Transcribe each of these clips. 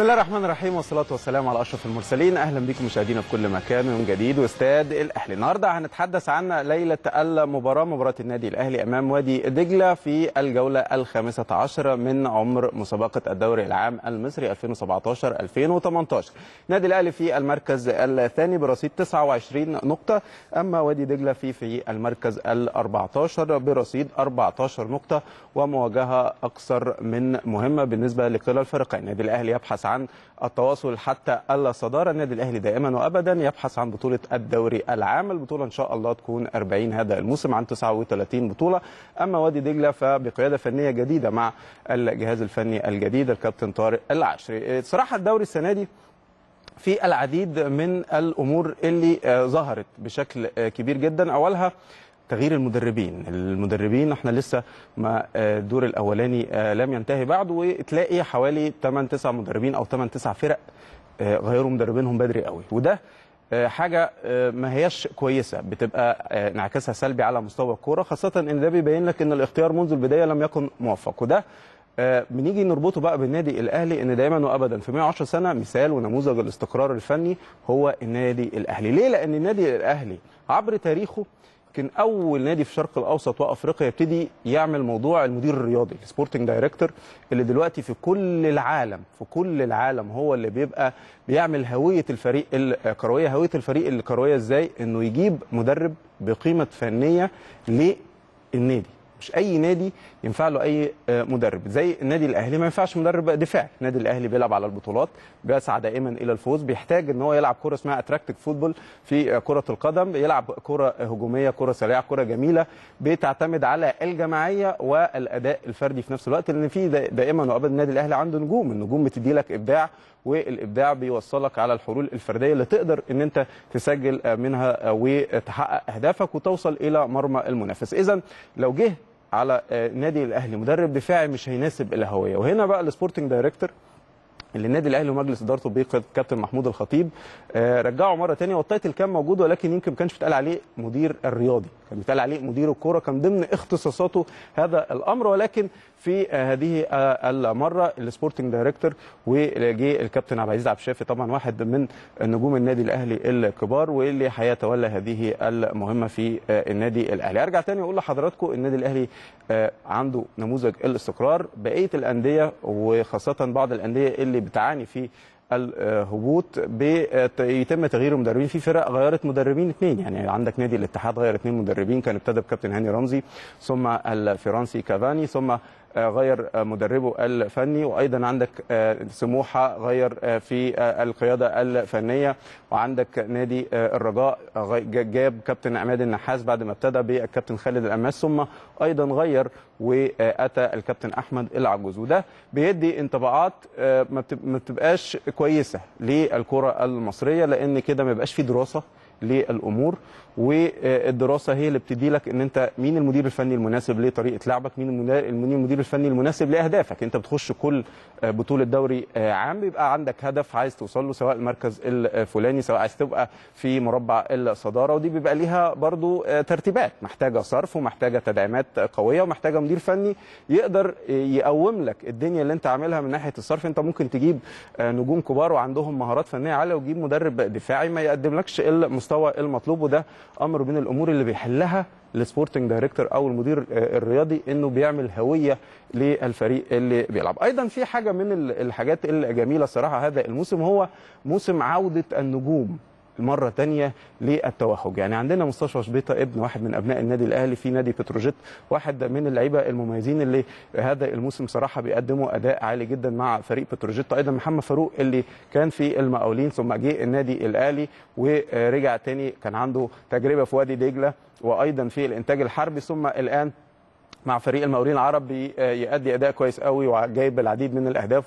الله الرحمن الرحيم والصلاة والسلام على أشرف المرسلين أهلا بكم مشاهدينا في كل مكان من جديد واستاد الأهلي النهاردة هنتحدث عن ليلة المباراة مباراة النادي الأهلي أمام وادي دجلة في الجولة الخامسة عشر من عمر مسابقة الدوري العام المصري 2017-2018 النادي الأهلي في المركز الثاني برصيد 29 نقطة أما وادي دجلة في في المركز ال 14 برصيد 14 نقطة ومواجهة أكثر من مهمة بالنسبة لكلا الفريقين النادي الأهلي يبحث عن التواصل حتى الصدارة النادي الأهلي دائما وأبدا يبحث عن بطولة الدوري العام البطولة إن شاء الله تكون 40 هذا الموسم عن 39 بطولة أما وادي دجلة فبقيادة فنية جديدة مع الجهاز الفني الجديد الكابتن طارق العشري صراحة الدوري السنة دي في العديد من الامور اللي ظهرت بشكل كبير جدا اولها تغيير المدربين المدربين احنا لسه ما الدور الاولاني لم ينتهي بعد وتلاقي حوالي 8 9 مدربين او 8 9 فرق غيروا مدربينهم بدري قوي وده حاجه ما هياش كويسه بتبقى انعكاسها سلبي على مستوى الكوره خاصه ان ده بيبين لك ان الاختيار منذ البدايه لم يكن موفق وده بنيجي نربطه بقى بالنادي الاهلي ان دايما وابدا في 110 سنه مثال ونموذج الاستقرار الفني هو النادي الاهلي ليه لان النادي الاهلي عبر تاريخه يمكن اول نادي في الشرق الاوسط وافريقيا يبتدي يعمل موضوع المدير الرياضي السبورتنج دايركتور اللي دلوقتي في كل العالم في كل العالم هو اللي بيبقى بيعمل هويه الفريق الكرويه هويه الفريق الكرويه ازاي انه يجيب مدرب بقيمه فنيه للنادي مش اي نادي ينفع له اي مدرب زي النادي الاهلي ما ينفعش مدرب دفاعي النادي الاهلي بيلعب على البطولات بيسعى دائما الى الفوز بيحتاج ان هو يلعب كره اسمها اتراكتيف فوتبول في كره القدم يلعب كره هجوميه كره سريعه كره جميله بتعتمد على الجماعيه والاداء الفردي في نفس الوقت لان في دائما وابدا النادي الاهلي عنده نجوم النجوم بتدي لك ابداع والابداع بيوصلك على الحلول الفرديه اللي تقدر ان انت تسجل منها وتحقق اهدافك وتوصل الى مرمى المنافس اذا لو جه على النادي الاهلي مدرب دفاعي مش هيناسب الهويه وهنا بقى السبورتنج دايركتور اللي النادي الاهلي ومجلس ادارته بقياده كابتن محمود الخطيب رجعوا مره ثانيه والتايتل كان موجود ولكن يمكن ما كانش بيتقال عليه مدير الرياضي كان بيتقال عليه مدير الكوره كان ضمن اختصاصاته هذا الامر ولكن في هذه المره السبورتنج دايركتور وجي الكابتن عبد العزيز عبد الشافي طبعا واحد من نجوم النادي الاهلي الكبار واللي هيتولى هذه المهمه في النادي الاهلي ارجع ثاني واقول لحضراتكم النادي الاهلي عنده نموذج الاستقرار بقيه الانديه وخاصه بعض الانديه اللي بتعاني في الهبوط بيتم تغيير المدربين في فرق غيرت مدربين اثنين يعني عندك نادي الاتحاد غير اثنين مدربين كان ابتدى بكابتن هاني رمزي ثم الفرنسي كافاني ثم غير مدربه الفني وايضا عندك سموحه غير في القياده الفنيه وعندك نادي الرجاء جاب كابتن عماد النحاس بعد ما ابتدى بالكابتن خالد الاماس ثم ايضا غير واتى الكابتن احمد العجوز وده بيدي انطباعات ما بتبقاش كويسه للكره المصريه لان كده ما يبقاش في دراسه للامور والدراسه هي اللي بتدي لك ان انت مين المدير الفني المناسب لطريقه لعبك مين المدير الفني المناسب لاهدافك انت بتخش كل بطوله دوري عام بيبقى عندك هدف عايز توصل له سواء المركز الفلاني سواء عايز تبقى في مربع الصداره ودي بيبقى ليها برضو ترتيبات محتاجه صرف ومحتاجه تدعيمات قويه ومحتاجه مدير فني يقدر يقوم لك الدنيا اللي انت عاملها من ناحيه الصرف انت ممكن تجيب نجوم كبار وعندهم مهارات فنيه عاليه وتجيب مدرب دفاعي ما يقدملكش المستوى المطلوب وده امر من الامور اللي بيحلها السبورتنج دايركتور او المدير الرياضي انه بيعمل هويه للفريق اللي بيلعب ايضا في حاجه من الحاجات الجميله صراحه هذا الموسم هو موسم عوده النجوم مرة تانية للتوهج يعني عندنا مصطفى شبيطة ابن واحد من أبناء النادي الأهلي في نادي بتروجيت واحد من اللعيبة المميزين اللي هذا الموسم صراحة بيقدموا أداء عالي جدا مع فريق بتروجيت أيضا محمد فاروق اللي كان في المقاولين ثم جه النادي الأهلي ورجع تاني كان عنده تجربة في وادي دجلة وأيضا في الإنتاج الحربي ثم الآن مع فريق المقاولين العرب بيأدي اداء كويس قوي وجايب العديد من الاهداف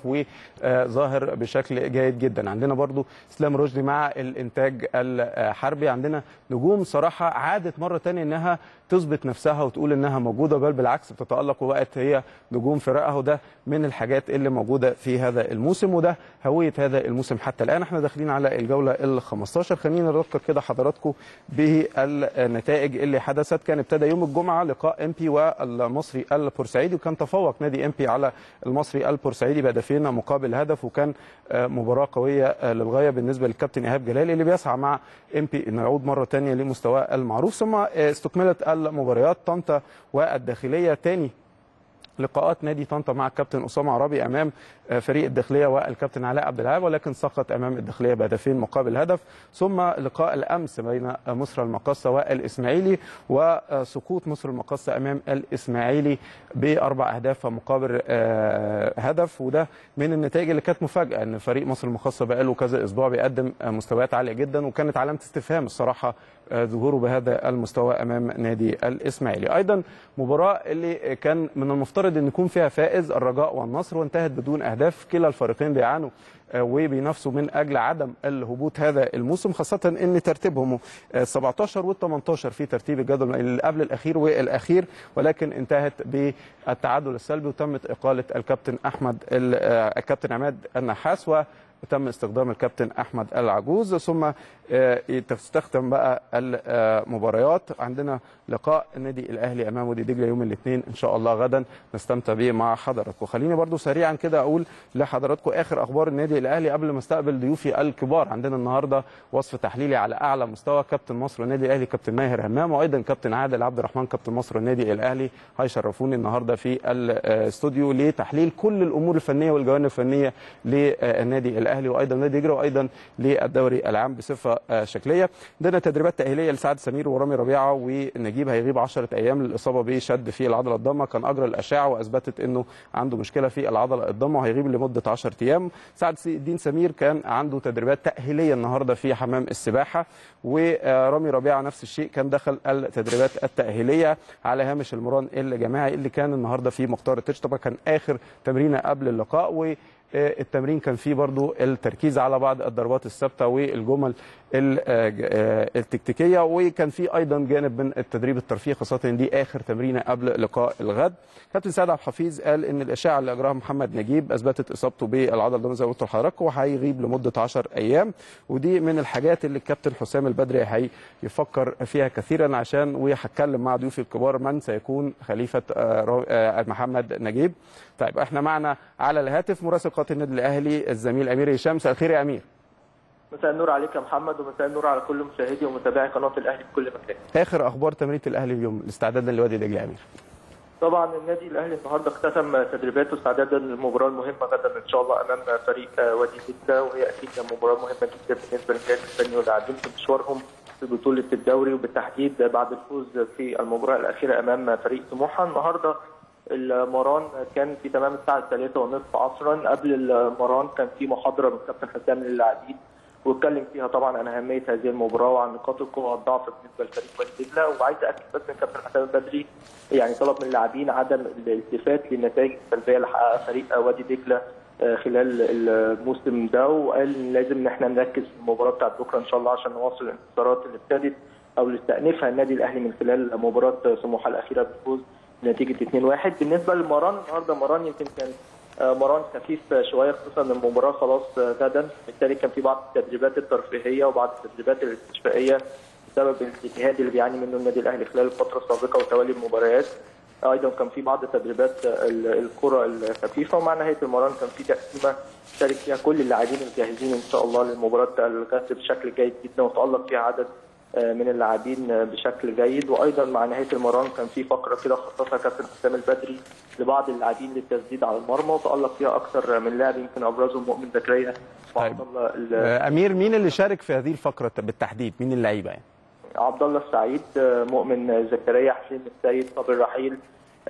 وظاهر بشكل جيد جدا عندنا برضو اسلام رشدي مع الانتاج الحربي عندنا نجوم صراحه عادت مره ثانيه انها تثبت نفسها وتقول انها موجوده بل بالعكس بتتالق وبقت هي نجوم فرقها وده من الحاجات اللي موجوده في هذا الموسم وده هويه هذا الموسم حتى الان احنا داخلين على الجوله ال 15 خلينا نذكر كده حضراتكم بالنتائج اللي حدثت كان ابتدى يوم الجمعه لقاء ام بي المصري البورسعيدي وكان تفوق نادي امبي على المصري البورسعيدي بهدفين مقابل هدف وكان مباراه قويه للغايه بالنسبه للكابتن ايهاب جلال اللي بيسعى مع امبي انه يعود مره ثانيه لمستواه المعروف ثم استكملت المباريات طنطا والداخليه ثاني لقاءات نادي طنطا مع الكابتن اسامه عرابي امام فريق الداخليه والكابتن علاء عبد الوهاب ولكن سقط امام الداخليه بهدفين مقابل هدف ثم لقاء الامس بين مصر المقاصه والاسماعيلي وسقوط مصر المقاصه امام الاسماعيلي باربع اهداف مقابل هدف وده من النتائج اللي كانت مفاجاه ان فريق مصر المقاصه بقاله كذا اسبوع بيقدم مستويات عاليه جدا وكانت علامه استفهام الصراحه ظهوره بهذا المستوى امام نادي الاسماعيلي ايضا مباراه اللي كان من المفترض ان يكون فيها فائز الرجاء والنصر وانتهت بدون اهداف كلا الفريقين بيعانوا وبينافسوا من اجل عدم الهبوط هذا الموسم خاصه ان ترتيبهم 17 وال 18 في ترتيب الجدول اللي قبل الاخير والاخير ولكن انتهت بالتعادل السلبي وتمت اقاله الكابتن احمد الكابتن عماد النحاس و تم استخدام الكابتن احمد العجوز ثم تستخدم بقى المباريات عندنا لقاء النادي الاهلي امام وادي دجله يوم الاثنين ان شاء الله غدا نستمتع به مع حضراتكم خليني برضو سريعا كده اقول لحضراتكم اخر اخبار النادي الاهلي قبل ما استقبل ضيوفي الكبار عندنا النهارده وصف تحليلي على اعلى مستوى كابتن مصر النادي الاهلي كابتن ماهر همام وايضا كابتن عادل عبد الرحمن كابتن مصر النادي الاهلي هيشرفوني النهارده في الاستوديو لتحليل كل الامور الفنيه والجوانب الفنيه للنادي الاهلي وايضا نادي دجله وايضا للدوري العام بصفه شكليه عندنا تدريبات تاهيليه لسعد سمير ورامي ربيعه ونجيب هيغيب 10 ايام للاصابه بشد في العضله الضمه كان اجرى الاشعه واثبتت انه عنده مشكله في العضله الضمه وهيغيب لمده 10 ايام سعد الدين سمير كان عنده تدريبات تاهيليه النهارده في حمام السباحه ورامي ربيعه نفس الشيء كان دخل التدريبات التاهيليه على هامش المران الجماعي اللي كان النهارده في مختار التتش طبعا كان اخر تمرينه قبل اللقاء و التمرين كان فيه برضو التركيز على بعض الضربات الثابته والجمل التكتيكيه وكان فيه ايضا جانب من التدريب الترفيهي خاصه ان دي اخر تمرينه قبل لقاء الغد كابتن سعد عبد الحفيظ قال ان الاشاعه اللي اجراها محمد نجيب اثبتت اصابته بالعضله الضمه زي ما قلت لحضراتكم وهيغيب لمده 10 ايام ودي من الحاجات اللي الكابتن حسام البدري هيفكر فيها كثيرا عشان وهتكلم مع ضيوفي الكبار من سيكون خليفه محمد نجيب طيب احنا معنا على الهاتف مراسل قناه النادي الاهلي الزميل امير هشام مساء الخير يا امير مساء النور عليك يا محمد ومساء النور على كل مشاهدي ومتابعي قناه الاهلي في كل مكان. اخر اخبار تمريره الاهلي اليوم استعدادا لوادي دجله يا امير. طبعا النادي الاهلي النهارده اختتم تدريباته استعدادا للمباراه المهمه غدا ان شاء الله امام فريق وادي دجله وهي اكيد مباراه مهمه جدا بالنسبه للجهاز الفني واللاعبين في مشوارهم في بطوله الدوري وبالتحديد بعد الفوز في المباراه الاخيره امام فريق سموحه النهارده المران كان في تمام الساعه الثالثة ونصف عصرا قبل المران كان في محاضره من كابتن حسام للاعبين واتكلم فيها طبعا عن اهميه هذه المباراه وعن نقاط القوه والضعف بالنسبه لفريق وادي دجله وعايز اكد بس من كابتن حسام البدري يعني طلب من اللاعبين عدم الالتفات للنتائج السلبيه اللي حققها فريق وادي دجله خلال الموسم ده وقال لازم ان احنا نركز في المباراه بتاعت بكره ان شاء الله عشان نواصل الانتصارات اللي ابتدت او اللي استأنفها النادي الاهلي من خلال مباراه سموحه الاخيره بالفوز نتيجه 2-1 بالنسبه لمران النهارده مران يمكن كان مران خفيف شويه خصوصا ان المباراه خلاص غدا بالتالي كان في بعض التدريبات الترفيهيه وبعض التدريبات الاستشفائيه بسبب الاجهاد اللي بيعاني منه النادي الاهلي خلال الفتره السابقه وتوالي المباريات ايضا كان في بعض تدريبات الكره الخفيفه ومع نهايه المران كان في تقسيمه شارك فيها كل اللاعبين الجاهزين ان شاء الله للمباراه الغد بشكل جيد جدا وتالق فيها عدد من اللاعبين بشكل جيد وايضا مع نهايه المران كان في فقره كده خصصها كابتن حسام البدري لبعض اللاعبين للتسديد على المرمى وتالق فيها اكثر من لاعب يمكن ابرزهم مؤمن زكريا طيب. امير مين اللي شارك في هذه الفقره بالتحديد مين اللعيبه يعني؟ عبد الله السعيد مؤمن زكريا حسين السيد صابر رحيل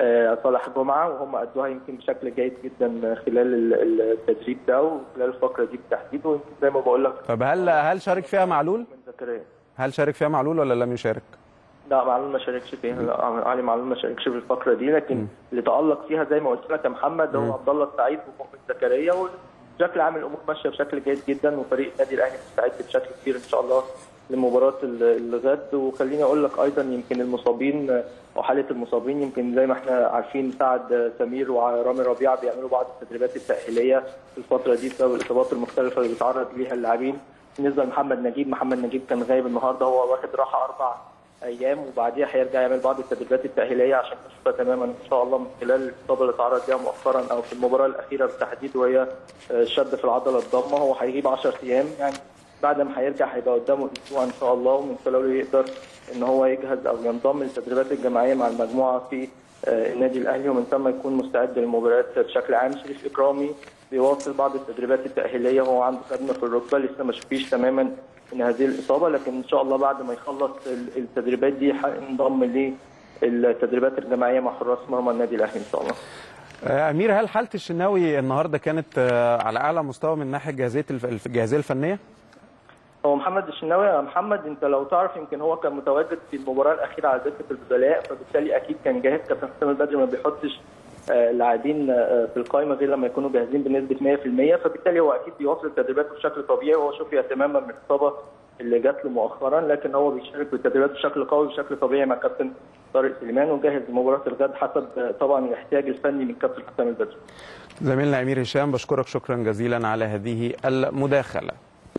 صالح جمعه وهم ادوها يمكن بشكل جيد جدا خلال التدريب ده وخلال الفقره دي بالتحديد ويمكن زي ما بقول لك طب هل هل شارك فيها معلول؟ من زكريا هل شارك فيها معلول ولا لم يشارك؟ لا معلول ما شاركش فيها لا علي معلول ما شاركش في الفقره دي لكن م. اللي تالق فيها زي ما قلت لك يا محمد هو عبد الله السعيد ومؤمن زكريا وبشكل عام الامور ماشيه بشكل جيد جدا وفريق النادي الاهلي مستعد بشكل كبير ان شاء الله لمباراه الغد وخليني اقول لك ايضا يمكن المصابين وحاله المصابين يمكن زي ما احنا عارفين سعد سمير ورامي ربيعه بيعملوا بعض التدريبات التاهيليه في الفتره دي بسبب الاصابات المختلفه اللي بيتعرض ليها اللاعبين بالنسبه لمحمد نجيب محمد نجيب كان غايب النهارده هو واخد راحه اربع ايام وبعديها هيرجع يعمل بعض التدريبات التاهيليه عشان يشفى تماما ان شاء الله من خلال الاصابه اللي اتعرض ليها مؤخرا او في المباراه الاخيره بالتحديد وهي آه، شد في العضله الضامه هو هيغيب 10 ايام يعني بعد ما هيرجع هيبقى قدامه اسبوع ان شاء الله ومن خلاله يقدر ان هو يجهز او ينضم للتدريبات الجماعيه مع المجموعه في آه، النادي الاهلي ومن ثم يكون مستعد للمباريات بشكل عام شريف اكرامي بيواصل بعض التدريبات التاهيليه وهو عنده صدمه في الركبه لسه ما شفيش تماما من هذه الاصابه لكن ان شاء الله بعد ما يخلص ال- التدريبات دي هينضم للتدريبات الجماعيه مع حراس مرمى النادي الاهلي ان شاء الله آه، امير هل حاله الشناوي النهارده كانت آه، على اعلى مستوى من ناحيه جاهزيه الف- الجاهزيه الفنيه؟ هو محمد الشناوي يا محمد انت لو تعرف يمكن هو كان متواجد في المباراه الاخيره على دكه البدلاء فبالتالي اكيد كان جاهز كابتن حسام البدري ما بيحطش آه، لاعبين آه، في القائمه غير لما يكونوا جاهزين بنسبه 100% فبالتالي هو اكيد بيواصل تدريباته بشكل طبيعي وهو شفي تماما من الاصابه اللي جات له مؤخرا لكن هو بيشارك بالتدريبات بشكل قوي بشكل طبيعي مع كابتن طارق سليمان وجاهز لمباراه الغد حسب آه، طبعا الاحتياج الفني من كابتن حسام البدري زميلنا امير هشام بشكرك شكرا جزيلا على هذه المداخله.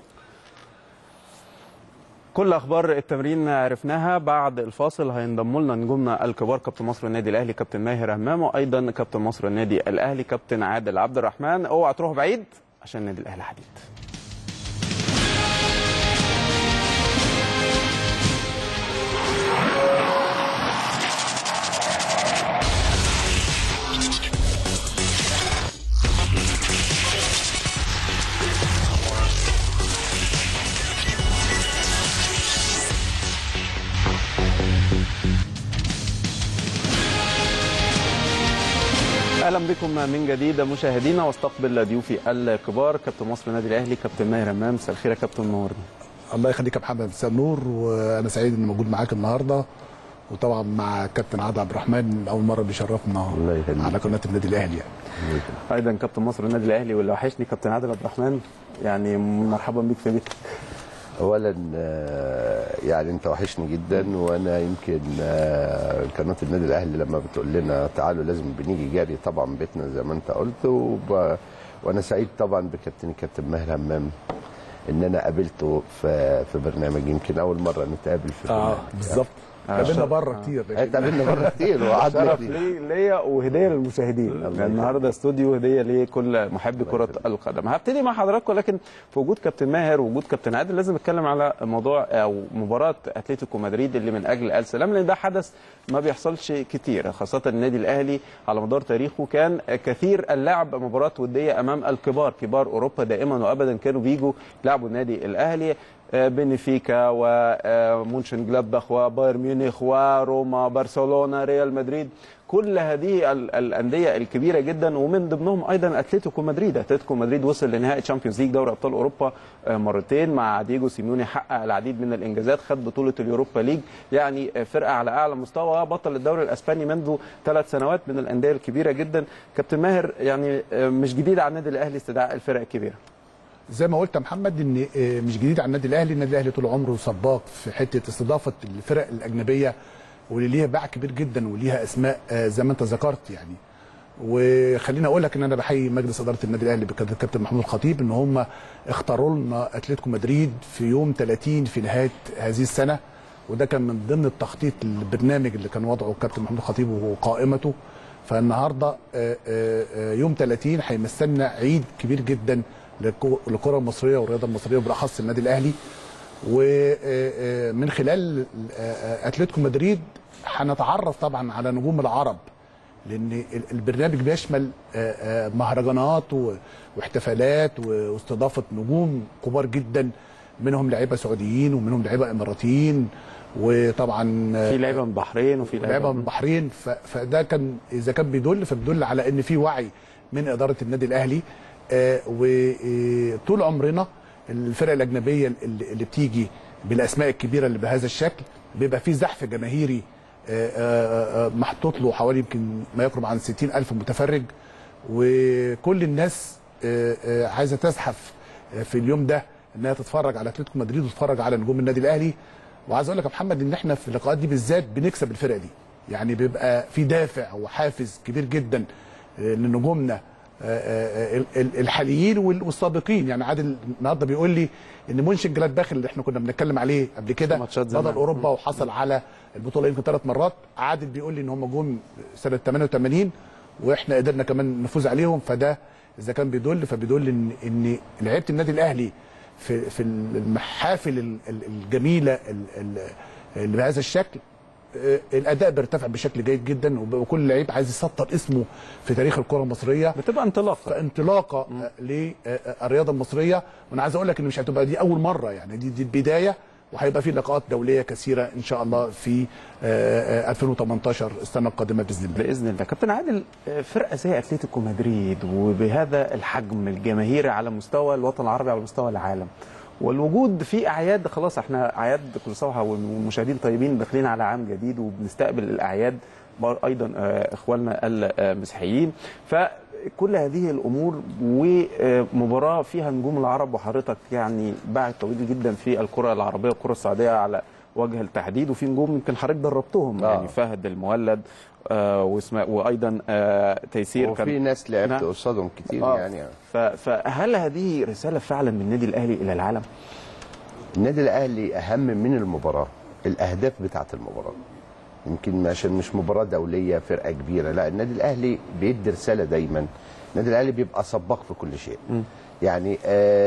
كل اخبار التمرين عرفناها بعد الفاصل هينضم لنا نجومنا الكبار كابتن مصر النادي الاهلي كابتن ماهر همام وايضا كابتن مصر النادي الاهلي كابتن عادل عبد الرحمن اوعى تروحوا بعيد عشان النادي الاهلي حديد. اهلا بكم من جديد مشاهدينا واستقبل ضيوفي الكبار كابتن مصر النادي الاهلي كابتن ماهر همام مساء الخير يا كابتن منورني الله يخليك يا محمد مساء النور وانا سعيد اني موجود معاك النهارده وطبعا مع كابتن عادل عبد الرحمن اول مره بيشرفنا الله يخليك. على قناه النادي الاهلي يعني ايضا كابتن مصر النادي الاهلي واللي وحشني كابتن عادل عبد الرحمن يعني مرحبا بيك في بيتك اولا آه، يعني انت وحشني جدا وانا يمكن آه، قناه النادي الاهلي لما بتقول لنا تعالوا لازم بنيجي جاري طبعا بيتنا زي ما انت قلت وب... وانا سعيد طبعا بكابتن كابتن ماهر همام ان انا قابلته في في برنامج يمكن اول مره نتقابل في اه برنامج. بالظبط قابلنا بره كتير لكن اتقابلنا مره كتير وقعدنا شرف كتير. لي ليا وهديه للمشاهدين يعني النهارده استوديو هديه لكل محبي كره القدم هبتدي مع حضراتكم لكن في وجود كابتن ماهر ووجود كابتن عادل لازم نتكلم على موضوع او مباراه اتلتيكو مدريد اللي من اجل السلام لان ده حدث ما بيحصلش كتير خاصه النادي الاهلي على مدار تاريخه كان كثير اللعب مباراه وديه امام الكبار كبار اوروبا دائما وابدا كانوا بيجوا يلعبوا النادي الاهلي آه، بنفيكا ومونشن جلادباخ وبايرن ميونخ وروما برشلونه ريال مدريد كل هذه ال- الانديه الكبيره جدا ومن ضمنهم ايضا اتلتيكو مدريد اتلتيكو مدريد وصل لنهائي تشامبيونز ليج دوري ابطال اوروبا آه، مرتين مع دييجو سيميوني حقق العديد من الانجازات خد بطوله اليوروبا ليج يعني آه، فرقه على اعلى مستوى بطل الدوري الاسباني منذ ثلاث سنوات من الانديه الكبيره جدا كابتن ماهر يعني آه، مش جديد على النادي الاهلي استدعاء الفرق الكبيره زي ما قلت يا محمد ان آه، مش جديد على النادي الاهلي النادي الاهلي طول عمره سباق في حته استضافه الفرق الاجنبيه واللي ليها باع كبير جدا وليها اسماء آه، زي ما انت ذكرت يعني وخليني اقول لك ان انا بحيي مجلس اداره النادي الاهلي بقياده الكابتن محمود الخطيب ان هم اختاروا لنا اتلتيكو مدريد في يوم 30 في نهايه هذه السنه وده كان من ضمن التخطيط البرنامج اللي كان وضعه الكابتن محمود الخطيب وقائمته فالنهارده آه، آه، آه، يوم 30 هيمثلنا عيد كبير جدا للكو- للكره المصريه والرياضه المصريه وبالاخص النادي الاهلي ومن خلال آه، آه، اتلتيكو مدريد هنتعرف طبعا على نجوم العرب لان ال- البرنامج بيشمل آه، آه، مهرجانات و- واحتفالات و- واستضافه نجوم كبار جدا منهم لعيبه سعوديين ومنهم لعيبه اماراتيين وطبعا آه، في لعيبه من البحرين وفي لعيبه من البحرين ف- فده كان اذا كان بيدل فبيدل على ان في وعي من اداره النادي الاهلي آه، وطول عمرنا الفرق الاجنبيه اللي اللي بتيجي بالاسماء الكبيره اللي بهذا الشكل بيبقى في زحف جماهيري آه، آه، آه، محطوط له حوالي يمكن ما يقرب عن 60 الف متفرج وكل الناس آه، آه، عايزه تزحف آه، في اليوم ده انها تتفرج على اتلتيكو مدريد وتتفرج على نجوم النادي الاهلي وعايز اقول لك يا محمد ان احنا في اللقاءات دي بالذات بنكسب الفرقه دي يعني بيبقى في دافع وحافز كبير جدا آه، لنجومنا آه، ال- ال- الحاليين وال- والسابقين يعني عادل النهارده بيقول لي ان منشن جلادباخ اللي احنا كنا بنتكلم عليه قبل كده ماتشات زمان. بطل اوروبا وحصل على البطوله يمكن ثلاث مرات عادل بيقول لي ان هم جم سنه 88 واحنا قدرنا كمان نفوز عليهم فده اذا كان بيدل فبيدل ان ان لعيبه النادي الاهلي في في المحافل ال- ال- الجميله ال- ال- اللي بهذا الشكل آه، الاداء بيرتفع بشكل جيد جدا وب- وكل لعيب عايز يسطر اسمه في تاريخ الكره المصريه بتبقى انطلاقه فانطلاقه للرياضه المصريه وانا عايز اقول لك ان مش هتبقى دي اول مره يعني دي دي البدايه وهيبقى في لقاءات دوليه كثيره ان شاء الله في آه، آه، 2018 السنه القادمه باذن الله باذن الله كابتن عادل آه، فرقه زي اتلتيكو مدريد وبهذا الحجم الجماهيري على مستوى الوطن العربي على مستوى العالم والوجود في اعياد خلاص احنا اعياد كل سنه والمشاهدين طيبين داخلين على عام جديد وبنستقبل الاعياد بر- ايضا آه، اخواننا المسيحيين فكل هذه الامور ومباراه فيها نجوم العرب وحضرتك يعني بعد طويل جدا في الكره العربيه والكره السعوديه على وجه التحديد وفي نجوم يمكن حضرتك دربتهم آه. يعني فهد المولد آه واسماء وايضا آه تيسير وفي ناس لعبت نعم. قصادهم كتير آه يعني ف- فهل هذه رساله فعلا من النادي الاهلي الى العالم؟ النادي الاهلي اهم من المباراه الاهداف بتاعه المباراه يمكن عشان مش مباراه دوليه فرقه كبيره لا النادي الاهلي بيدي رساله دايما النادي الاهلي بيبقى سباق في كل شيء يعني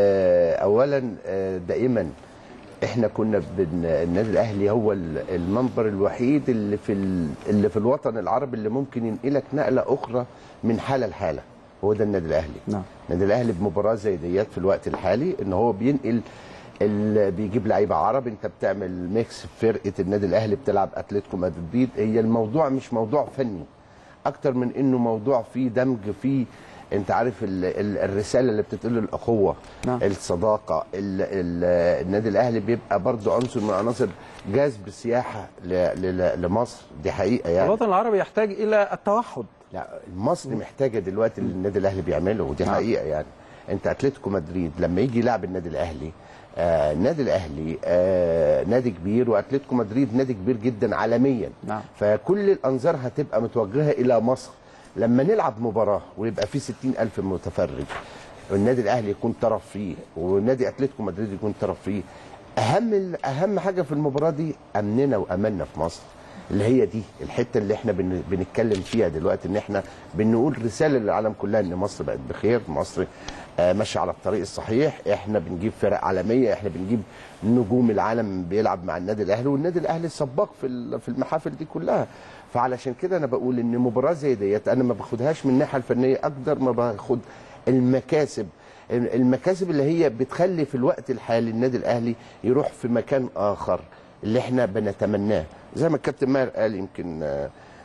آه اولا آه دائما احنا كنا بن... النادي الاهلي هو ال- المنبر الوحيد اللي في ال... اللي في الوطن العربي اللي ممكن ينقلك نقله اخرى من حاله لحاله هو ده النادي الاهلي نعم. النادي الاهلي بمباراه زي ديت في الوقت الحالي ان هو بينقل ال... بيجيب لعيبه عرب انت بتعمل ميكس في فرقه النادي الاهلي بتلعب اتلتيكو مدريد هي الموضوع مش موضوع فني اكتر من انه موضوع فيه دمج فيه انت عارف ال... ال... الرساله اللي بتتقال الاخوه نعم. الصداقه ال... ال... النادي الاهلي بيبقى برضو عنصر من عناصر جذب سياحه ل... ل... لمصر دي حقيقه يعني الوطن العربي يحتاج الى التوحد لا مصر محتاجه دلوقتي اللي النادي الاهلي بيعمله ودي نعم. حقيقه يعني انت اتلتيكو مدريد لما يجي يلعب النادي الاهلي آه النادي الاهلي آه نادي كبير واتلتيكو مدريد نادي كبير جدا عالميا نعم. فكل الانظار هتبقى متوجهه الى مصر لما نلعب مباراه ويبقى في 60 الف متفرج والنادي الاهلي يكون طرف فيه ونادي اتلتيكو مدريد يكون طرف فيه اهم اهم حاجه في المباراه دي امننا واملنا في مصر اللي هي دي الحته اللي احنا بن- بنتكلم فيها دلوقتي ان احنا بنقول رساله للعالم كلها ان مصر بقت بخير مصر آه، ماشيه على الطريق الصحيح احنا بنجيب فرق عالميه احنا بنجيب نجوم العالم بيلعب مع النادي الاهلي والنادي الاهلي سباق في ال- في المحافل دي كلها فعلشان كده انا بقول ان مباراه زي ديت انا ما باخدهاش من الناحيه الفنيه اقدر ما باخد المكاسب المكاسب اللي هي بتخلي في الوقت الحالي النادي الاهلي يروح في مكان اخر اللي احنا بنتمناه زي ما الكابتن ماهر قال يمكن آه،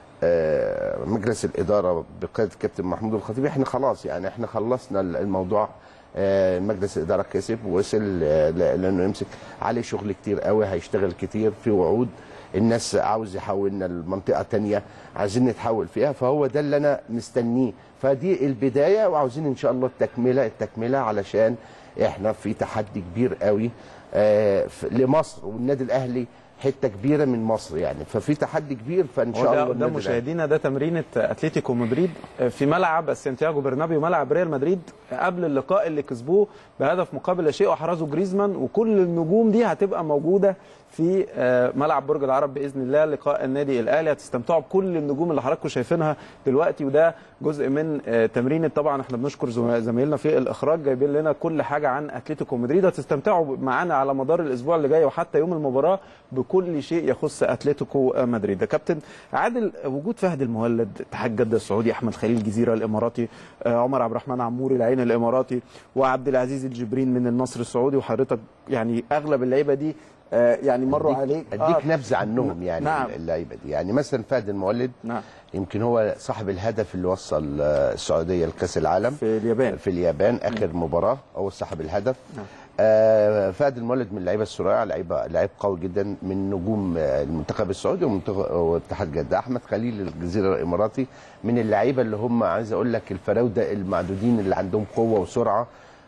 آه، مجلس الاداره بقياده الكابتن محمود الخطيب احنا خلاص يعني احنا خلصنا الموضوع آه، مجلس الاداره كسب ووصل آه، ل- لانه يمسك عليه شغل كتير قوي هيشتغل كتير في وعود الناس عاوز يحولنا لمنطقه تانية عايزين نتحول فيها فهو ده اللي انا مستنيه فدي البدايه وعاوزين ان شاء الله التكمله التكمله علشان احنا في تحدي كبير قوي آه، ف- لمصر والنادي الاهلي حته كبيره من مصر يعني ففي تحدي كبير فان شاء هو الله ده, ده النادي الأهلي- مشاهدينا ده تمرينه اتلتيكو مدريد في ملعب سانتياغو برنابيو ملعب ريال مدريد قبل اللقاء اللي كسبوه بهدف مقابل لا شيء واحرزه جريزمان وكل النجوم دي هتبقى موجوده في آه، ملعب برج العرب باذن الله لقاء النادي الاهلي هتستمتعوا بكل النجوم اللي حضراتكم شايفينها دلوقتي وده جزء من آه، تمرينه طبعا احنا بنشكر زم- زمايلنا في الاخراج جايبين لنا كل حاجه عن اتلتيكو مدريد هتستمتعوا معانا على مدار الاسبوع اللي جاي وحتى يوم المباراه بكل شيء يخص اتلتيكو مدريد ده كابتن عادل وجود فهد المولد اتحاد جده السعودي احمد خليل الجزيره الاماراتي آه، عمر عبد الرحمن عموري العين الاماراتي وعبد العزيز الجبرين من النصر السعودي وحضرتك يعني اغلب اللعيبه دي آه، يعني مروا عليك اديك نبذه عنهم يعني نعم. اللعيبه دي يعني مثلا فهد المولد نعم يمكن هو صاحب الهدف اللي وصل آه، السعوديه لكاس العالم في اليابان في اليابان اخر مباراه هو صاحب الهدف نعم. آه فهد المولد من اللعيبه السرعه لعيبه لعيب قوي جدا من نجوم آه، المنتخب السعودي ومنتخب- واتحاد جده احمد خليل الجزيره الاماراتي من اللعيبه اللي هم عايز اقول لك الفراوده المعدودين اللي عندهم قوه وسرعه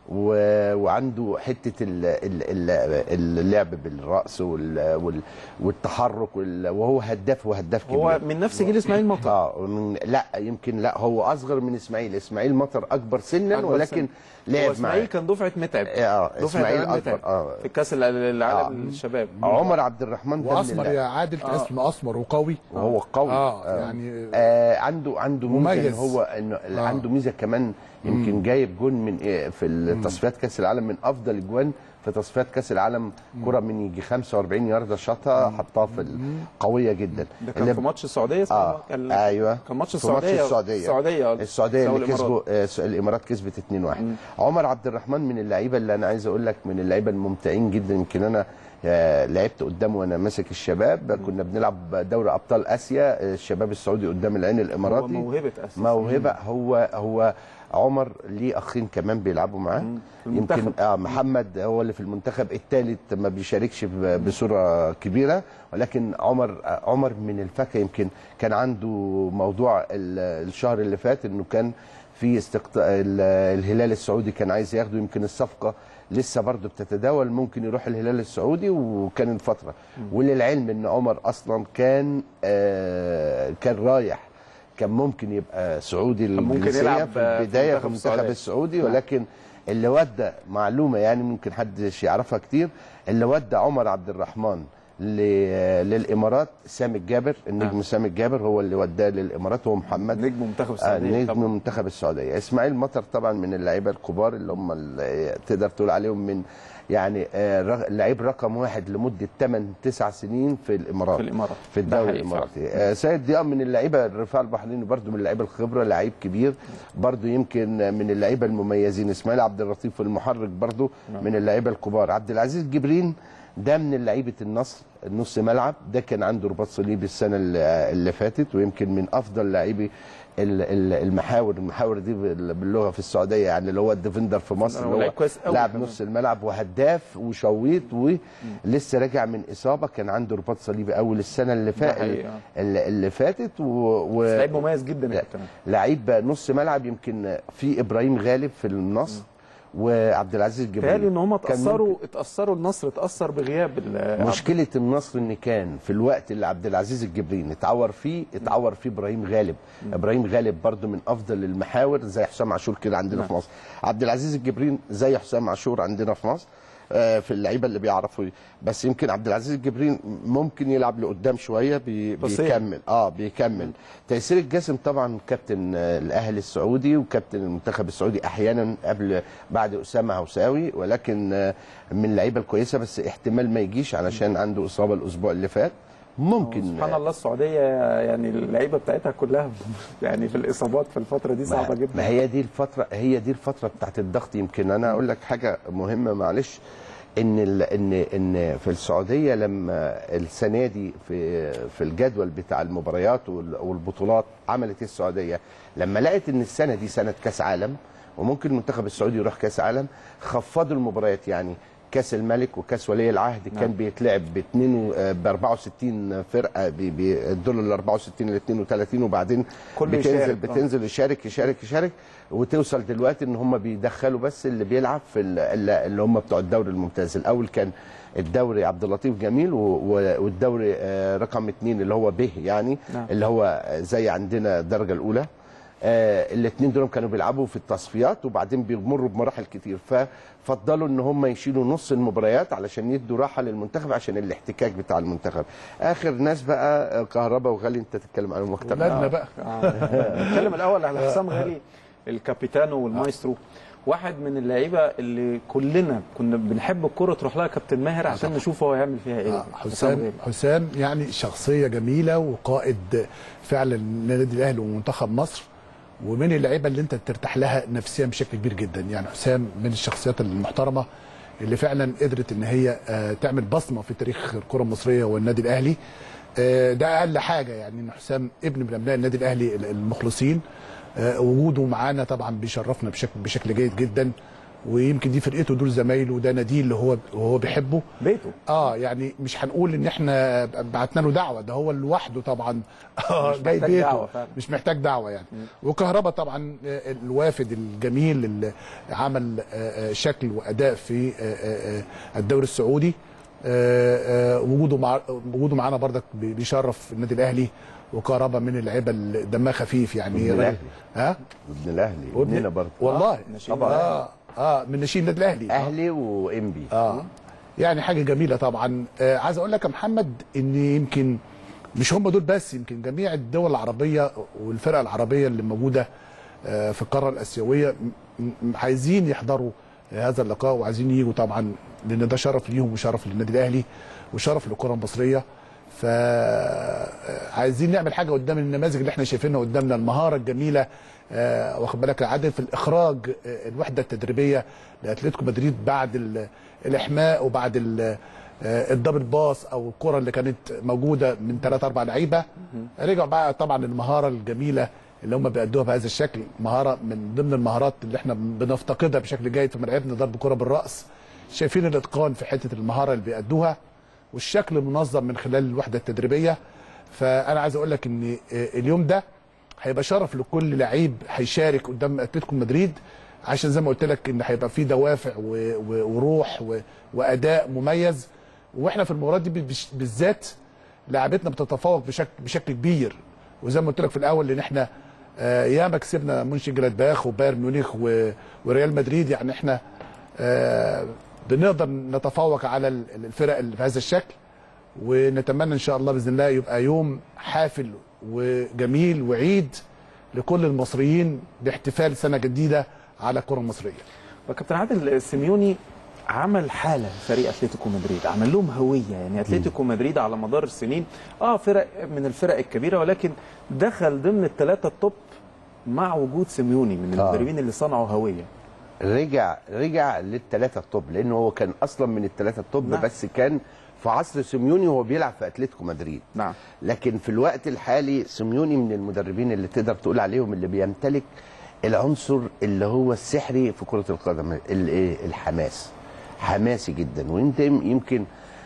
و- وعنده حته ال- ال- ال- اللعب بالراس وال- وال- والتحرك وال- وهو هداف وهداف كبير هو من نفس جيل اسماعيل مطر اه من لا يمكن لا هو اصغر من اسماعيل اسماعيل مطر اكبر سنا أكبر ولكن سن. هو لعب اسماعيل معاه كان دفعه متعب اه دفعه اسماعيل إمام اكبر متعب اه في كاس العالم الشباب عمر عبد الرحمن ده من واسمر اللعب. يا عادل آه. اسمه اسمر وقوي وهو قوي اه يعني آه عنده عنده ميزه مميز. إن هو انه آه. عنده ميزه كمان يمكن جايب جون من إيه في تصفيات كاس العالم من افضل اجوان في تصفيات كاس العالم كره من يجي 45 يارده شاطها حطها في ال- قويه جدا ده كان اللي- في ماتش السعوديه اسمه اه كان- ايوه كان ماتش في ماتش السعوديه السعوديه السعوديه السعوديه ساوي اللي الإمارات. كسبوا آه، س- الامارات كسبت 2-1 عمر عبد الرحمن من اللعيبه اللي انا عايز اقول لك من اللعيبه الممتعين جدا يمكن انا آه، لعبت قدامه وانا ماسك الشباب كنا بنلعب دوري ابطال اسيا آه، الشباب السعودي قدام العين هو الاماراتي موهبه اساسا موهبه هو هو عمر ليه اخين كمان بيلعبوا معاه في المنتخب. يمكن آه محمد هو اللي في المنتخب الثالث ما بيشاركش ب- بصوره كبيره ولكن عمر آه، عمر من الفاكهه يمكن كان عنده موضوع ال- الشهر اللي فات انه كان في استقط... ال- الهلال السعودي كان عايز ياخده يمكن الصفقه لسه برضه بتتداول ممكن يروح الهلال السعودي وكان الفتره وللعلم ان عمر اصلا كان آه كان رايح كان ممكن يبقى سعودي ممكن الجنسية يلعب في البدايه في في منتخب المنتخب السعودية. السعودي ولكن اللي ودى معلومه يعني ممكن حدش يعرفها كتير اللي ودى عمر عبد الرحمن ل- للامارات سامي الجابر النجم سامي الجابر هو اللي وداه للامارات هو محمد نجم منتخب آه، السعوديه نجم طبعا منتخب السعوديه اسماعيل مطر طبعا من اللعيبه الكبار اللي هم اللي تقدر تقول عليهم من يعني آه، رغ- اللعيب رقم واحد لمده 8 9 سنين في الامارات في الامارات في ده الدوري حقيقي الاماراتي آه، سيد ضياء من اللعيبه الرفاع البحريني برضو من اللعيبه الخبره لعيب كبير برضو يمكن من اللعيبه المميزين اسماعيل عبد اللطيف المحرك برضو من اللعيبه الكبار عبد العزيز جبرين ده من لعيبه النصر النص ملعب ده كان عنده رباط صليبي السنه اللي اللي فاتت ويمكن من افضل لاعبي ال- ال- المحاور المحاور دي بال- باللغه في السعوديه يعني اللي هو الديفندر في مصر هو اللي لعيب هو كويس قوي لاعب كمان. نص الملعب وهداف وشويط ولسه راجع من اصابه كان عنده رباط صليبي اول السنه اللي ده فاتت حقيقي، آه. اللي, اللي فاتت و... و... بس لعيب مميز جدا يا لا، كابتن لعيب نص ملعب يمكن في ابراهيم غالب في النصر وعبد العزيز جبريل تهيألي ان هم كان اتاثروا اتاثروا النصر اتاثر بغياب ال- مشكله النصر ان كان في الوقت اللي عبد العزيز الجبرين اتعور فيه اتعور فيه ابراهيم غالب ابراهيم غالب برضو من افضل المحاور زي حسام عاشور كده عندنا في مصر عبد العزيز الجبرين زي حسام عاشور عندنا في مصر آه، في اللعيبه اللي بيعرفوا بس يمكن عبد العزيز الجبرين ممكن يلعب لقدام شويه بي بسيط. بيكمل اه بيكمل تيسير الجاسم طبعا كابتن آه، الاهلي السعودي وكابتن المنتخب السعودي احيانا قبل بعد اسامه هوساوي ولكن آه، من اللعيبه الكويسه بس احتمال ما يجيش علشان عنده اصابه الاسبوع اللي فات ممكن سبحان الله السعوديه يعني اللعيبه بتاعتها كلها يعني في الاصابات في الفتره دي صعبه ما- جدا ما هي دي الفتره هي دي الفتره بتاعت الضغط يمكن انا اقول لك حاجه مهمه معلش ان ال- ان ان في السعوديه لما السنه دي في في الجدول بتاع المباريات وال- والبطولات عملت إيه السعوديه لما لقت ان السنه دي سنه كاس عالم وممكن المنتخب السعودي يروح كاس عالم خفضوا المباريات يعني كاس الملك وكاس ولي العهد نعم. كان بيتلعب ب 2 ب 64 فرقه بي- بي- دول ال 64 ل 32 وبعدين كله بتنزل يشارك، آه. بتنزل يشارك يشارك يشارك وتوصل دلوقتي ان هم بيدخلوا بس اللي بيلعب في ال- ال- اللي هم بتوع الدوري الممتاز الاول كان الدوري عبد اللطيف جميل و- و- والدوري آه، رقم اثنين اللي هو به يعني نعم. اللي هو زي عندنا الدرجه الاولى آه الاثنين دول كانوا بيلعبوا في التصفيات وبعدين بيمروا بمراحل كتير ففضلوا ان هم يشيلوا نص المباريات علشان يدوا راحه للمنتخب عشان الاحتكاك بتاع المنتخب اخر ناس بقى آه، كهربا وغالي انت تتكلم عنهم اكتر ولادنا بقى نتكلم الاول على حسام غالي الكابيتانو والمايسترو واحد من اللعيبه اللي كلنا كنا بنحب الكوره تروح لها كابتن ماهر عشان نشوف هو هيعمل فيها ايه آه، حسام حسام يعني شخصيه جميله وقائد فعلا للنادي الاهلي ومنتخب مصر ومن اللعيبه اللي انت ترتاح لها نفسيا بشكل كبير جدا يعني حسام من الشخصيات المحترمه اللي فعلا قدرت ان هي آه، تعمل بصمه في تاريخ الكره المصريه والنادي الاهلي آه، ده اقل حاجه يعني ان حسام ابن من ابناء النادي الاهلي المخلصين آه، وجوده معانا طبعا بيشرفنا بشكل بشكل جيد جدا ويمكن دي فرقته دول زمايله وده ناديه اللي هو وهو بيحبه بيته اه يعني مش هنقول ان احنا بعتنا له دعوه ده هو لوحده طبعا اه مش جاي محتاج بيته دعوة فعلا. مش محتاج دعوه يعني وكهربا طبعا آه، الوافد الجميل اللي عمل آه، آه، شكل واداء في آه، آه، آه، الدوري السعودي آه، آه، وجوده مع وجوده معانا برضك بي- بيشرف النادي الاهلي وكهربا من اللعيبه اللي دمها خفيف يعني ابن الأهلي. ها ابن الاهلي وابن- ابننا برضه والله نشيد طبعا اه اه من نشيد النادي الاهلي آه. اهلي وانبي اه يعني حاجه جميله طبعا آه عايز اقول لك يا محمد ان يمكن مش هم دول بس يمكن جميع الدول العربيه والفرق العربيه اللي موجوده آه في القاره الاسيويه م- م- عايزين يحضروا هذا اللقاء وعايزين يجوا طبعا لان ده شرف ليهم وشرف للنادي الاهلي وشرف للكره المصريه فعايزين نعمل حاجه قدام النماذج اللي احنا شايفينها قدامنا المهاره الجميله آه، واخد بالك عدد في الاخراج آه، الوحده التدريبيه لاتلتيكو مدريد بعد ال- الاحماء وبعد ال- آه، الدبل باص او الكره اللي كانت موجوده من ثلاث اربع لعيبه رجعوا بقى طبعا المهاره الجميله اللي هم بيأدوها بهذا الشكل مهاره من ضمن المهارات اللي احنا بنفتقدها بشكل جيد في ملعبنا ضرب كره بالراس شايفين الاتقان في حته المهاره اللي بيأدوها والشكل المنظم من خلال الوحده التدريبيه فانا عايز اقول لك ان آه، اليوم ده هيبقى شرف لكل لعيب هيشارك قدام اتلتيكو مدريد عشان زي ما قلت لك ان هيبقى في دوافع و- و- وروح و- واداء مميز واحنا في المباراه دي بش- بالذات لعبتنا بتتفوق بشكل بشكل كبير وزي ما قلت لك في الاول ان احنا آه، ياما كسبنا مونشن جلادباخ وبايرن ميونخ و- وريال مدريد يعني احنا آه، بنقدر نتفوق على ال- الفرق اللي بهذا الشكل ونتمنى ان شاء الله باذن الله يبقى يوم حافل وجميل وعيد لكل المصريين باحتفال سنه جديده على الكره المصريه. وكابتن عادل سيميوني عمل حاله فريق اتلتيكو مدريد عمل لهم هويه يعني اتلتيكو مدريد على مدار السنين اه فرق من الفرق الكبيره ولكن دخل ضمن الثلاثه التوب مع وجود سيميوني من آه. المدربين اللي صنعوا هويه رجع رجع للثلاثه التوب لانه هو كان اصلا من الثلاثه التوب نعم. بس كان في عصر سيميوني وهو بيلعب في اتلتيكو مدريد نعم لكن في الوقت الحالي سيميوني من المدربين اللي تقدر تقول عليهم اللي بيمتلك العنصر اللي هو السحري في كرة القدم ال- إيه؟ الحماس حماسي جدا وانت يم- يمكن هو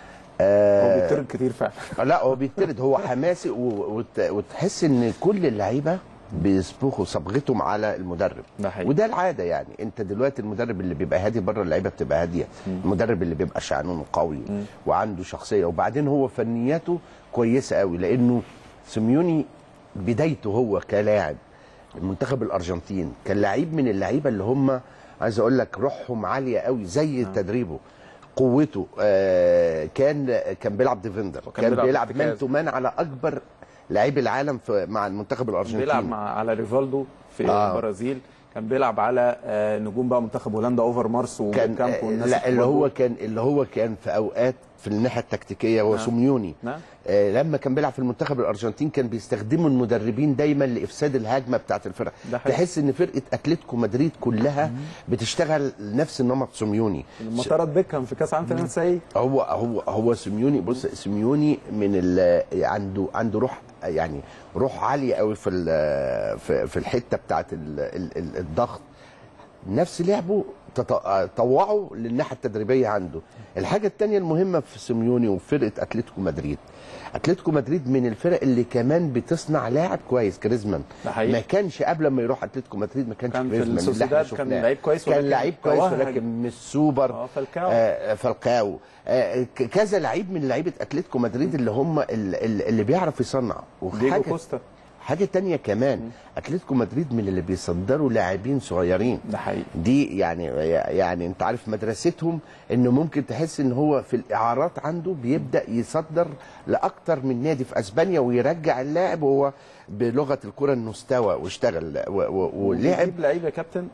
آه بيطرد كتير فعلا لا هو بيطرد هو حماسي و- وت- وتحس ان كل اللعيبه بيصبغوا صبغتهم على المدرب ده حقيقي. وده العاده يعني انت دلوقتي المدرب اللي بيبقى هادي بره اللعيبه بتبقى هاديه المدرب اللي بيبقى شعنون قوي وعنده شخصيه وبعدين هو فنياته كويسه قوي لانه سيميوني بدايته هو كلاعب المنتخب الارجنتين كان لعيب من اللعيبه اللي هم عايز اقول لك روحهم عاليه قوي زي تدريبه قوته آه كان كان بيلعب ديفندر وكان كان بيلعب بيلعب ارتكاز. مان تو مان على اكبر لعيب العالم في مع المنتخب الارجنتيني بيلعب مع على ريفالدو في آه. البرازيل كان بيلعب على آه، نجوم بقى منتخب هولندا اوفر مارس كان وكامب والناس لا اللي الكبار هو دول. كان اللي هو كان في اوقات في الناحيه التكتيكيه هو نعم. سوميوني نعم. آه لما كان بيلعب في المنتخب الارجنتين كان بيستخدموا المدربين دايما لافساد الهجمه بتاعت الفرقه ده حقيقي. تحس ان فرقه اتلتيكو مدريد كلها بتشتغل نفس النمط سوميوني لما طرد بيكهام في كاس عام 92 هو هو هو سيميوني بص سيميوني من ال عنده عنده روح يعني روح عاليه قوي في ال- في في الحته بتاعت ال- ال- ال- الضغط نفس لعبه تط- طوعه للناحيه التدريبيه عنده الحاجه الثانيه المهمه في سيميوني وفرقه اتلتيكو مدريد اتلتيكو مدريد من الفرق اللي كمان بتصنع لاعب كويس كريزمان ده حقيقي. ما كانش قبل ما يروح اتلتيكو مدريد ما كانش كان في كريزمان اللي احنا السوسيداد كان شفناه. لعيب كويس كان ولكن لعيب كويس توهج. ولكن مش سوبر اه فالكاو آه، فالكاو آه، ك- كذا لعيب من لعيبه اتلتيكو مدريد اللي هم ال- ال- اللي بيعرف يصنع ديجو وحاجه كوستا حاجه تانية كمان اتلتيكو مدريد من اللي بيصدروا لاعبين صغيرين ده حقيقي دي يعني يعني انت عارف مدرستهم انه ممكن تحس ان هو في الاعارات عنده بيبدا يصدر لاكتر من نادي في اسبانيا ويرجع اللاعب وهو بلغه الكره انه استوى واشتغل و- و- ولعب يجيب لعيب يا كابتن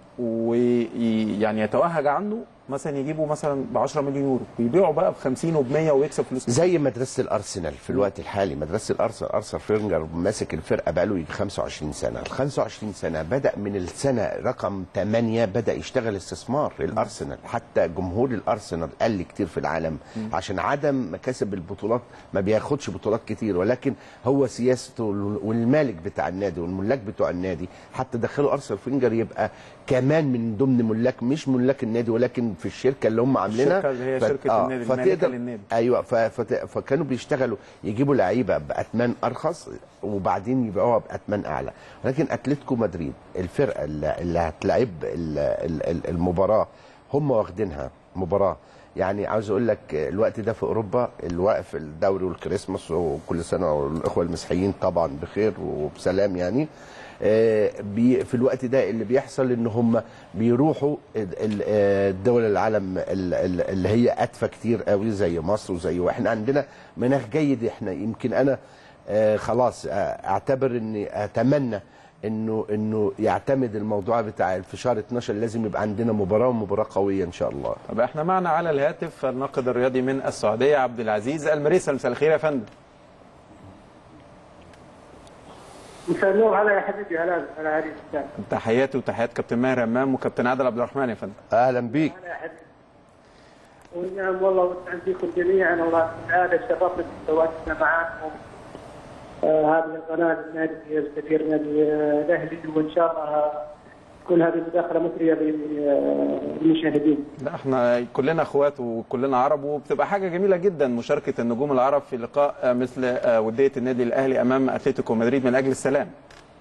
ويعني يتوهج عنه مثلا يجيبوا مثلا ب 10 مليون يورو ويبيعوا بقى ب 50 وب 100 ويكسب فلوس زي مدرسه الارسنال في الوقت الحالي مدرسه الارسنال ارسنال فيرنجر ماسك الفرقه بقاله يجي 25 سنه ال 25 سنه بدا من السنه رقم 8 بدا يشتغل استثمار الارسنال حتى جمهور الارسنال قل كتير في العالم عشان عدم مكاسب البطولات ما بياخدش بطولات كتير ولكن هو سياسته والمال المالك بتاع النادي والملاك بتوع النادي حتى دخلوا ارسنال فينجر يبقى كمان من ضمن ملاك مش ملاك النادي ولكن في الشركه اللي هم عاملينها الشركة اللي هي شركة النادي، المالكة فتقدر للنادي. ايوه ف... فت... فكانوا بيشتغلوا يجيبوا لعيبه باثمان ارخص وبعدين يبيعوها باثمان اعلى ولكن اتلتيكو مدريد الفرقه اللي, اللي هتلعب ال- ال- ال- المباراه هم واخدينها مباراه يعني عاوز اقول لك الوقت ده في اوروبا الوقت في الدوري والكريسماس وكل سنه والاخوه المسيحيين طبعا بخير وبسلام يعني آه، بي- في الوقت ده اللي بيحصل ان هم بيروحوا ال- ال- آه، دول العالم ال- ال- اللي هي ادفى كتير قوي زي مصر وزي واحنا عندنا مناخ جيد احنا يمكن انا آه، خلاص آه، اعتبر اني اتمنى انه انه يعتمد الموضوع بتاع في شهر 12 لازم يبقى عندنا مباراه ومباراه قويه ان شاء الله طب احنا معنا على الهاتف الناقد الرياضي من السعوديه عبد العزيز المريسي مساء الخير يا فندم مساء النور هلا يا حبيبي هلا هلا عليك مساء تحياتي وتحيات كابتن ماهر امام وكابتن عادل عبد الرحمن يا فندم اهلا بيك هلا يا حبيبي والنعم والله والسعد فيكم جميعا الله تعالى شرفنا بتواجدنا معاكم آه هذه القناه النادي الكبير نادي آه، الاهلي وان شاء الله تكون هذه المداخله مثريه للمشاهدين. لا احنا كلنا اخوات وكلنا عرب وبتبقى حاجه جميله جدا مشاركه النجوم العرب في لقاء آه، مثل آه، وديه النادي الاهلي امام اتلتيكو مدريد من اجل السلام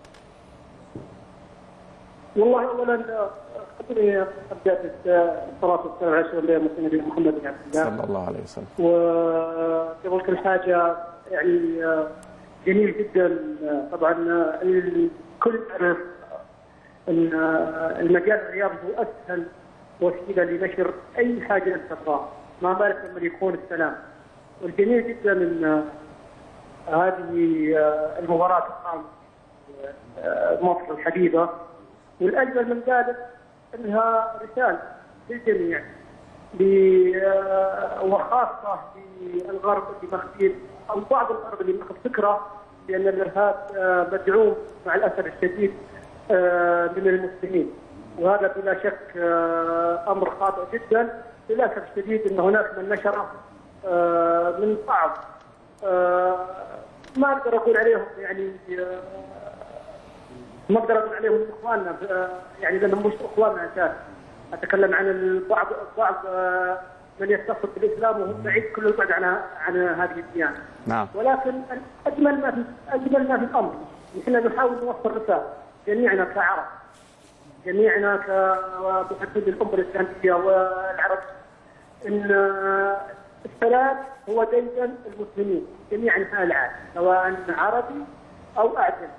والله اولا آه، خليني ابدا بالصلاه والسلام على رسول الله نبينا محمد بن عبد الله. صلى الله عليه وسلم وقبل كل حاجة يعني آه، جميل جدا آه، طبعا آه، الكل يعرف ان آه، المجال الرياضي هو اسهل وسيله لنشر اي حاجه انت تبغاها ما بالك لما يكون السلام والجميل جدا ان آه، هذه آه، المباراه تقام آه، مصر الحبيبه والاجمل من ذلك انها رساله للجميع ب- آه، وخاصه بالغرب اللي ماخذين او بعض الغرب اللي ماخذ فكره بان الارهاب آه، مدعوم مع الاسف الشديد آه، من المسلمين وهذا بلا شك آه، امر خاطئ جدا للاسف الشديد ان هناك من نشره آه، من بعض آه، ما اقدر اقول عليهم يعني آه، ما اقدر اقول عليهم اخواننا آه، يعني لانهم مش اخواننا اساسا اتكلم عن البعض بعض آه، من يتصف بالاسلام وهم بعيد كل البعد عن عن هذه الديانه نعم ولكن اجمل ما في اجمل ما في الامر نحن نحاول نوصل رساله جميعنا كعرب جميعنا كمحبين الامه الاسلاميه والعرب ان السلام هو ديدن المسلمين جميع انحاء العالم سواء عربي او اعجمي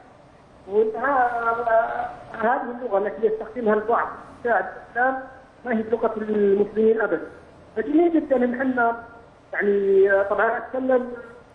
وهذه اللغه التي يستخدمها البعض تساعد الاسلام ما هي بلغه المسلمين ابدا فجميل جدا ان احنا يعني طبعا اتكلم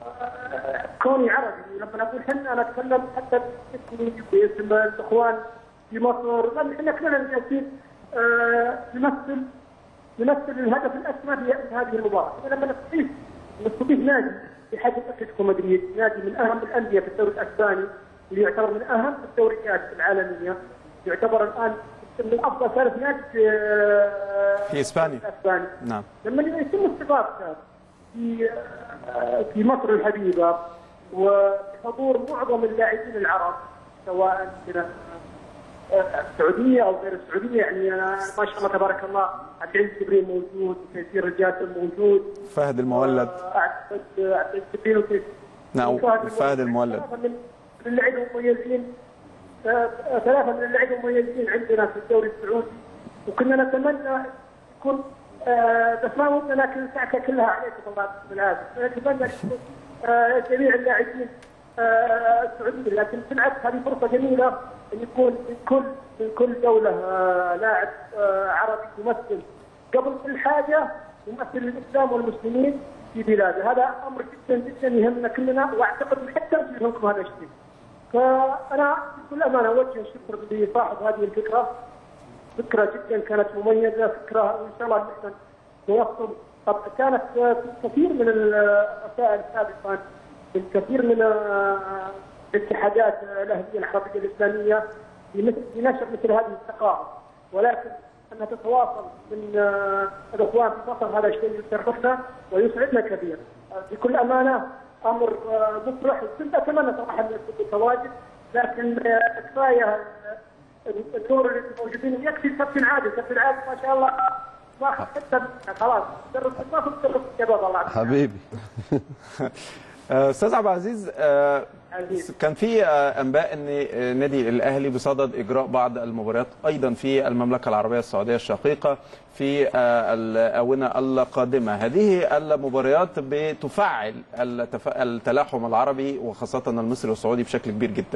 آه، كوني عربي لما اقول احنا انا اتكلم حتى باسمي باسم الاخوان في مصر لان احنا كلنا جالسين آه، نمثل نمثل الهدف الاسمى في هذه المباراه، لما نستضيف نستضيف نادي بحجم اتلتيكو مدريد، نادي من اهم الانديه في الدوري الاسباني اللي يعتبر من اهم الدوريات العالميه، يعتبر الان من افضل ثالث نادي في آه، في إسبانيا. الاسباني نعم لما يتم استضافته في آه، في مصر الحبيبه وبحضور معظم اللاعبين العرب سواء من آه، السعوديه او غير السعوديه يعني أنا ما شاء الله تبارك الله عبد العزيز جبريل موجود وتيسير الجاسم موجود فهد المولد آه، اعتقد آه، عبد العزيز جبريل وتيسير نعم وفهد فهد المولد ثلاثة من من اللعيبه المميزين آه، ثلاثة من اللعيبه المميزين عندنا في الدوري السعودي وكنا نتمنى يكون آه، بس ما ودنا لكن الساعة كلها عليكم الله بالعافية نتمنى يكون آه، جميع اللاعبين آه، السعوديين لكن بالعكس هذه فرصة جميلة ان يكون من كل من كل دولة آه، لاعب آه، عربي يمثل قبل كل حاجة يمثل الاسلام والمسلمين في بلاده هذا امر جدا جدا يهمنا كلنا واعتقد إن حتى انتم يهمكم هذا الشيء فانا بكل امانه اوجه الشكر لصاحب هذه الفكره فكره جدا كانت مميزه فكره وان شاء الله نحن نوصل طب كانت في كثير من الرسائل سابقا من كثير من آه، الاتحادات الاهليه العربيه الاسلاميه بمثل- بنشر مثل هذه الثقافه ولكن انها تتواصل من آه، الاخوان في مصر هذا شيء يشرفنا ويسعدنا كثيرا آه، بكل امانه امر آه، مفرح كنت اتمنى صراحه ان يكون تواجد لكن آه، كفايه آه، الدور اللي موجودين يكفي كابتن عادل كابتن عادل ما شاء الله ما حتى خلاص درس ما في درس الشباب الله يعطيه حبيبي آه، استاذ عبد العزيز آه، عزيز. كان في آه، انباء ان آه، نادي الاهلي بصدد اجراء بعض المباريات ايضا في المملكه العربيه السعوديه الشقيقه في آه، الاونه القادمه هذه المباريات بتفعل التف- التلاحم العربي وخاصه المصري والسعودي بشكل كبير جدا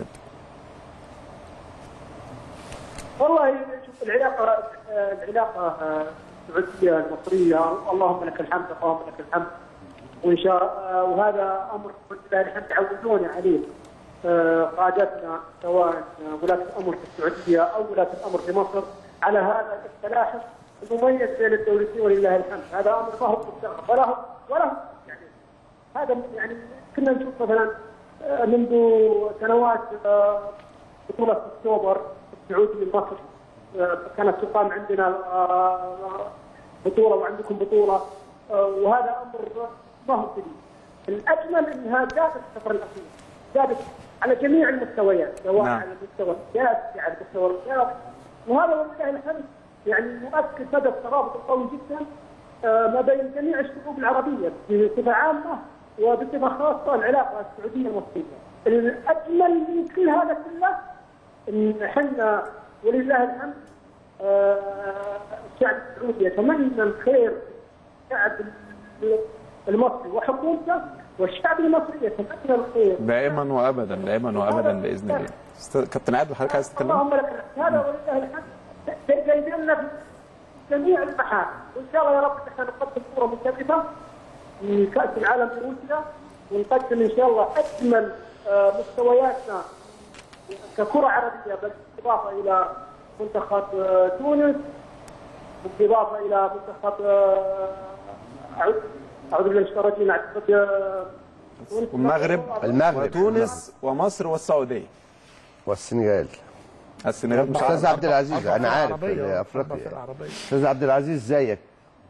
والله شوف العلاقه آه، العلاقه آه، السعوديه المصريه اللهم لك الحمد اللهم لك الحمد وان شاء آه، وهذا امر لله الحمد تعودونا عليه آه، قادتنا سواء آه، ولاة الامر في السعوديه او ولاة الامر في مصر على هذا التلاحم المميز بين الدولتين ولله الحمد هذا امر ما هو مستغرب ولا هو ولا هو يعني هذا يعني كنا نشوف مثلا آه، منذ سنوات آه، بطولة اكتوبر السعودي لمصر آه، كانت تقام عندنا آه، بطولة وعندكم بطولة آه، وهذا أمر ما هو جديد. الأجمل أنها زادت الفترة الأخيرة زادت على جميع المستويات سواء نعم. على المستوى السياسي على المستوى الرياضي وهذا ولله الحمد يعني يؤكد مدى الترابط القوي جدا آه، ما بين جميع الشعوب العربية بصفة عامة وبصفة خاصة العلاقة السعودية المصرية. الأجمل من كل هذا كله ان احنا ولله الحمد آه، الشعب السعودي يتمنى الخير الشعب المصري وحكومته والشعب المصري يتمنى الخير دائما وابدا دائما وابدا باذن الله أستاذ- كابتن عادل حضرتك عايز تتكلم اللهم لك الحمد. هذا ولله الحمد جايزنا في جميع المحافل وان شاء الله يا رب احنا نقدم صوره مشرفه في كاس العالم في روسيا ونقدم ان شاء الله اجمل آه، مستوياتنا ككره عربيه بل بالاضافه الى منتخب آه، تونس بالاضافه الى منتخب آه، اعوذ اعوذ بالله من الشيطان الرجيم اعتقد آه، تونس والمغرب المغرب وتونس ومصر والسعوديه والسنغال السنغال مش استاذ عارف عبد العزيز انا عارف عربية، في فرقة افريقيا عربية. استاذ عبد العزيز ازيك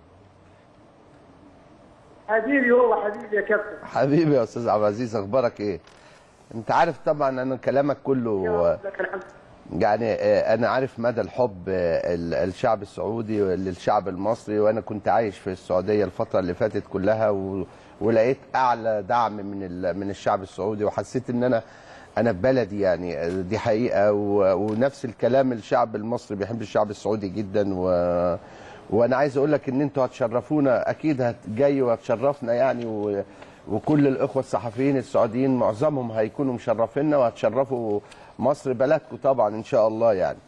حبيبي والله حبيبي يا كابتن حبيبي يا استاذ عبد العزيز اخبارك ايه انت عارف طبعا انا كلامك كله يا لك الحمد يعني آه، انا عارف مدى الحب آه، ال- الشعب السعودي للشعب المصري وانا كنت عايش في السعوديه الفتره اللي فاتت كلها و... ولقيت اعلى دعم من ال... من الشعب السعودي وحسيت ان انا انا في بلدي يعني آه، دي حقيقه و... ونفس الكلام الشعب المصري بيحب الشعب السعودي جدا و... وانا عايز اقول لك ان انتوا هتشرفونا اكيد هتجي وهتشرفنا يعني و... وكل الاخوه الصحفيين السعوديين معظمهم هيكونوا مشرفينا وهتشرفوا مصر بلدكم طبعا ان شاء الله يعني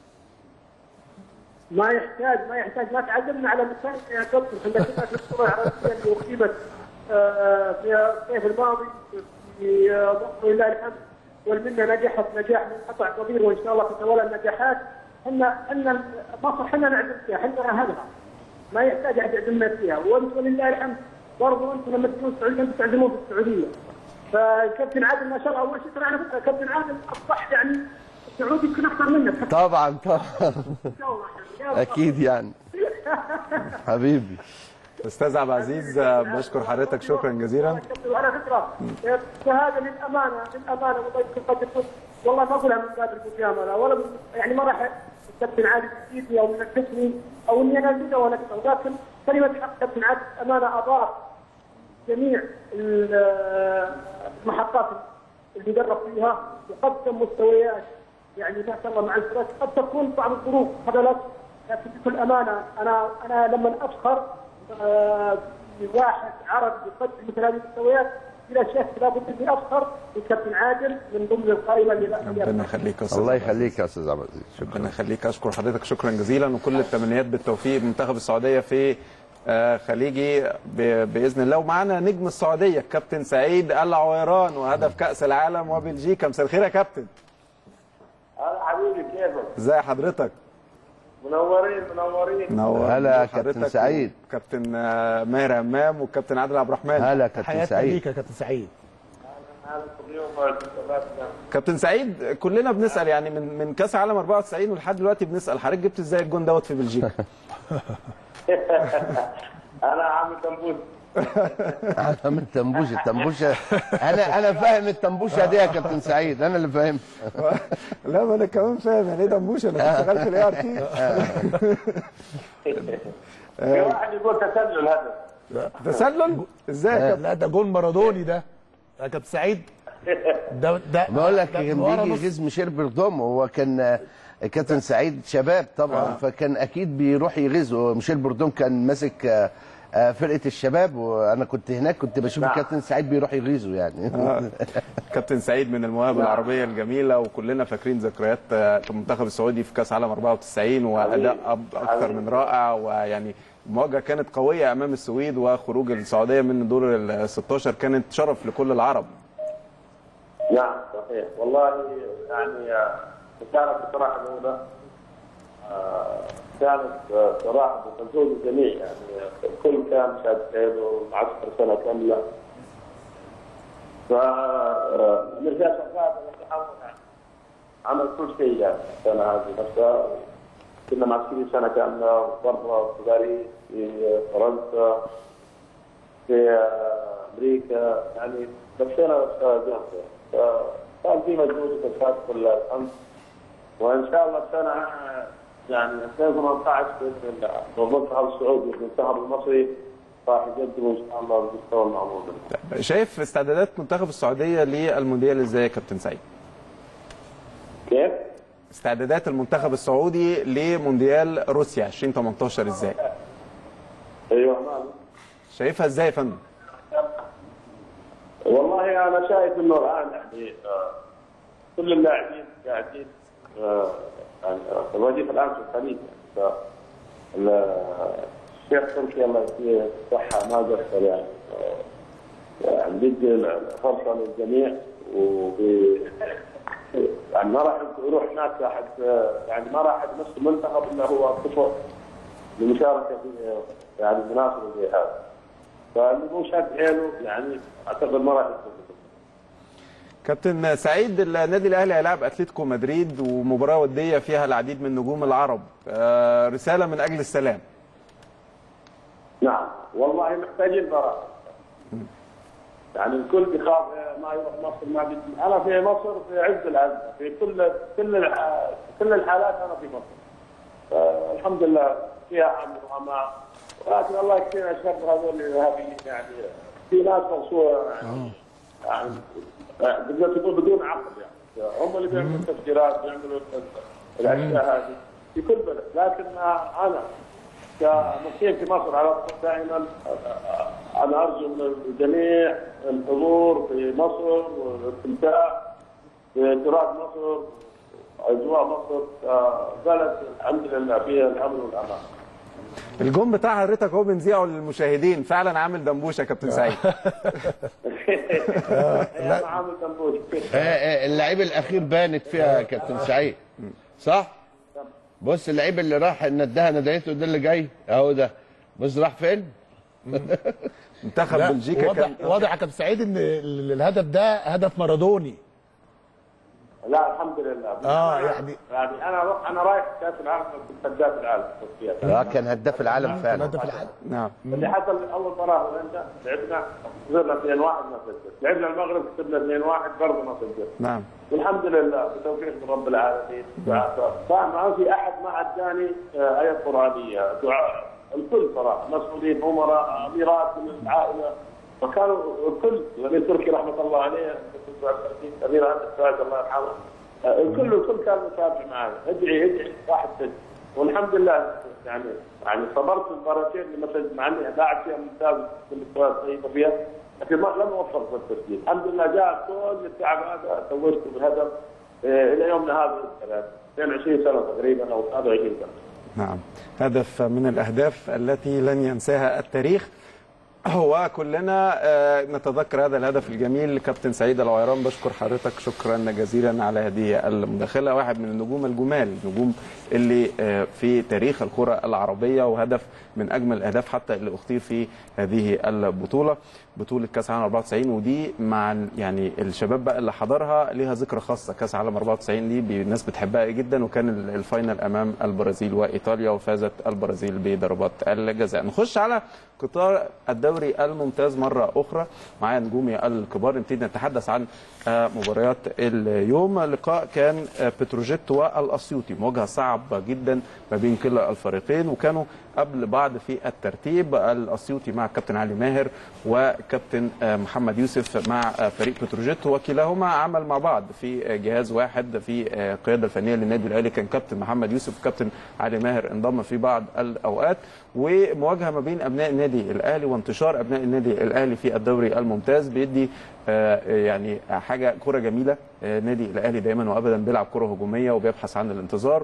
ما يحتاج ما يحتاج ما تعلمنا على مثال يا كابتن احنا كنا في الصوره العربيه اللي اقيمت آه، في الصيف الماضي في آه، مصر ولله الحمد والمنه نجحت نجاح منقطع كبير وان شاء الله تتولى النجاحات احنا احنا مصر احنا نعلم فيها احنا اهلها ما يحتاج احد يعلمنا فيها وانتم ولله الحمد برضه انتم لما تكونوا السعوديه انتم تعلمون في السعوديه فكابتن عادل ما شاء الله اول شيء ترى على فكره كابتن عادل اصبح يعني السعودي يمكن اكثر منك طبعا طبعا ان شاء الله يا الله. اكيد يعني حبيبي استاذ عبد العزيز آه، بشكر حضرتك شكرا جزيلا وعلى فكره الشهاده للامانه للامانه والله يمكن قد يكون والله ما اقولها من باب المجامله ولا من يعني ما راح الكابتن عادل يجيبني او ينكسني او اني انا ازيده ولا أكثر. لكن كلمه حق كابتن عادل امانه اضاف جميع ال- المحطات اللي درب فيها وقدم مستويات يعني ما شاء الله مع الفرق قد تكون بعض الظروف خذلت لكن بكل امانه انا انا لما افخر آه، بواحد عربي يقدم مثل هذه المستويات بلا شك لابد اني افخر بكابتن عادل من ضمن القائمه اللي ربنا يخليك يا استاذ الله عبد العزيز. يخليك يا استاذ عبد العزيز شكرا ربنا يخليك اشكر حضرتك شكرا جزيلا وكل التمنيات بالتوفيق منتخب السعوديه في آه، خليجي ب- باذن الله ومعانا نجم السعوديه الكابتن سعيد العويران وهدف كاس العالم وبلجيكا مساء الخير يا كابتن هلا حبيبي كيفك؟ ازي حضرتك منورين منورين منور هلا يا حضرتك كابتن سعيد. كابتن آه، ماهر همام والكابتن عادل عبد الرحمن هلا كابتن حياتنا سعيد ليك يا كابتن سعيد هلا اليوم شبابنا كابتن سعيد كلنا بنسال يعني من من كاس عالم 94 ولحد دلوقتي بنسال حضرتك جبت ازاي الجون دوت في بلجيكا انا عامل دمبوز انا من تنبوشه تنبوشه انا انا فاهم التنبوشه دي يا كابتن سعيد انا اللي فاهم لا ما انا كمان فاهم يعني ايه دموشه انا كنت شغال في الاي ار تي في واحد يقول تسلل هدف تسلل ازاي يا كابتن لا ده جول مارادوني ده يا كابتن سعيد ده ده بقول لك ده كان ورا بيجي نص. يغيظ ميشيل بردوم هو كان آه، كابتن سعيد شباب طبعا آه. فكان اكيد بيروح يغيظه ميشيل بردوم كان ماسك آه، آه، فرقه الشباب وانا كنت هناك كنت بشوف نعم. الكابتن سعيد بيروح يغيظه يعني كابتن سعيد من المواهب العربيه الجميله وكلنا فاكرين ذكريات آه، المنتخب السعودي في كاس عالم 94 واداء أب- اكثر من رائع ويعني المواجهه كانت قويه امام السويد وخروج السعوديه من دور ال 16 كانت شرف لكل العرب نعم صحيح والله يعني آه، كانت بصراحه الاولى آه، كانت آه، صراحه بتزول الجميع يعني الكل كان شاد حيله معسكر سنه كامله ف مرجع شغال عمل كل شيء يعني السنه هذه نفسها كنا معسكرين سنه كامله برا في باريس في فرنسا في آه، امريكا يعني لفينا جامده فكان في مجهود وكفاءات كلها الحمد وان شاء الله السنه يعني 2018 باذن الله والمنتخب السعودي والمنتخب المصري راح يقدموا ان شاء الله المستوى المعمول شايف استعدادات منتخب السعوديه للمونديال ازاي يا كابتن سعيد كيف؟ استعدادات المنتخب السعودي لمونديال روسيا 2018 ازاي ايوه مالك شايفها ازاي يا فندم والله انا شايف انه الان يعني آه، كل اللاعبين قاعدين آه، يعني آه، الوظيفه الان في الخليج يعني ف- ال- الشيخ تركي الله يديه الصحه ما قصر يعني آه، يعني بيدي الفرصه للجميع وب يعني ما راح يروح هناك احد آه، يعني ما راح يمثل المنتخب الا هو كفؤ للمشاركه في يعني مناسبه زي هذا فاللي مو شاد حيله يعني اعتقد ما راح يكون كابتن سعيد النادي الاهلي هيلاعب اتلتيكو مدريد ومباراه وديه فيها العديد من نجوم العرب آه، رساله من اجل السلام نعم والله محتاجين براءة يعني الكل بيخاف ما يروح مصر ما بيجي انا في مصر في عز الازمه في كل كل الح... كل الحالات انا في مصر الحمد لله فيها امن وامان ولكن الله يكفينا شر هذول الارهابيين يعني في ناس مقصوره يعني يعني تقدر تقول بدون عقل يعني هم اللي بيعملوا التفجيرات بيعملوا الاشياء هذه في كل بلد لكن انا كمقيم في مصر على طول دائما انا ارجو من الجميع الحضور في مصر والاستمتاع بتراث مصر اجواء مصر آه، بلد الحمد لله فيها الامن والامان. الجون بتاع حضرتك هو بنذيعه للمشاهدين فعلا عامل دمبوش يا كابتن سعيد انا عامل تنبوش آه، آه، اللعيب الاخير بانت فيها يا كابتن سعيد صح بص اللعيب اللي راح ندها ندهته ده اللي جاي اهو ده بص راح فين منتخب لا، بلجيكا واضح كان واضح يا كابتن سعيد ان ال- الهدف ده هدف مارادوني لا الحمد لله اه يعني يعني انا انا رايح كاس العالم كنت هداف العالم في التصفيات. اه كان هداف العالم فعلا هدف العالم نعم اللي حصل اول مباراه هولندا لعبنا خسرنا 2-1 ما سجل، لعبنا المغرب كسبنا 2-1 برضه ما سجل. نعم والحمد لله بتوفيق من رب العالمين طبعا ما في احد ما اداني آه، ايه قرانيه دعاء الكل صراحه مسؤولين امراء اميرات من العائله وكانوا الكل الامير تركي رحمه الله عليه امير عبد السعد الله يرحمه آه، الكل الكل كان متابع معي ادعي ادعي واحد سجل والحمد لله يعني يعني صبرت المباراتين اللي مثلا مع اني لاعب فيها ممتاز في المستويات طيبه فيها لكن ما لم اوفق في التسجيل، الحمد لله جاء كل التعب هذا سويته بالهدف آه، الى يومنا هذا 22 سنه تقريبا او 23 سنه. نعم هدف من الأهداف التي لن ينساها التاريخ هو كلنا آه، نتذكر هذا الهدف الجميل كابتن سعيد العويران بشكر حضرتك شكرا جزيلا على هذه المداخله واحد من النجوم الجمال النجوم اللي آه، في تاريخ الكره العربيه وهدف من اجمل الاهداف حتى اللي اختير في هذه البطوله بطوله كاس العالم 94 ودي مع ال- يعني الشباب بقى اللي حضرها ليها ذكرى خاصه كاس العالم 94 دي بي- الناس بتحبها جدا وكان ال- الفاينل امام البرازيل وايطاليا وفازت البرازيل بضربات الجزاء نخش على قطار الدوري الدوري الممتاز مره اخرى معايا نجومي الكبار نبتدي نتحدث عن آه، مباريات اليوم لقاء كان آه، بتروجيت والاسيوطي مواجهه صعبه جدا ما بين كلا الفريقين وكانوا قبل بعض في الترتيب الاسيوطي مع كابتن علي ماهر وكابتن آه، محمد يوسف مع آه، فريق بتروجيت وكلاهما عمل مع بعض في آه، جهاز واحد في آه، القياده الفنيه للنادي الاهلي كان كابتن محمد يوسف وكابتن علي ماهر انضم في بعض الاوقات ومواجهه ما بين ابناء النادي الاهلي وانتشار ابناء النادي الاهلي في الدوري الممتاز بيدي آه، يعني حاجه كره جميله آه، النادي الاهلي دايما وابدا بيلعب كره هجوميه وبيبحث عن الانتظار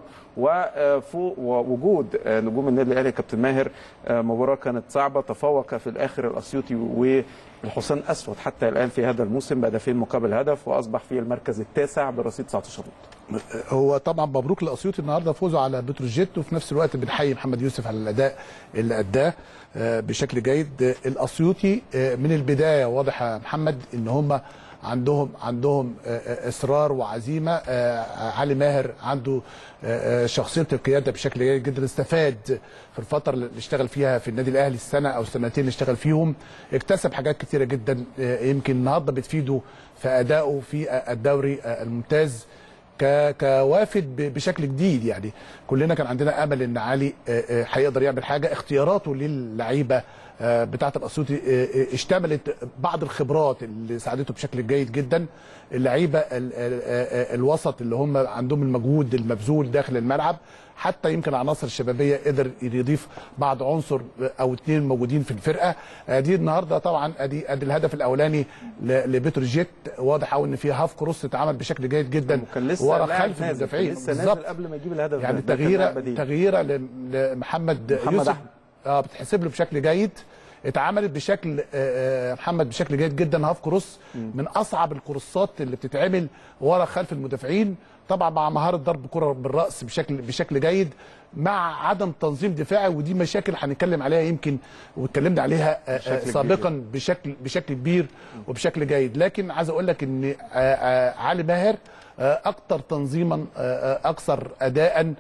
وفوق وجود آه، نجوم النادي الاهلي كابتن ماهر آه، مباراه كانت صعبه تفوق في الاخر الاسيوطي والحصان اسود حتى الان في هذا الموسم بهدفين مقابل هدف واصبح في المركز التاسع برصيد 19 نقطه هو طبعا مبروك لاسيوطي النهارده فوزه على بتروجيت وفي نفس الوقت بنحيي محمد يوسف على الاداء اللي اداه آه، بشكل جيد آه، الاسيوطي آه، من البدايه واضح يا محمد ان هم عندهم عندهم آه، آه، اصرار وعزيمه آه، علي ماهر عنده آه، آه، شخصيه القياده بشكل جيد جدا استفاد في الفتره اللي اشتغل فيها في النادي الاهلي السنه او السنتين اللي اشتغل فيهم اكتسب حاجات كتيره جدا آه، يمكن النهارده بتفيده في ادائه في آه، الدوري آه، الممتاز ك- كوافد ب- بشكل جديد يعني كلنا كان عندنا امل ان علي آه، آه، هيقدر يعمل حاجه اختياراته للعيبه آه، بتاعه الاسيوطي آه، آه، اشتملت بعض الخبرات اللي ساعدته بشكل جيد جدا اللعيبه ال- ال- آه، آه، الوسط اللي هم عندهم المجهود المبذول داخل الملعب حتى يمكن عناصر الشبابيه قدر يضيف بعض عنصر او اثنين موجودين في الفرقه آه، دي النهارده طبعا ادي ادي الهدف الاولاني ل- لبتروجيت واضح قوي ان في هاف كروس اتعمل بشكل جيد جدا وكان لسه ورا لاعب خلف نازل، المدافعين كان لسه بالظبط. نازل قبل ما يجيب الهدف يعني ده. ده كان تغييره لاعب بديل. تغييره ل- لمحمد محمد يوسف أحمد. اه بتحسب له بشكل جيد اتعملت بشكل آه، آه، محمد بشكل جيد جدا هاف كروس من اصعب الكروسات اللي بتتعمل ورا خلف المدافعين طبعا مع مهاره ضرب كره بالراس بشكل بشكل جيد مع عدم تنظيم دفاعي ودي مشاكل هنتكلم عليها يمكن واتكلمنا عليها آه، بشكل آه، كبير سابقا بشكل بشكل كبير وبشكل جيد لكن عايز اقول لك ان آه، آه، علي ماهر آه، اكثر تنظيما آه، آه، اكثر اداء آه،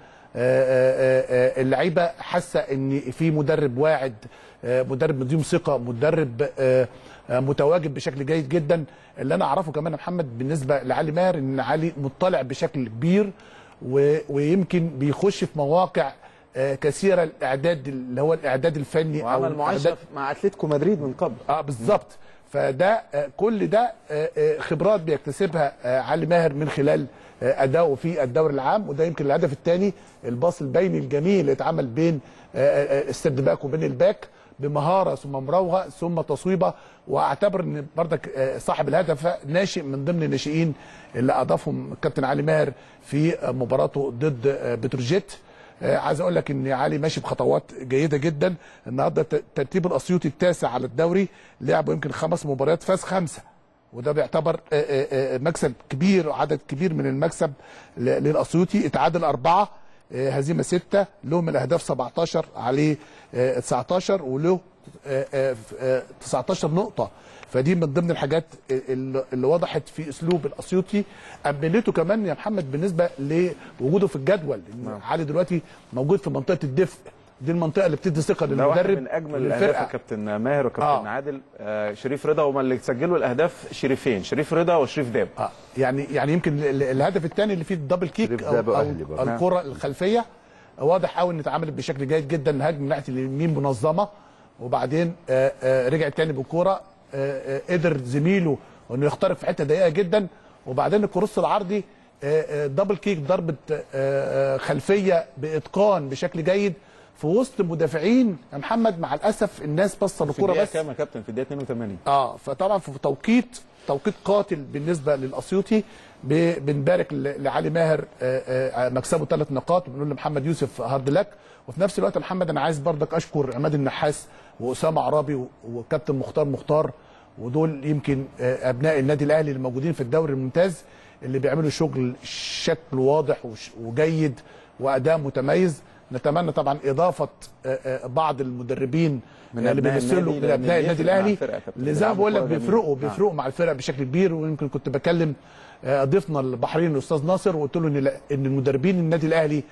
آه، آه، اللعيبه حاسه ان في مدرب واعد آه، مدرب مديم ثقه مدرب آه، آه، متواجد بشكل جيد جدا اللي انا اعرفه كمان يا محمد بالنسبه لعلي ماهر ان علي مطلع بشكل كبير و- ويمكن بيخش في مواقع آه، كثيره الاعداد اللي هو الاعداد الفني وعمل الإعداد- معاشره مع اتلتيكو مدريد من قبل اه بالظبط فده آه، كل ده آه، آه، خبرات بيكتسبها آه، علي ماهر من خلال آه، اداؤه في الدوري العام وده يمكن الهدف الثاني الباص البيني الجميل اللي اتعمل بين آه، آه، السيرد باك وبين الباك بمهاره ثم مراوغه ثم تصويبه واعتبر ان بردك آه، صاحب الهدف ناشئ من ضمن الناشئين اللي اضافهم الكابتن علي ماهر في آه، مباراته ضد آه، بتروجيت آه، عايز اقول لك ان علي ماشي بخطوات جيده جدا النهارده ت- ترتيب الاسيوطي التاسع على الدوري لعبوا يمكن خمس مباريات فاز خمسه وده بيعتبر آه، آه، آه، مكسب كبير وعدد كبير من المكسب ل- للاسيوطي اتعادل اربعه آه، هزيمه سته لهم الاهداف 17 عليه آه، 19 وله آه، آه، آه، 19 نقطه فدي من ضمن الحاجات اللي اللي وضحت في اسلوب الاسيوطي امنته كمان يا محمد بالنسبه لوجوده في الجدول إن علي دلوقتي موجود في منطقه الدفء دي المنطقه اللي بتدي ثقه ده واحد للمدرب من اجمل وللفرقة. الاهداف يا كابتن ماهر وكابتن آه. آه. عادل آه شريف رضا هما اللي سجلوا الاهداف شريفين شريف رضا وشريف داب اه يعني يعني يمكن ال- الهدف الثاني اللي فيه الدبل كيك شريف او, ده بقى أو أهلي برضه. الكره الخلفيه واضح قوي ان اتعملت بشكل جيد جدا هجم من ناحيه اليمين منظمه وبعدين آه آه رجع تاني بالكوره آه آه قدر زميله انه يخترق في حته ضيقه جدا وبعدين الكروس العرضي آه آه دبل كيك ضربه آه آه خلفيه باتقان بشكل جيد في وسط مدافعين يا محمد مع الاسف الناس بصه في للكوره الدقيقه بس كام يا كابتن في الدقيقه 82 اه فطبعا في توقيت توقيت قاتل بالنسبه للاسيوطي ب- بنبارك ل- لعلي ماهر آه، آه، مكسبه ثلاث نقاط وبنقول لمحمد يوسف هارد لك وفي نفس الوقت يا محمد انا عايز برضك اشكر عماد النحاس واسامه عرابي و- وكابتن مختار مختار ودول يمكن آه، ابناء النادي الاهلي اللي موجودين في الدوري الممتاز اللي بيعملوا شغل شكل واضح وش- وجيد واداء متميز نتمنى طبعا اضافه آه، آه، بعض المدربين من اللي أبناء بيمثلوا النادي من لأن ابناء النادي بيفرق مع الاهلي الفرقة يا كابتن. اللي زي ما بيلعبوا بقول لك كورة جميلة. بيفرقوا نعم. بيفرقوا مع الفرق بشكل كبير ويمكن كنت بكلم آه، ضيفنا البحرين الاستاذ ناصر وقلت له ان لا- ان المدربين النادي الاهلي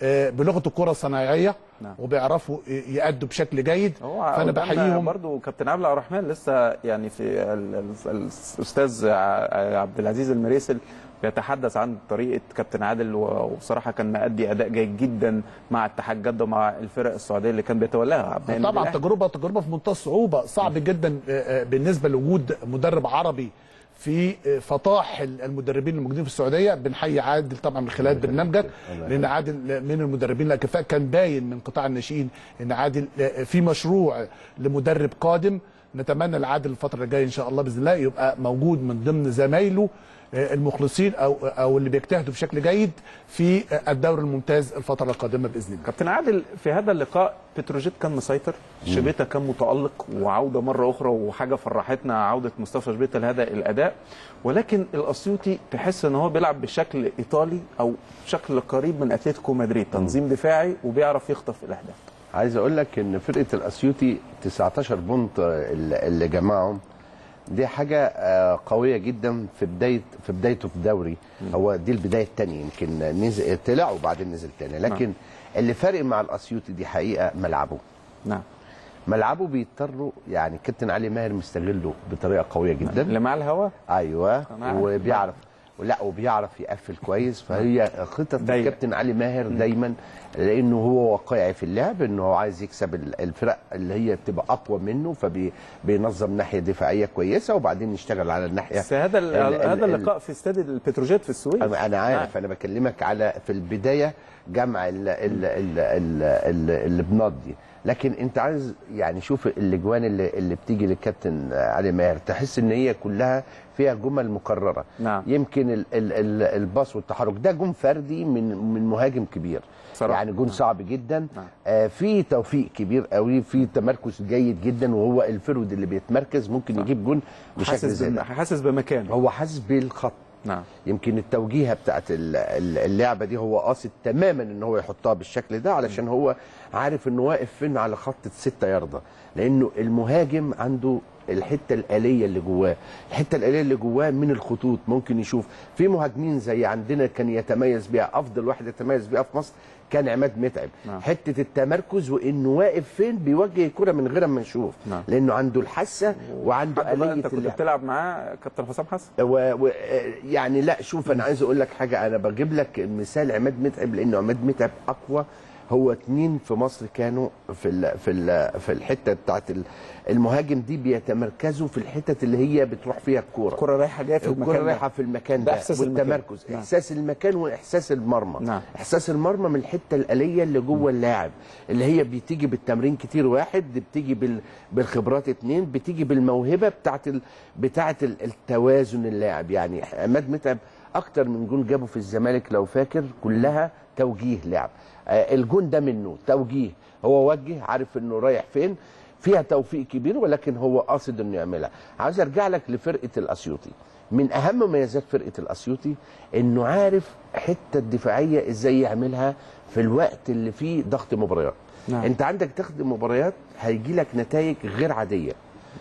آه، بلغه الكره الصناعيه نعم. وبيعرفوا ي- يأدوا بشكل جيد هو فانا قدامنا بحييهم برضو كابتن عبد الرحمن لسه يعني في ال- ال- الاستاذ ع- عبد العزيز المريسل بيتحدث عن طريقه كابتن عادل و- وبصراحه كان مأدي اداء جيد جدا مع اتحاد جده ومع الفرق السعوديه اللي كان بيتولاها عبد النادي طبعا الأهلي. تجربه تجربه في منتهى الصعوبه صعب جدا آه، آه، بالنسبه لوجود مدرب عربي في آه، فطاح المدربين الموجودين في السعوديه بنحيي عادل طبعا من خلال برنامجك لان عادل من المدربين الاكفاء كان باين من قطاع الناشئين ان عادل آه، في مشروع لمدرب قادم نتمنى لعادل الفتره الجايه ان شاء الله باذن الله يبقى موجود من ضمن زمايله آه، المخلصين او او اللي بيجتهدوا بشكل جيد في آه، الدوري الممتاز الفتره القادمه باذن الله كابتن عادل في هذا اللقاء بتروجيت كان مسيطر شبيتا كان متألق وعودة مرة أخرى وحاجة فرحتنا عودة مصطفى شبيتا لهذا الأداء ولكن الأسيوطي تحس إن هو بيلعب بشكل إيطالي أو شكل قريب من أتلتيكو مدريد تنظيم دفاعي وبيعرف يخطف الأهداف عايز اقول لك ان فرقه الاسيوطي 19 بونت اللي اللي جمعهم دي حاجه آه، قويه جدا في بدايه في بدايته في الدوري هو دي البدايه الثانيه يمكن نزل طلع وبعدين نزل تاني لكن اللي فارق مع الاسيوطي دي حقيقه ملعبه نعم ملعبه بيضطروا يعني كابتن علي ماهر مستغله بطريقه قويه جدا اللي مع الهوا ايوه أنا عارف. وبيعرف لا وبيعرف يقفل كويس فهي خطط دايما. الكابتن علي ماهر دايما لانه هو واقعي في اللعب انه هو عايز يكسب ال- الفرق اللي هي بتبقى اقوى منه فبينظم ناحيه دفاعيه كويسه وبعدين يشتغل على الناحيه بس هذا ال- ال- ال- هذا ال- اللقاء في استاد البتروجيت في السويس انا أنا عارف انا بكلمك على في البدايه جمع ال ال ال ال ال البنات دي لكن انت عايز يعني شوف الاجوان اللي اللي بتيجي للكابتن علي ماهر تحس ان هي كلها فيها جمل مكرره نعم. يمكن ال ال ال الباص والتحرك ده جون فردي من من مهاجم كبير صراحة. يعني جون صعب جدا نعم. آه في توفيق كبير قوي في تمركز جيد جدا وهو الفرود اللي بيتمركز ممكن يجيب جون بشكل حاسس زي بم- ده حاسس بمكانه هو حاسس بالخط نعم يمكن التوجيهه بتاعت ال- ال- اللعبه دي هو قاصد تماما ان هو يحطها بالشكل ده علشان هو عارف انه واقف فين على خط الستة ياردة لانه المهاجم عنده الحته الاليه اللي جواه الحته الاليه اللي جواه من الخطوط ممكن يشوف في مهاجمين زي عندنا كان يتميز بيها افضل واحد يتميز بيها في مصر كان عماد متعب نعم. حته التمركز وانه واقف فين بيوجه الكره من غير ما نشوف نعم. لانه عنده الحاسه وعنده حد بقى اليه انت كنت اللعب بتلعب معاه كابتن حسام حسن و... و... يعني لا شوف انا عايز اقول لك حاجه انا بجيب لك مثال عماد متعب لانه عماد متعب اقوى هو اتنين في مصر كانوا في ال... في ال... في الحته بتاعت ال- المهاجم دي بيتمركزوا في الحتت اللي هي بتروح فيها الكوره الكرة رايحة جاية في الكرة المكان رايحه ده في المكان ده ده, إحساس المكان. والتمركز نعم. احساس المكان واحساس المرمى نعم. احساس المرمى من الحته الاليه اللي جوه اللاعب اللي هي بتيجي بالتمرين كتير واحد بتيجي بال... بالخبرات اتنين بتيجي بالموهبه بتاعت ال... بتاعت ال- التوازن اللاعب يعني عماد متعب اكتر من جون جابه في الزمالك لو فاكر كلها توجيه لعب آه، الجون ده منه توجيه هو وجه عارف انه رايح فين فيها توفيق كبير ولكن هو قاصد انه يعملها عاوز ارجع لك لفرقه الاسيوطي من اهم مميزات فرقه الاسيوطي انه عارف حته الدفاعيه ازاي يعملها في الوقت اللي فيه ضغط مباريات نعم. انت عندك ضغط مباريات هيجي لك نتائج غير عاديه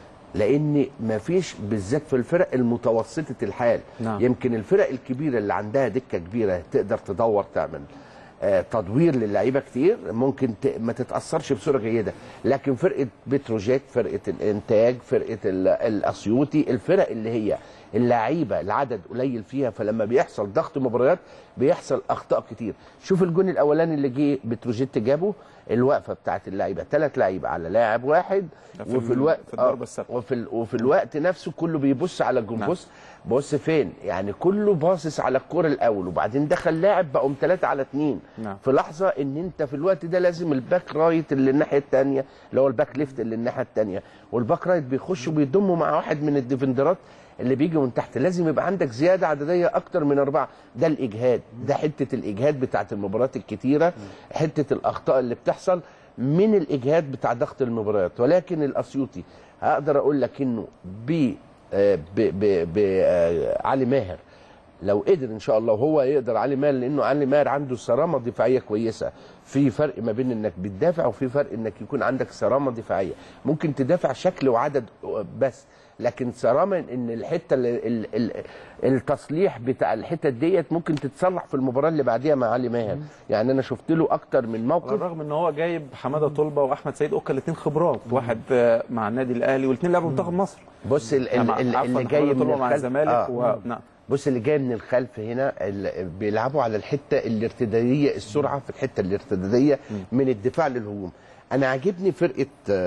لان مفيش بالذات في الفرق المتوسطه الحال نعم. يمكن الفرق الكبيره اللي عندها دكه كبيره تقدر تدور تعمل آه، تدوير للعيبه كتير ممكن ت... ما تتاثرش بصوره جيده لكن فرقه بتروجيت فرقه الانتاج فرقه ال- الاسيوطي الفرق اللي هي اللعيبه العدد قليل فيها فلما بيحصل ضغط مباريات بيحصل اخطاء كتير شوف الجون الاولاني اللي جه بتروجيت جابه الوقفه بتاعت اللعيبه ثلاث لعيبه على لاعب واحد ده في وفي ال- الوقت في الضربة آه، الثابتة. وفي ال... وفي الوقت نفسه كله بيبص على الجون نعم. بص بص فين يعني كله باصص على الكوره الاول وبعدين دخل لاعب بقوا ثلاثه على اثنين نعم. في لحظه ان انت في الوقت ده لازم الباك رايت اللي الناحيه الثانيه اللي هو الباك ليفت اللي الناحيه الثانيه والباك رايت بيخشوا بيضموا مع واحد من الديفندرات اللي بيجي من تحت لازم يبقى عندك زياده عدديه اكتر من اربعه ده الاجهاد ده حته الاجهاد بتاعت المباريات الكتيره حته الاخطاء اللي بتحصل من الاجهاد بتاع ضغط المباريات ولكن الاسيوطي هقدر اقول لك انه ب آه، ب ب ب آه، علي ماهر لو قدر ان شاء الله وهو يقدر علي ماهر لانه علي ماهر عنده صرامه دفاعيه كويسه في فرق ما بين انك بتدافع وفي فرق انك يكون عندك صرامه دفاعيه ممكن تدافع شكل وعدد بس لكن صرامه ان الحته ال ال ال التصليح بتاع الحته ديت ممكن تتصلح في المباراه اللي بعديها مع علي ماهر يعني انا شفت له اكتر من على موقف الرغم ان هو جايب حماده طلبه واحمد سيد اوكا الاثنين خبرات واحد آه، مع النادي الاهلي والاثنين لعبوا منتخب مصر بص ال- ال- يعني ال- عفواً، اللي جاي حمادة من طلبة مع الخلف الزمالك آه. و... نعم بص اللي جاي من الخلف هنا ال- بيلعبوا على الحته الارتداديه السرعه في الحته الارتداديه من الدفاع للهجوم انا عاجبني فرقه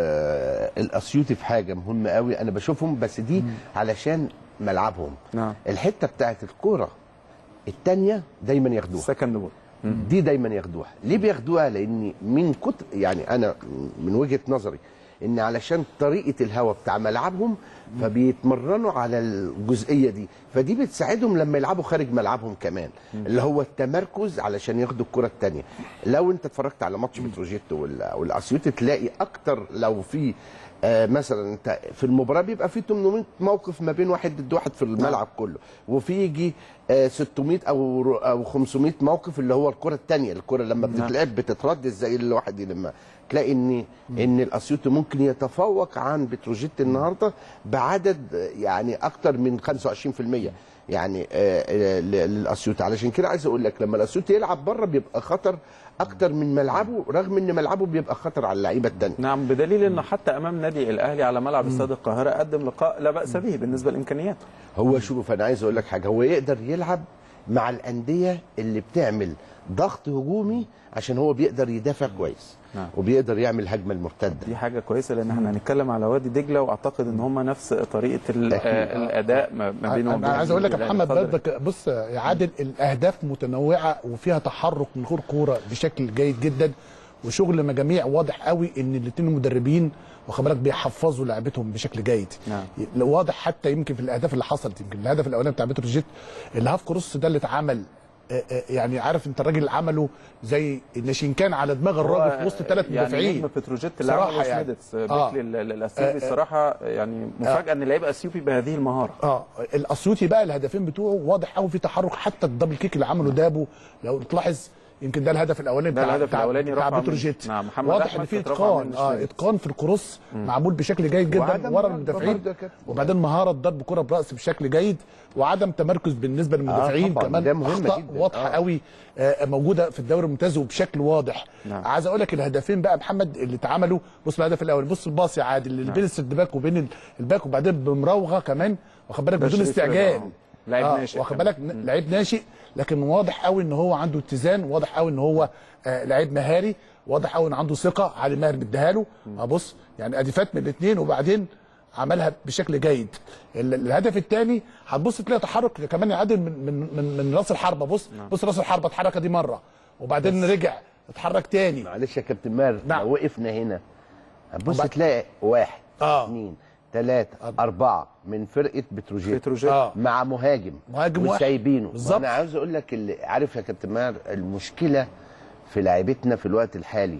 آه، الاسيوطي في حاجه مهمه قوي انا بشوفهم بس دي علشان ملعبهم نعم الحته بتاعت الكوره الثانيه دايما ياخدوها سكند بول دي دايما ياخدوها ليه بياخدوها لان من كتر يعني انا من وجهه نظري ان علشان طريقه الهواء بتاع ملعبهم فبيتمرنوا على الجزئيه دي فدي بتساعدهم لما يلعبوا خارج ملعبهم كمان اللي هو التمركز علشان ياخدوا الكره الثانيه لو انت اتفرجت على ماتش بتروجيت وال- والاسيوطي تلاقي اكتر لو في آه مثلا انت في المباراه بيبقى في 800 موقف ما بين واحد ضد واحد في الملعب كله وفي يجي آه 600 او ر- او 500 موقف اللي هو الكره الثانيه الكره لما بتتلعب بتترد ازاي اللي الواحد يلمها تلاقي ان ان الاسيوطي ممكن يتفوق عن بتروجيت النهارده بعدد آه، يعني اكتر من 25% يعني آه، آه، ل- للاسيوطي علشان كده عايز اقول لك لما الاسيوطي يلعب بره بيبقى خطر اكتر من ملعبه رغم ان ملعبه بيبقى خطر على اللعيبه الثانيه نعم بدليل انه حتى امام نادي الاهلي على ملعب استاد القاهره قدم لقاء لا باس به بالنسبه لامكانياته هو شوف انا عايز اقول لك حاجه هو يقدر يلعب مع الانديه اللي بتعمل ضغط هجومي عشان هو بيقدر يدافع كويس نعم. وبيقدر يعمل هجمه المرتده دي حاجه كويسه لان احنا هنتكلم على وادي دجله واعتقد ان هم نفس طريقه ال- أكيد. آه، الاداء ما ما بينهم انا عايز اقول لك يا وبين محمد الأهلي. برضك بص يا عادل الاهداف متنوعه وفيها تحرك من غير كوره بشكل جيد جدا وشغل مجاميع واضح قوي ان الاثنين المدربين واخد بالك بيحفظوا لعبتهم بشكل جيد نعم. واضح حتى يمكن في الاهداف اللي حصلت يمكن الهدف الاولاني بتاع بتروجيت الهاف كروس ده اللي اتعمل آه، آه، يعني عارف انت الراجل اللي عمله زي الناشينكان على دماغ الراجل في وسط ثلاث يعني مدافعين نجم بتروجيت اللي صراحة عمله يعني. شميدتس آه. بيكلي ال- ال- الاثيوبي آه، آه. الصراحه يعني مفاجاه ان لعيب اثيوبي بهذه المهاره اه الاسيوطي بقى الهدفين بتوعه واضح قوي في تحرك حتى الدبل كيك اللي عمله دابو لو تلاحظ يمكن ده الهدف الاولاني ده بتاع الهدف بتاع, الأولاني بتاع رفع من- بتروجيت نعم، محمد واضح أحمد ان في كانت رفعة اتقان من اه شوية. اتقان في الكروس معمول بشكل جيد جدا وعدم ورا ضرب المدافعين برضه كده. وبعدين مهاره ضرب كره براس بشكل جيد وعدم تمركز بالنسبه للمدافعين طبعاً، كمان ده مهم أخطاء جداً. واضحه آه. قوي آه، موجوده في الدوري الممتاز وبشكل واضح نعم. عايز اقول لك الهدفين بقى محمد اللي اتعملوا بص الهدف الاول بص الباص يا عادل اللي بين السد باك وبين ال- الباك وبعدين بمراوغه كمان واخد بالك ده بدون شريف استعجال رضا. لعيب آه، ناشئ واخد كمان. بالك ن- لعيب ناشئ لكن واضح قوي ان هو عنده اتزان واضح قوي ان هو آه لعيب مهاري واضح قوي ان عنده ثقه علي ماهر مديها له ابص يعني ادي فات من الاثنين وبعدين عملها بشكل جيد ال- الهدف الثاني هتبص تلاقي تحرك كمان يعدل من من من, من راس الحربه بص بص راس الحربه اتحرك دي مره وبعدين رجع اتحرك تاني معلش يا كابتن ماهر نعم. لو وقفنا هنا هتبص وبعد- تلاقي واحد آه. اثنين ثلاثة أربعة من فرقة بتروجيت بتروجيت. آه. مع مهاجم مهاجم واحد. وسايبينه بالظبط. أنا عاوز أقول لك اللي عارف يا كابتن ماهر المشكلة في لعيبتنا في الوقت الحالي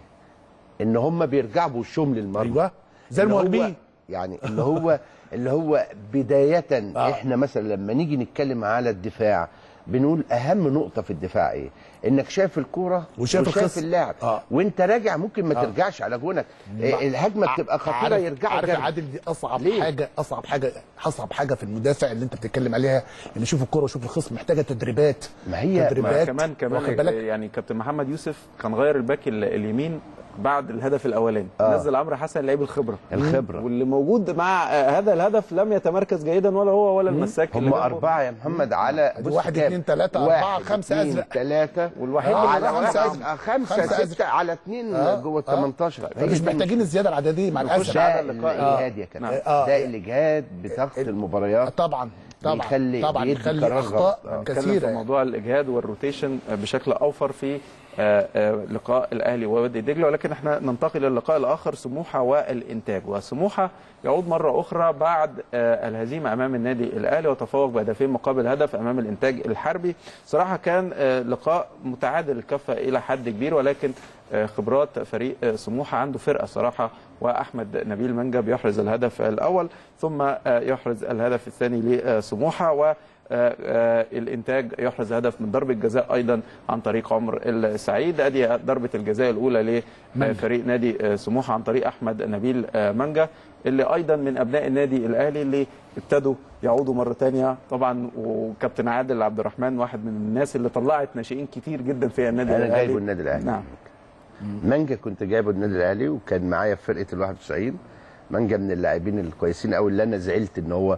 إن هم بيرجعوا بوشهم للمرمى ايوه زي اللي هو- المهاجمين يعني اللي هو اللي هو بداية احنا مثلا لما نيجي نتكلم على الدفاع بنقول اهم نقطة في الدفاع ايه؟ انك شايف الكورة وشايف وشايف الخصم. اللاعب آه. وانت راجع ممكن ما ترجعش على جونك إيه الهجمة بتبقى خطيرة عارف- يرجعوا عارف يا جري. عادل دي اصعب ليه؟ حاجه اصعب حاجه اصعب حاجه في المدافع اللي انت بتتكلم عليها ان يشوف الكوره ويشوف الخصم محتاجه تدريبات ما هي- ما تدريبات كمان كمان واخد بالك يعني كابتن محمد يوسف كان غير الباك ال- اليمين بعد الهدف الاولاني آه. نزل عمرو حسن لعيب الخبره الخبرة. واللي موجود مع آه، هذا الهدف لم يتمركز جيدا ولا هو ولا المساك اللي هم جنبه. أربعة يا محمد على أدي بص واحد، كام؟ اتنين، تلاتة، أربعة، واحد، خمسة اتنين، أزرق. تلاتة والوحيد آه، اللي على لعب خمسة واحد. أزرق. آه، خمسة خمسة أزرق. ستة على اتنين آه، جوه ال آه. 18 فمش محتاجين الزياده العدديه مع نخش الاسف على ده اللقاء. الاجهاد يا كابتن آه. ده الاجهاد بضغط المباريات طبعا طبعا بيخلي- طبعا بيدي يخلي قرار اخطاء غلط. آه. نتكلم في كثيره يعني. موضوع الاجهاد والروتيشن بشكل اوفر في آه، آه، لقاء الاهلي ووادي دجله ولكن احنا ننتقل للقاء الاخر سموحه والانتاج وسموحه يعود مره اخرى بعد آه، الهزيمه امام النادي الاهلي وتفوق بهدفين مقابل هدف امام الانتاج الحربي صراحه كان آه، لقاء متعادل الكفه الى حد كبير ولكن آه، خبرات فريق آه، سموحه عنده فرقه صراحه واحمد نبيل منجا بيحرز الهدف الاول ثم آه، يحرز الهدف الثاني لسموحه آه، آه، الانتاج يحرز هدف من ضربه جزاء ايضا عن طريق عمر السعيد ادي ضربه الجزاء الاولى لفريق نادي آه، سموحه عن طريق احمد نبيل آه، منجا اللي ايضا من ابناء النادي الاهلي اللي ابتدوا يعودوا مره ثانيه طبعا وكابتن عادل عبد الرحمن واحد من الناس اللي طلعت ناشئين كتير جدا في النادي انا الاهلي جايبه النادي الاهلي نعم مانجا كنت جايبه النادي الاهلي وكان معايا في فرقه ال 91 مانجا من اللاعبين الكويسين قوي اللي انا زعلت ان هو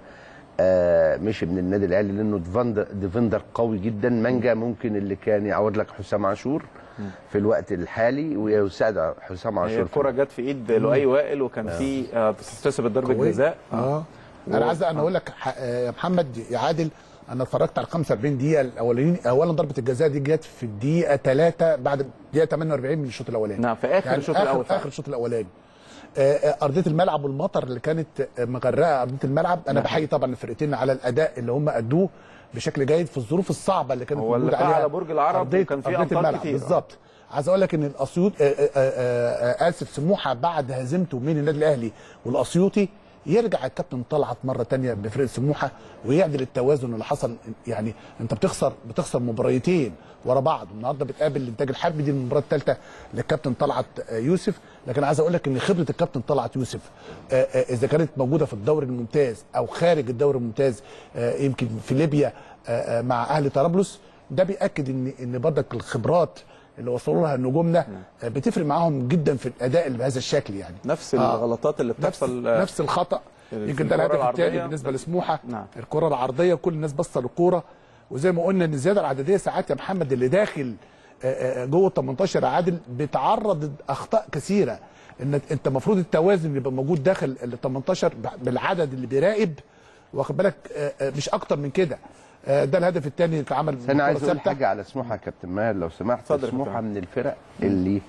آه مشي من النادي الاهلي لانه ديفندر ديفندر قوي جدا مانجا ممكن اللي كان يعوض لك حسام عاشور في الوقت الحالي ويساعد حسام هي عاشور في الكره جت في ايد لؤي وائل وكان في آه، تحتسب ضربه قوية. جزاء اه انا عايز انا اقول لك ح- آه، يا محمد يا عادل انا اتفرجت على 45 دقيقه الاولانيين اولا ضربه الجزاء دي جت في الدقيقه 3 بعد الدقيقه 48 من الشوط الاولاني نعم في اخر الشوط آخر الاول فعلا. اخر الشوط الاولاني آه، آه، ارضيه الملعب والمطر اللي كانت آه، مغرقه ارضيه الملعب انا نعم. بحيي طبعا الفرقتين على الاداء اللي هم ادوه بشكل جيد في الظروف الصعبه اللي كانت هو موجوده اللقاء عليها على برج العرب أرضية- وكان فيه أرضية أمطار الملعب كتير. بالظبط عايز اقول لك ان الاسيوط آه، آه، آه، آه، اسف سموحه بعد هزيمته من النادي الاهلي والاسيوطي يرجع الكابتن طلعت مره تانية بفرقه سموحه ويعدل التوازن اللي حصل يعني انت بتخسر بتخسر مباريتين ورا بعض النهارده بتقابل الانتاج الحربي دي المباراه الثالثه للكابتن طلعت آه، يوسف لكن عايز اقول لك ان خبره الكابتن طلعت يوسف آه، آه، اذا كانت موجوده في الدوري الممتاز او خارج الدوري الممتاز آه، يمكن في ليبيا آه، آه، مع اهلي طرابلس ده بياكد ان ان برضك الخبرات اللي وصلوا لها نجومنا آه، بتفرق معاهم جدا في الاداء اللي بهذا الشكل يعني نفس آه. الغلطات اللي نفس بتحصل آه، نفس الخطا في يمكن ده الكرة الهدف الثاني العرضية. بالنسبه لسموحه نعم. الكره العرضيه كل الناس باصه للكوره وزي ما قلنا ان الزياده العدديه ساعات يا محمد اللي داخل آه، آه، جوه ال 18 يا عادل بيتعرض لاخطاء كثيره ان انت المفروض التوازن يبقى موجود داخل ال 18 بالعدد اللي بيراقب واخد بالك آه، آه، مش اكتر من كده آه، ده الهدف الثاني اللي اتعمل بس انا عايز بالكرة اقول ثابتة. حاجه على سموحه يا كابتن ماهر لو سمحت اتفضل يا سموحه كابتن. من الفرق اللي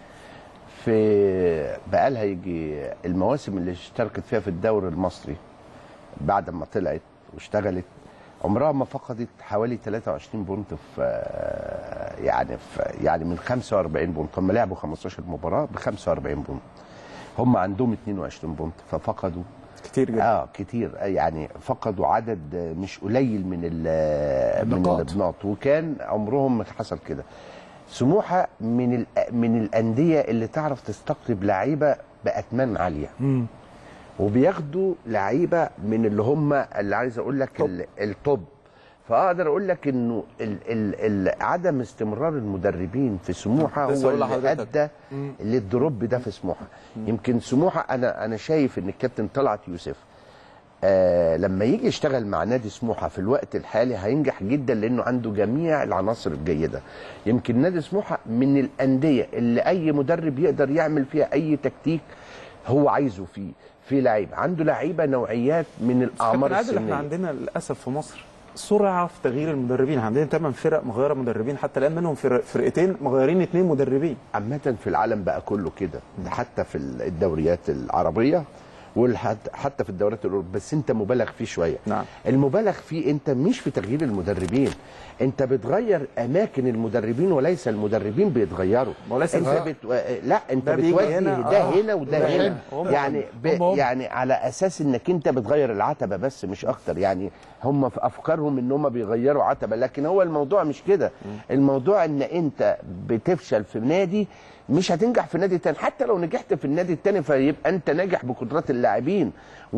في بقالها يجي المواسم اللي اشتركت فيها في الدوري المصري بعد ما طلعت واشتغلت عمرها ما فقدت حوالي 23 بونت في يعني في يعني من 45 بونت هم لعبوا 15 مباراه ب 45 بونت هم عندهم 22 بونت ففقدوا كتير جدا اه كتير يعني فقدوا عدد مش قليل من ال- من النقاط. النقاط وكان عمرهم ما حصل كده سموحه من ال- من الانديه اللي تعرف تستقطب لعيبه باتمان عاليه وبياخدوا لعيبه من اللي هم اللي عايز اقول لك ال- التوب فاقدر اقول لك انه ال ال ال عدم استمرار المدربين في سموحه لسه هو أقول اللي لحضرتك. ادى للدروب ده في سموحه يمكن سموحه انا انا شايف ان الكابتن طلعت يوسف آه لما يجي يشتغل مع نادي سموحه في الوقت الحالي هينجح جدا لانه عنده جميع العناصر الجيده يمكن نادي سموحه من الانديه اللي اي مدرب يقدر يعمل فيها اي تكتيك هو عايزه فيه في لعيبه عنده لعيبه نوعيات من الاعمار كابتن عادل احنا السنيه عندنا للاسف في مصر سرعه في تغيير المدربين عندنا ثمان فرق مغيره مدربين حتى الان منهم فرق فرقتين مغيرين اثنين مدربين عامة في العالم بقى كله كده ده حتى في الدوريات العربية وحتى في الدوريات الأوروبية بس أنت مبالغ فيه شوية نعم. المبالغ فيه أنت مش في تغيير المدربين أنت بتغير أماكن المدربين وليس المدربين بيتغيروا وليس أنت الفرق. بت... لا أنت ده بيجي بتوجه هنا، ده آه. هنا وده ده هنا هنا. هم- يعني ب... هم- هم. يعني على أساس إنك أنت بتغير العتبة بس مش أكتر يعني هم في أفكارهم إن هم بيغيروا عتبة لكن هو الموضوع مش كده الموضوع إن أنت بتفشل في نادي مش هتنجح في نادي تاني حتى لو نجحت في النادي التاني فيبقى انت ناجح بقدرات اللاعبين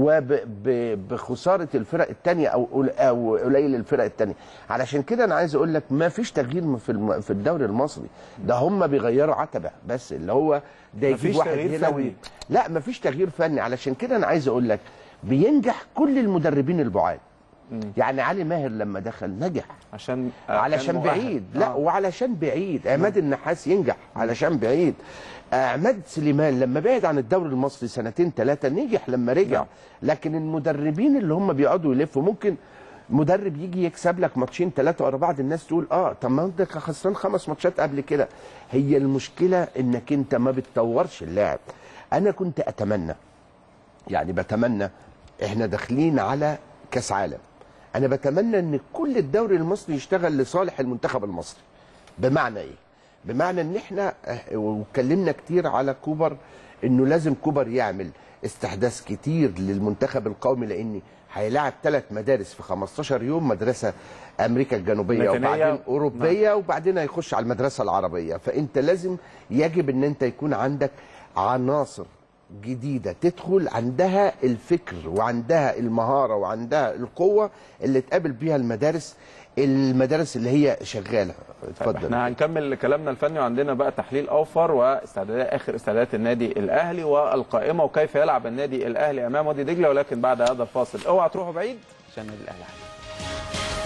وبخساره الفرق التانية او قل- او قليل الفرق التانية علشان كده انا عايز اقول لك ما فيش تغيير في الم- في الدوري المصري ده هم بيغيروا عتبه بس اللي هو ده يجيب مفيش واحد تغيير هنا فني. وي... لا ما فيش تغيير فني علشان كده انا عايز اقول لك بينجح كل المدربين البعاد يعني علي ماهر لما دخل نجح عشان آه، علشان كان مؤهل. بعيد لا آه. وعلشان بعيد عماد النحاس ينجح علشان بعيد عماد سليمان لما بعد عن الدوري المصري سنتين ثلاثه نجح لما رجع نعم. لكن المدربين اللي هم بيقعدوا يلفوا ممكن مدرب يجي يكسب لك ماتشين ثلاثه ورا بعض الناس تقول اه طب ما انت خسران خمس ماتشات قبل كده هي المشكله انك انت ما بتطورش اللاعب انا كنت اتمنى يعني بتمنى احنا داخلين على كاس عالم انا بتمنى ان كل الدوري المصري يشتغل لصالح المنتخب المصري بمعنى ايه بمعنى ان احنا اه، واتكلمنا كتير على كوبر انه لازم كوبر يعمل استحداث كتير للمنتخب القومي لان هيلاعب ثلاث مدارس في 15 يوم مدرسه امريكا الجنوبيه لاتينية. وبعدين اوروبيه وبعدين هيخش على المدرسه العربيه فانت لازم يجب ان انت يكون عندك عناصر جديده تدخل عندها الفكر وعندها المهاره وعندها القوه اللي تقابل بيها المدارس المدارس اللي هي شغاله طيب اتفضل احنا هنكمل كلامنا الفني وعندنا بقى تحليل اوفر واستعدادات اخر استعدادات النادي الاهلي والقائمه وكيف يلعب النادي الاهلي امام وادي دجله ولكن بعد هذا الفاصل اوعى تروحوا بعيد عشان النادي الاهلي حاجة.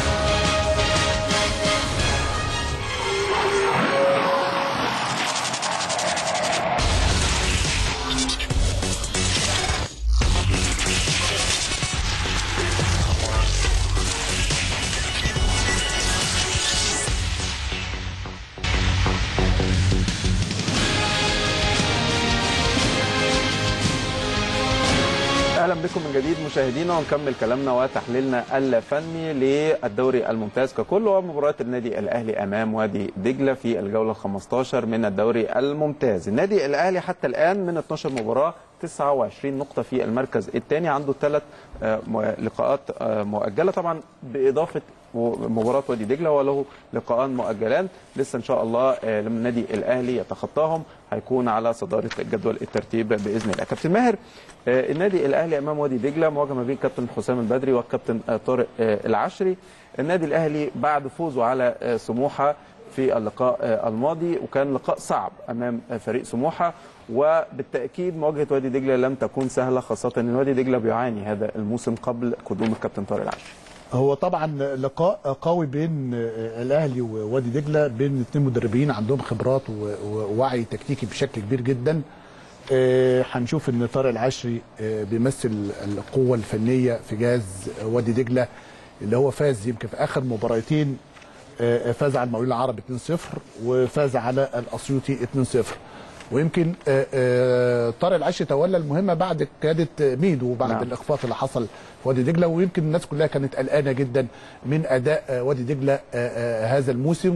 اهلا بكم من جديد مشاهدينا ونكمل كلامنا وتحليلنا الفني للدوري الممتاز ككل ومباريات النادي الاهلي امام وادي دجله في الجوله ال 15 من الدوري الممتاز النادي الاهلي حتى الان من 12 مباراه 29 نقطه في المركز الثاني عنده ثلاث لقاءات آه، مؤجله طبعا باضافه مباراه وادي دجله وله لقاءان مؤجلان لسه ان شاء الله آه، لما النادي الاهلي يتخطاهم هيكون على صداره جدول الترتيب باذن الله كابتن ماهر آه، النادي الاهلي امام وادي دجله مواجهه ما بين كابتن حسام البدري والكابتن آه، طارق آه، العشري النادي الاهلي بعد فوزه على آه، سموحه في اللقاء آه، الماضي وكان لقاء صعب امام آه، فريق سموحه وبالتاكيد مواجهه وادي دجله لم تكن سهله خاصه ان وادي دجله بيعاني هذا الموسم قبل قدوم الكابتن طارق العشري هو طبعا لقاء قوي بين الاهلي ووادي دجله بين اثنين مدربين عندهم خبرات و- ووعي تكتيكي بشكل كبير جدا آه، هنشوف ان طارق العشري آه، بيمثل القوه الفنيه في جهاز وادي دجله اللي هو فاز يمكن في اخر مباراتين آه، فاز على المقاولين العرب 2-0 وفاز على الاسيوطي 2-0 ويمكن آه، آه، طارق العشري تولى المهمه بعد قياده ميدو وبعد نعم. نعم. الاخفاق اللي حصل في وادي دجله ويمكن الناس كلها كانت قلقانه جدا من اداء آه، وادي دجله آه، آه، هذا الموسم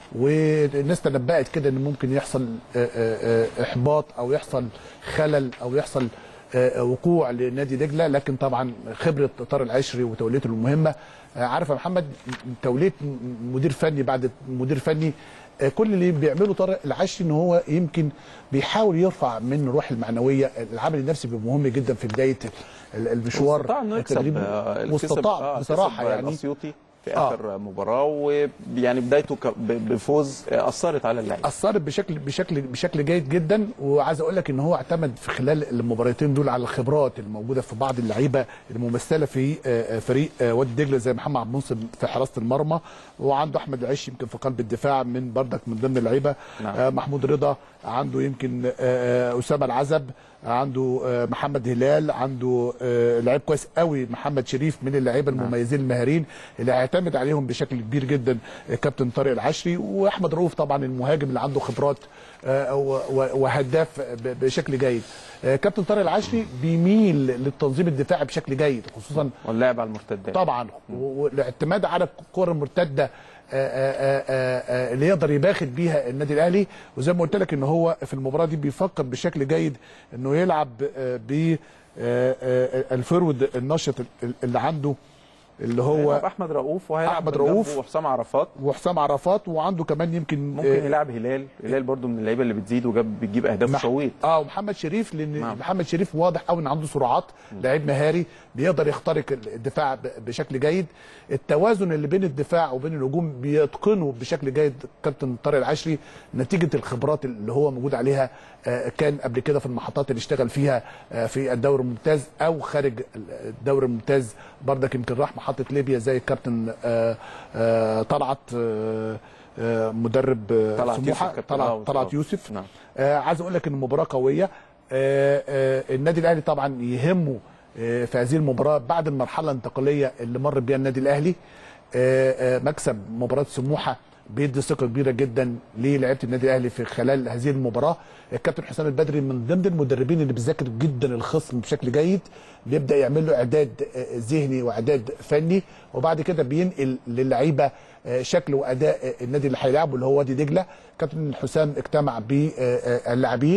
والناس تنبأت كده ان ممكن يحصل آه، آه، آه، احباط او يحصل خلل او يحصل آه، وقوع لنادي دجله لكن طبعا خبره طارق العشري وتوليته المهمه آه، عارف يا محمد توليه مدير فني بعد مدير فني آه، كل اللي بيعمله طارق العشري ان هو يمكن بيحاول يرفع من الروح المعنويه العمل النفسي بيبقى مهم جدا في بدايه ال- المشوار واستطاع انه يكسب التدريبي. آه، كسب- واستطاع آه، بصراحه كسب يعني الاسيوطي في آه. اخر مباراه ويعني بدايته ك- ب- بفوز آه، اثرت على اللعيبه اثرت بشكل بشكل بشكل جيد جدا وعايز اقول لك ان هو اعتمد في خلال المباراتين دول على الخبرات الموجوده في بعض اللعيبه الممثله في آه، آه، فريق آه، وادي دجله زي محمد عبد المنصف في حراسه المرمى وعنده احمد العش يمكن في قلب الدفاع من بردك من ضمن اللعيبه نعم. آه، محمود رضا عنده يمكن آه، آه، اسامه العزب عنده آه، محمد هلال عنده آه، لعيب كويس قوي محمد شريف من اللعيبه المميزين المهارين اللي هيعتمد عليهم بشكل كبير جدا آه، كابتن طارق العشري واحمد رؤوف طبعا المهاجم اللي عنده خبرات آه، و- و- وهداف ب- بشكل جيد آه، كابتن طارق العشري بيميل للتنظيم الدفاعي بشكل جيد خصوصا واللعب على المرتدات طبعا و- والاعتماد على الكره المرتده آه، آه، آه، آه، اللي يقدر يباخد بيها النادي الاهلي وزي ما قلت لك ان هو في المباراه دي بيفكر بشكل جيد انه يلعب ب الفرود النشط اللي عنده اللي هو هو احمد رؤوف وهيلعب أحمد من جنبه رؤوف. وحسام عرفات وحسام عرفات وعنده كمان يمكن ممكن آه، يلعب هلال هلال برضو من اللعيبه اللي بتزيد وجاب بتجيب اهداف مح- شويط اه ومحمد شريف لان نعم. محمد شريف واضح قوي ان عنده سرعات لعيب مهاري بيقدر يخترق الدفاع ب- بشكل جيد التوازن اللي بين الدفاع وبين الهجوم بيتقنه بشكل جيد كابتن طارق العشري نتيجه الخبرات اللي هو موجود عليها آه، كان قبل كده في المحطات اللي اشتغل فيها آه، في الدوري الممتاز او خارج الدوري الممتاز برضك يمكن راح محطه ليبيا زي الكابتن آه، آه، طلعت آه، آه، مدرب آه، طلعت سموحه يوسف كابتن. آه، طلعت طلعت يوسف نعم آه عايز اقول لك ان المباراه قويه آه آه النادي الاهلي طبعا يهمه آه في هذه المباراه بعد المرحله الانتقاليه اللي مر بيها النادي الاهلي آه آه مكسب مباراه سموحه بيدي ثقه كبيره جدا للاعيبه النادي الاهلي في خلال هذه المباراه الكابتن حسام البدري من ضمن المدربين اللي بيذاكر جدا الخصم بشكل جيد بيبدا يعمل له اعداد آه، ذهني واعداد فني وبعد كده بينقل للعيبه آه، شكل واداء آه، النادي اللي هيلعبه اللي هو وادي دجله كابتن حسام اجتمع باللاعبين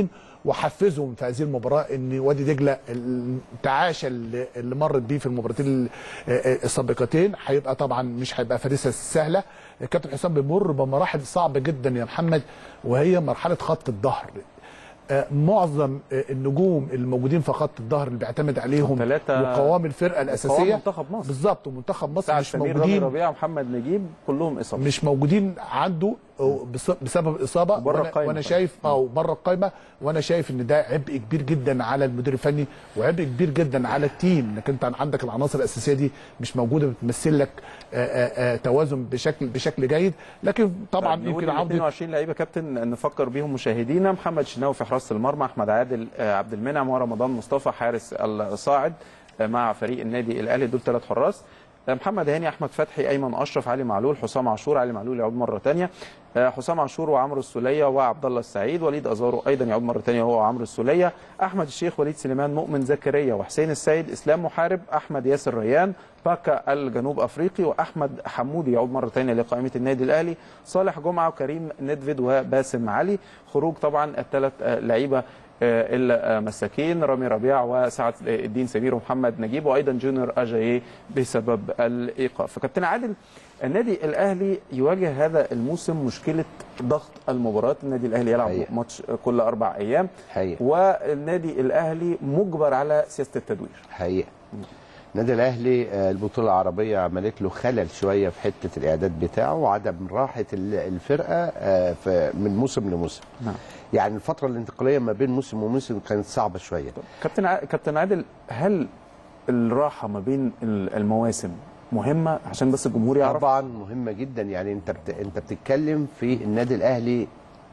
وحفزهم في هذه المباراه ان وادي دجله التعاشى اللي اللي مرت بيه في المباراتين ال- السابقتين هيبقى طبعا مش هيبقى فريسه سهله الكابتن حسام بيمر بمراحل صعبه جدا يا محمد وهي مرحله خط الظهر آه، معظم آه، النجوم الموجودين في خط الظهر اللي بيعتمد عليهم ثلاثة وقوام الفرقه الاساسيه منتخب مصر. بالظبط ومنتخب مصر سعد مش سمير رامي موجودين ربيعه محمد نجيب كلهم اصابه مش موجودين عنده بس- بسبب الاصابه وبره وانا, القايمة وأنا كمان. شايف اه بره القايمه وانا شايف ان ده عبء كبير جدا على المدير الفني وعبء كبير جدا على التيم انك انت عندك العناصر الاساسيه دي مش موجوده بتمثل لك آه، آه، آه، توازن بشكل بشكل جيد لكن طبعا طيب، نقول يمكن ال عوده 22 لعيبه كابتن نفكر بيهم مشاهدينا محمد شناوي في حراسه المرمى احمد عادل آه، عبد المنعم ورمضان مصطفى حارس الصاعد آه، مع فريق النادي الاهلي دول ثلاث حراس آه، محمد هاني احمد فتحي ايمن اشرف علي معلول حسام عاشور علي معلول يعود مره ثانيه حسام عاشور وعمرو السوليه وعبد الله السعيد وليد ازارو ايضا يعود مره ثانيه هو وعمرو السوليه احمد الشيخ وليد سليمان مؤمن زكريا وحسين السيد اسلام محارب احمد ياسر ريان باكا الجنوب افريقي واحمد حمودي يعود مره ثانيه لقائمه النادي الاهلي صالح جمعه وكريم ندفيد وباسم علي خروج طبعا الثلاث آه، لعيبه آه، المساكين رامي ربيع وسعد الدين سمير ومحمد نجيب وايضا جونيور اجاييه بسبب الايقاف فكابتن عادل النادي الاهلي يواجه هذا الموسم مشكله ضغط المباريات النادي الاهلي يلعب حقيقة. ماتش كل اربع ايام حقيقة. والنادي الاهلي مجبر على سياسه التدوير حقيقة النادي الاهلي آه، البطوله العربيه عملت له خلل شويه في حته الاعداد بتاعه وعدم راحه ال- الفرقه آه، في- من موسم لموسم نعم. يعني الفتره الانتقاليه ما بين موسم وموسم كانت صعبه شويه كابتن ع... كابتن عادل هل الراحه ما بين ال- المواسم مهمه عشان بس الجمهور يعرف طبعا مهمه جدا يعني انت بت... انت بتتكلم في النادي الاهلي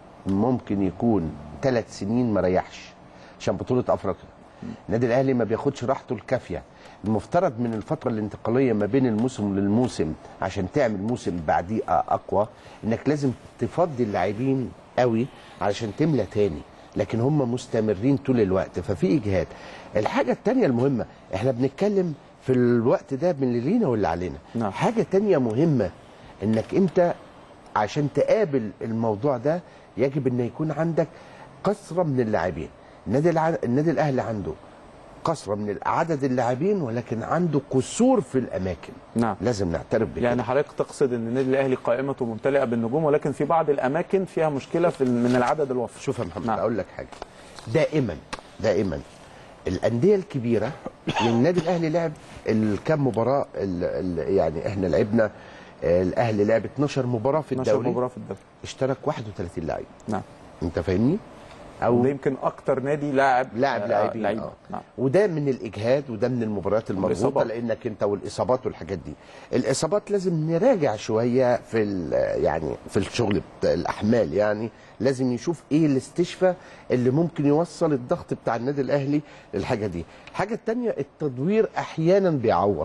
ممكن يكون ثلاث سنين ما ريحش عشان بطوله افريقيا النادي الاهلي ما بياخدش راحته الكافيه المفترض من الفتره الانتقاليه ما بين الموسم للموسم عشان تعمل موسم بعديه اقوى انك لازم تفضي اللاعبين قوي علشان تملى تاني لكن هم مستمرين طول الوقت ففي اجهاد الحاجه الثانيه المهمه احنا بنتكلم في الوقت ده من اللي لينا واللي علينا نعم. حاجه تانية مهمه انك انت عشان تقابل الموضوع ده يجب ان يكون عندك كثره من اللاعبين النادي الع... النادي الاهلي عنده كثره من عدد اللاعبين ولكن عنده قصور في الاماكن نعم لازم نعترف بكده يعني حضرتك تقصد ان النادي الاهلي قائمته ممتلئه بالنجوم ولكن في بعض الاماكن فيها مشكله في من العدد الوفر شوف يا محمد نعم. اقول لك حاجه دائما دائما الانديه الكبيره يعني النادي الاهلي لعب الكام مباراه ال ال يعني احنا لعبنا آه، الاهلي لعب 12 مباراه في 12 الدوري مباراه في الدوري اشترك 31 لاعب نعم انت فاهمني او ده يمكن اكتر نادي لاعب لاعب آه، لاعبين لعيبه آه. نعم وده من الاجهاد وده من المباريات المضغوطه والإصابات. لانك انت والاصابات والحاجات دي الاصابات لازم نراجع شويه في ال- يعني في الشغل بتاع الاحمال يعني لازم يشوف ايه الاستشفاء اللي ممكن يوصل الضغط بتاع النادي الاهلي للحاجه دي الحاجه الثانيه التدوير احيانا بيعور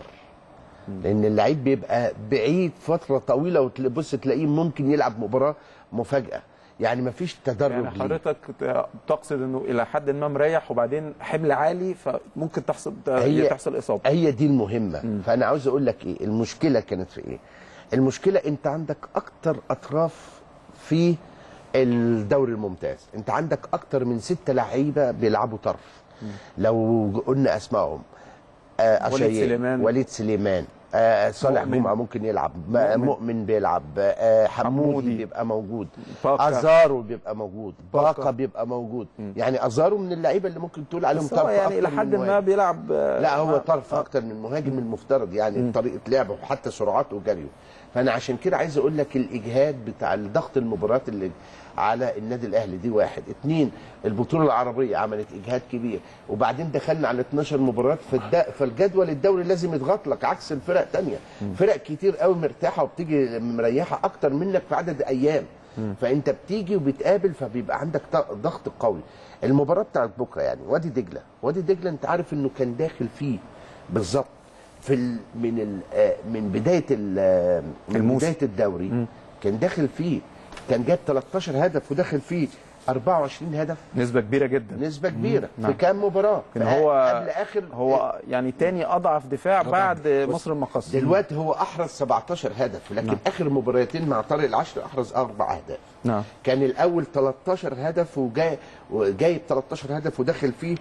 لان اللعيب بيبقى بعيد فتره طويله وتبص تلاقيه ممكن يلعب مباراه مفاجاه يعني مفيش تدرج يعني ليه. حضرتك ت- تقصد انه الى حد ما مريح وبعدين حمل عالي فممكن تحصل هي- تحصل اصابه هي دي المهمه فانا عاوز اقول لك ايه المشكله كانت في ايه المشكله انت عندك اكتر اطراف في الدوري الممتاز انت عندك اكتر من ستة لعيبه بيلعبوا طرف لو قلنا اسمائهم آه وليد أشاير، سليمان. وليد سليمان آه صالح مؤمن. جمعه ممكن يلعب مؤمن. مؤمن, مؤمن بيلعب آه حمودي, حمودي. بيبقى موجود باكا. ازارو بيبقى موجود باكا. باكا بيبقى موجود يعني ازارو من اللعيبه اللي ممكن تقول عليهم بس هو طرف يعني الى أكتر من حد ما مهاجم. بيلعب آه، لا هو مع- طرف اكتر من مهاجم المفترض يعني طريقه لعبه وحتى سرعته وجريه فانا عشان كده عايز اقول لك الاجهاد بتاع ضغط المباريات اللي على النادي الاهلي دي واحد اتنين البطوله العربيه عملت اجهاد كبير وبعدين دخلنا على 12 مباراه فالد... فالجدول الدوري لازم يضغط لك عكس الفرق تانية فرق كتير قوي مرتاحه وبتيجي مريحه اكتر منك في عدد ايام فانت بتيجي وبتقابل فبيبقى عندك ط- ضغط قوي المباراه بتاعت بكره يعني وادي دجله وادي دجله انت عارف انه كان داخل فيه بالظبط في ال من ال آه، من بدايه ال آه، من الموسم. بدايه الدوري كان داخل فيه كان جاب 13 هدف وداخل فيه 24 هدف نسبه كبيره جدا نسبه كبيره نعم. في كام مباراه إن في هو قبل اخر هو يعني تاني اضعف دفاع بعد مصر المقص دلوقتي هو احرز 17 هدف لكن نعم. اخر مباراتين مع طارق العشر احرز اربع اهداف نعم كان الاول 13 هدف وجاي وجايب 13 هدف وداخل فيه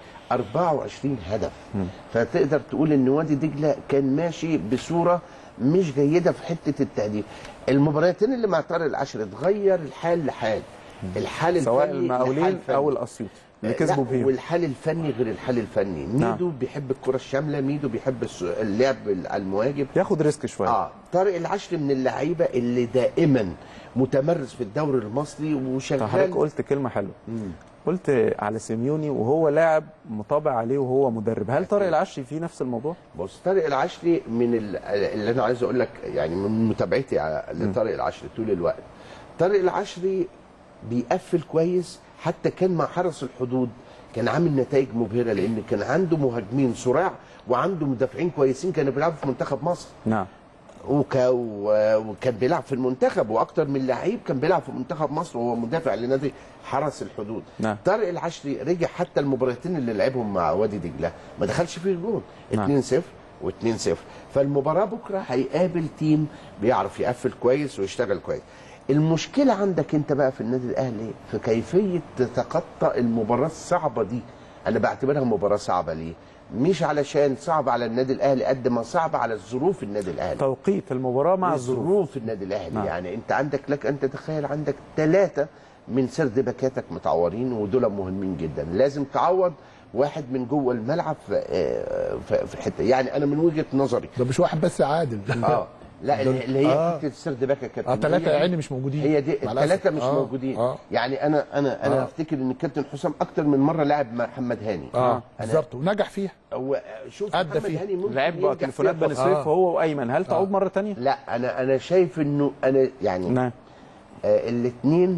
24 هدف فتقدر تقول ان وادي دجله كان ماشي بصوره مش جيده في حته التهديف المباراتين اللي مع طارق العشر اتغير الحال لحال الحال سواء الفني لحال المقاولين فني. او الاسيوطي اللي كسبوا لا، فيهم والحال الفني غير الحال الفني ميدو بيحب الكره الشامله ميدو بيحب الس- اللعب المواجب ياخد ريسك شويه اه طارق العشر من اللعيبه اللي دائما متمرس في الدوري المصري طب وشغال حضرتك قلت كلمه حلوه قلت على سيميوني وهو لاعب مطابع عليه وهو مدرب هل طارق العشري فيه نفس الموضوع بص طارق العشري من ال- اللي انا عايز اقول لك يعني من متابعتي ع- لطارق العشري طول الوقت طارق العشري بيقفل كويس حتى كان مع حرس الحدود كان عامل نتائج مبهره لان كان عنده مهاجمين صراع وعنده مدافعين كويسين كانوا بيلعبوا في منتخب مصر نعم وك... و- وكان بيلعب في المنتخب واكتر من لعيب كان بيلعب في منتخب مصر وهو مدافع لنادي حرس الحدود نعم. طارق العشري رجع حتى المباراتين اللي لعبهم مع وادي دجله ما دخلش فيه الجون نعم. 2-0 و2-0 فالمباراه بكره هيقابل تيم بيعرف يقفل كويس ويشتغل كويس المشكله عندك انت بقى في النادي الاهلي في كيفيه تتخطى المباراه الصعبه دي انا بعتبرها مباراه صعبه ليه مش علشان صعب على النادي الاهلي قد ما صعب على ظروف النادي الاهلي توقيت المباراه مع الظروف ظروف النادي الاهلي نعم. يعني انت عندك لك ان تتخيل عندك ثلاثه من سرد باكاتك متعورين ودول مهمين جدا لازم تعوض واحد من جوه الملعب في آه، في في الحته يعني انا من وجهه نظري ده مش واحد بس عادل اه لا اللي اللي هي آه. حته السرد باكا كابتن اه ثلاثه هي يا دي- عيني مش موجودين هي دي مع الأسف. الثلاثه مش آه، موجودين اه يعني انا انا انا آه. افتكر ان الكابتن حسام اكتر من مره لعب مع محمد هاني اه أنا- بالظبط ونجح فيها هو شوف أدى محمد فيها. هاني ممكن لعب بقى ينجح تليفونات فيها بني خالص. سويف آه. هو وايمن هل تعود مره تانية لا انا انا شايف انه انا يعني نعم آه الاثنين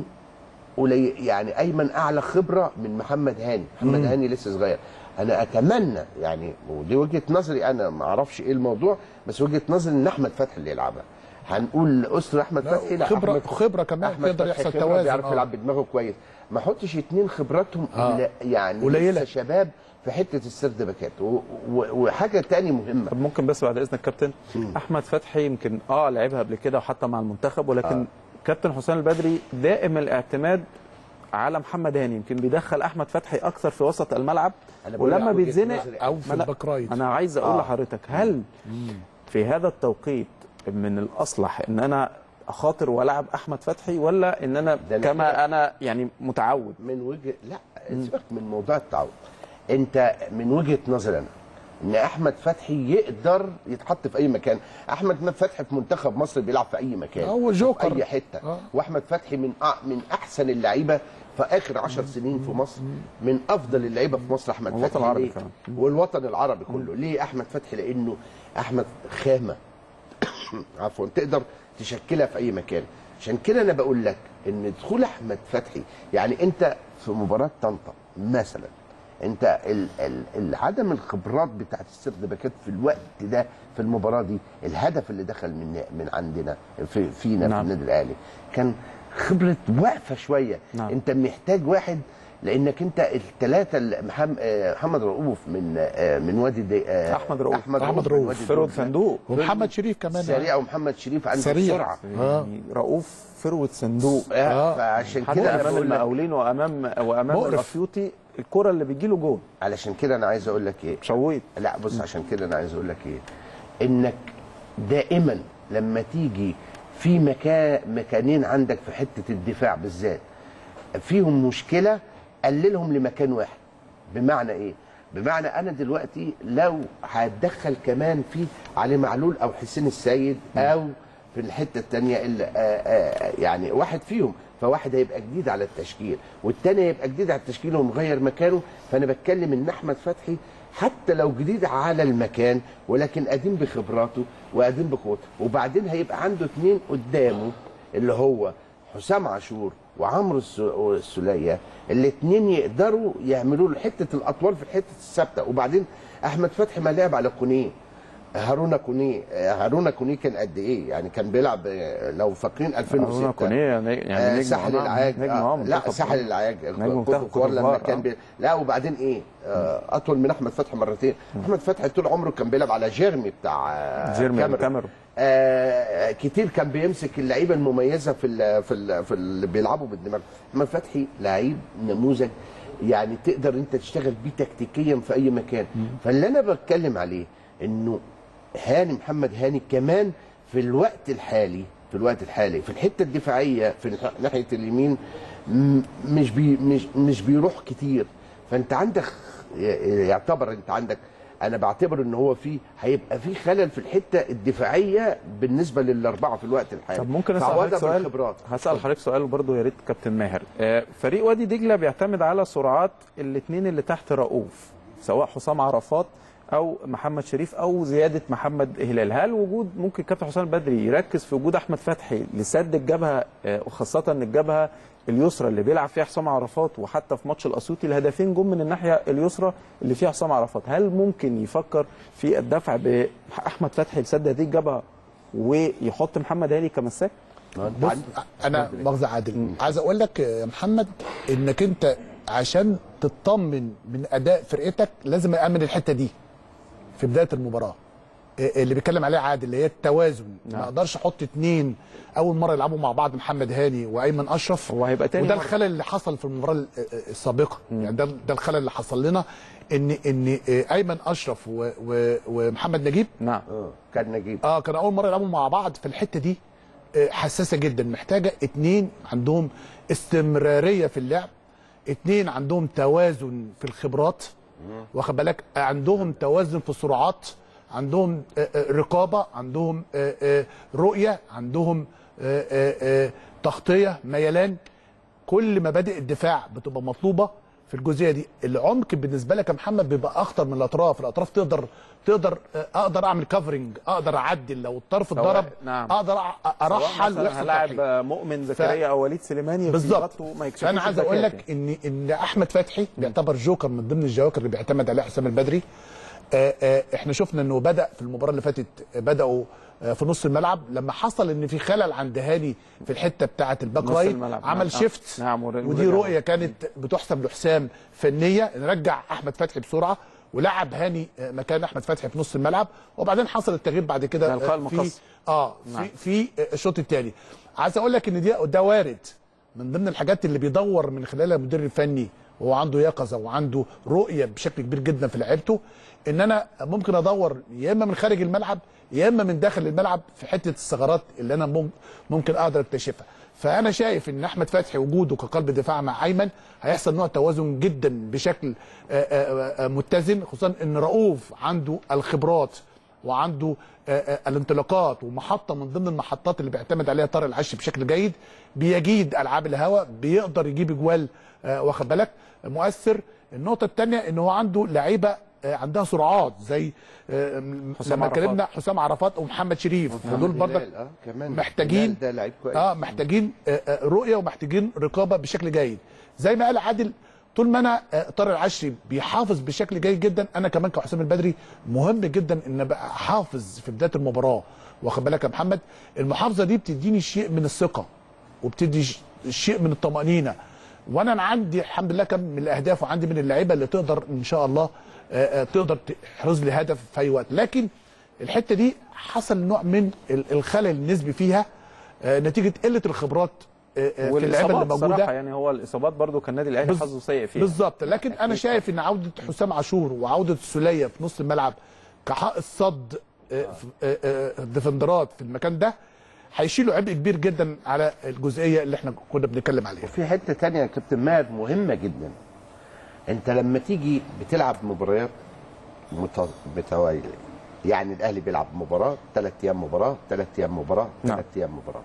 قليل يعني ايمن اعلى خبره من محمد هاني محمد هاني لسه صغير انا اتمنى يعني ودي وجهه نظري انا ما اعرفش ايه الموضوع بس وجهه نظري ان احمد فتحي اللي يلعبها هنقول اسره احمد لا، فتحي لا خبرة- أحمد- خبرة كمان أحمد يقدر فتحي يحصل خبرة توازن، بيعرف آه. يلعب بدماغه كويس ما احطش اتنين خبراتهم آه. قليلة- يعني قليلة. لسه شباب في حته السرد باكات و- و- وحاجه تاني مهمه طب ممكن بس بعد اذنك كابتن احمد فتحي يمكن اه لعبها قبل كده وحتى مع المنتخب ولكن آه. كابتن حسام البدري دائم الاعتماد على محمد هاني يمكن بيدخل احمد فتحي اكثر في وسط الملعب أنا بقول ولما لك وجهة بيتزنق نظري. او في ما لا، الباك رايت انا عايز اقول آه. لحضرتك هل في هذا التوقيت من الاصلح ان انا اخاطر والعب احمد فتحي ولا ان انا ده أنا كما كده- انا يعني متعود من وجهه لا سيبك من موضوع التعود انت من وجهه نظري انا ان احمد فتحي يقدر يتحط في اي مكان احمد فتحي في منتخب مصر بيلعب في اي مكان هو جوكر. في اي حته آه. واحمد فتحي من أ- من احسن اللعيبه في اخر عشر سنين في مصر من افضل اللعيبه في مصر احمد والوطن فتحي العربي ليه؟ كمان. والوطن العربي كله ليه احمد فتحي لانه احمد خامه عفوا تقدر تشكلها في اي مكان عشان كده انا بقول لك ان دخول احمد فتحي يعني انت في مباراه طنطا مثلا انت ال ال ال عدم الخبرات بتاعت السرد باكات في الوقت ده في المباراه دي الهدف اللي دخل من من عندنا في فينا نعم. في النادي الاهلي كان خبره واقفه شويه نعم. انت محتاج واحد لانك انت الثلاثه محمد رؤوف من آه، من وادي دي آه، أحمد رؤوف. أحمد من رؤوف. وادي فرود دجلة. صندوق ومحمد شريف كمان سريع ومحمد شريف عنده سريع. سرعه آه. يعني رؤوف فروه صندوق آه. فعشان حتى كده انا امام بقول لك المقاولين وامام وامام مقرف. الاسيوطي الكره اللي بيجي له جول علشان كده انا عايز اقول لك ايه شويت لا بص عشان كده انا عايز اقول لك ايه انك دائما لما تيجي في مكان مكانين عندك في حته الدفاع بالذات فيهم مشكله قللهم لمكان واحد بمعنى ايه بمعنى انا دلوقتي لو هتدخل كمان في علي معلول او حسين السيد او في الحته الثانيه اللي آه، آه، يعني واحد فيهم فواحد هيبقى جديد على التشكيل والتاني هيبقى جديد على التشكيل ومغير مكانه فانا بتكلم ان احمد فتحي حتى لو جديد على المكان ولكن قديم بخبراته وقديم بقوته وبعدين هيبقى عنده اتنين قدامه اللي هو حسام عاشور وعمرو الس- السوليه الاثنين يقدروا يعملوا له حته الاطوال في الحته الثابته وبعدين احمد فتحي ما لعب على كونيه هارونا كوني هارونا كوني كان قد ايه يعني كان بيلعب آه، لو فاكرين 2006 هارونا كونيه يعني يعني آه، نجم ساحل آه، العاج نجم آه آه، لا منتخب. ساحل العاج نجم كوتو منتخب كوار لما كوتوفوار، كان آه. بي... لا وبعدين ايه آه، اطول من احمد فتحي مرتين احمد فتحي طول عمره كان بيلعب على جيرمي بتاع آه، جيرمي الكاميرون. آه كتير كان بيمسك اللعيبه المميزه في ال في ال في اللي بيلعبوا بالدماغ احمد فتحي لعيب نموذج يعني تقدر انت تشتغل بيه تكتيكيا في اي مكان فاللي انا بتكلم عليه انه هاني محمد هاني كمان في الوقت الحالي في الوقت الحالي في الحته الدفاعيه في الح- ناحيه اليمين م- مش بي مش مش بيروح كتير فانت عندك ي- يعتبر انت عندك انا بعتبر ان هو في هيبقى في خلل في الحته الدفاعيه بالنسبه للاربعه في الوقت الحالي طب ممكن اسال فعوضها حضرتك سؤال بالخبرات. هسال حضرتك سؤال برضه يا ريت كابتن ماهر آه، فريق وادي دجله بيعتمد على سرعات الاثنين اللي تحت رؤوف سواء حسام عرفات او محمد شريف او زياده محمد هلال هل وجود ممكن كابتن حسام البدري يركز في وجود احمد فتحي لسد الجبهه آه، وخاصه ان الجبهه اليسرى اللي بيلعب فيها حسام عرفات وحتى في ماتش الاسيوطي الهدفين جم من الناحيه اليسرى اللي فيها حسام عرفات هل ممكن يفكر في الدفع باحمد فتحي لسد هذه الجبهه ويحط محمد هاني كمساك بص انا مؤاخذه عادل عايز اقول لك يا محمد انك انت عشان تطمن من اداء فرقتك لازم امن الحته دي في بدايه المباراه إيه اللي بيتكلم عليه عادل اللي هي التوازن نعم. ما اقدرش احط اتنين اول مره يلعبوا مع بعض محمد هاني وايمن اشرف هو هيبقى تاني وده مرة. الخلل اللي حصل في المباراه ال- السابقه يعني ده ده الخلل اللي حصل لنا ان ان ايمن اشرف و- و- ومحمد نجيب نعم اه كان نجيب اه كانوا اول مره يلعبوا مع بعض في الحته دي آه، حساسه جدا محتاجه اتنين عندهم استمراريه في اللعب اتنين عندهم توازن في الخبرات واخد بالك آه، عندهم توازن في السرعات عندهم آه، آه، رقابه عندهم آه، آه، رؤيه عندهم آه، آه، آه، تغطيه ميلان كل مبادئ الدفاع بتبقى مطلوبه في الجزئيه دي العمق بالنسبه لك يا محمد بيبقى اخطر من الاطراف الاطراف تقدر تقدر آه، اقدر اعمل كفرنج اقدر اعدل لو الطرف سواء- اتضرب نعم. اقدر أ- ارحل ويحصل هلاعب ترحيل. مؤمن زكريا او وليد سليماني بالظبط يغطوا ما يكشفوش فانا عايز اقول لك ان ان احمد فتحي بيعتبر جوكر من ضمن الجواكر اللي بيعتمد عليها حسام البدري آه، آه، احنا شفنا انه بدا في المباراه اللي فاتت آه، بداوا آه، في نص الملعب لما حصل ان في خلل عند هاني في الحته بتاعه الباك نص رايت الملعب. عمل نعم. شيفت نعم، ور- ودي ورجع. رؤيه كانت بتحسب لحسام فنيه نرجع احمد فتحي بسرعه ولعب هاني آه، مكان احمد فتحي في نص الملعب وبعدين حصل التغيير بعد كده ده القاء آه، المقص. في اه نعم. في في الشوط الثاني عايز اقول لك ان دي ده وارد من ضمن الحاجات اللي بيدور من خلالها المدير الفني وهو عنده يقظه وعنده رؤيه بشكل كبير جدا في لعيبته ان انا ممكن ادور يا اما من خارج الملعب يا اما من داخل الملعب في حته الثغرات اللي انا مم- ممكن اقدر اكتشفها فانا شايف ان احمد فتحي وجوده كقلب دفاع مع ايمن هيحصل نوع توازن جدا بشكل آه، آه، آه، متزن خصوصا ان رؤوف عنده الخبرات وعنده آه، آه، الانطلاقات ومحطه من ضمن المحطات اللي بيعتمد عليها طارق العش بشكل جيد بيجيد العاب الهواء بيقدر يجيب اجوال آه، واخد بالك مؤثر النقطه الثانيه ان هو عنده لعيبه آه، عندها سرعات زي آه، حسام لما عرفات. اتكلمنا حسام عرفات ومحمد شريف ودول برضك هلال، اه كمان محتاجين هلال ده لعيب كويس اه محتاجين آه، آه، رؤيه ومحتاجين رقابه بشكل جيد زي ما قال عادل طول ما انا آه، طارق العشري بيحافظ بشكل جيد جدا انا كمان كحسام البدري مهم جدا ان ابقى حافظ في بدايه المباراه واخد بالك يا محمد المحافظه دي بتديني شيء من الثقه وبتدي ش- شيء من الطمانينه وانا أنا عندي الحمد لله كم من الاهداف وعندي من اللعيبه اللي تقدر ان شاء الله آه، آه، تقدر تحرز لي هدف في اي وقت لكن الحته دي حصل نوع من ال- الخلل النسبي فيها آه، نتيجه قله الخبرات آه، آه، في اللعيبه اللي والاصابات صراحه موجوده يعني هو الاصابات برضو كان النادي الاهلي بز- حظه سيء فيها بالظبط لكن انا شايف ان عوده حسام عاشور وعوده السوليه في نص الملعب كحائط صد آه، ف- آه، آه، ديفندرات في المكان ده هيشيلوا عبء كبير جدا على الجزئيه اللي احنا كنا بنتكلم عليها وفي حته تانية يا كابتن ماهر مهمه جدا انت لما تيجي بتلعب مباريات مت- متواليه يعني الاهلي بيلعب مباراه ثلاث ايام مباراه ثلاث ايام مباراه نعم. ثلاث ايام مباراه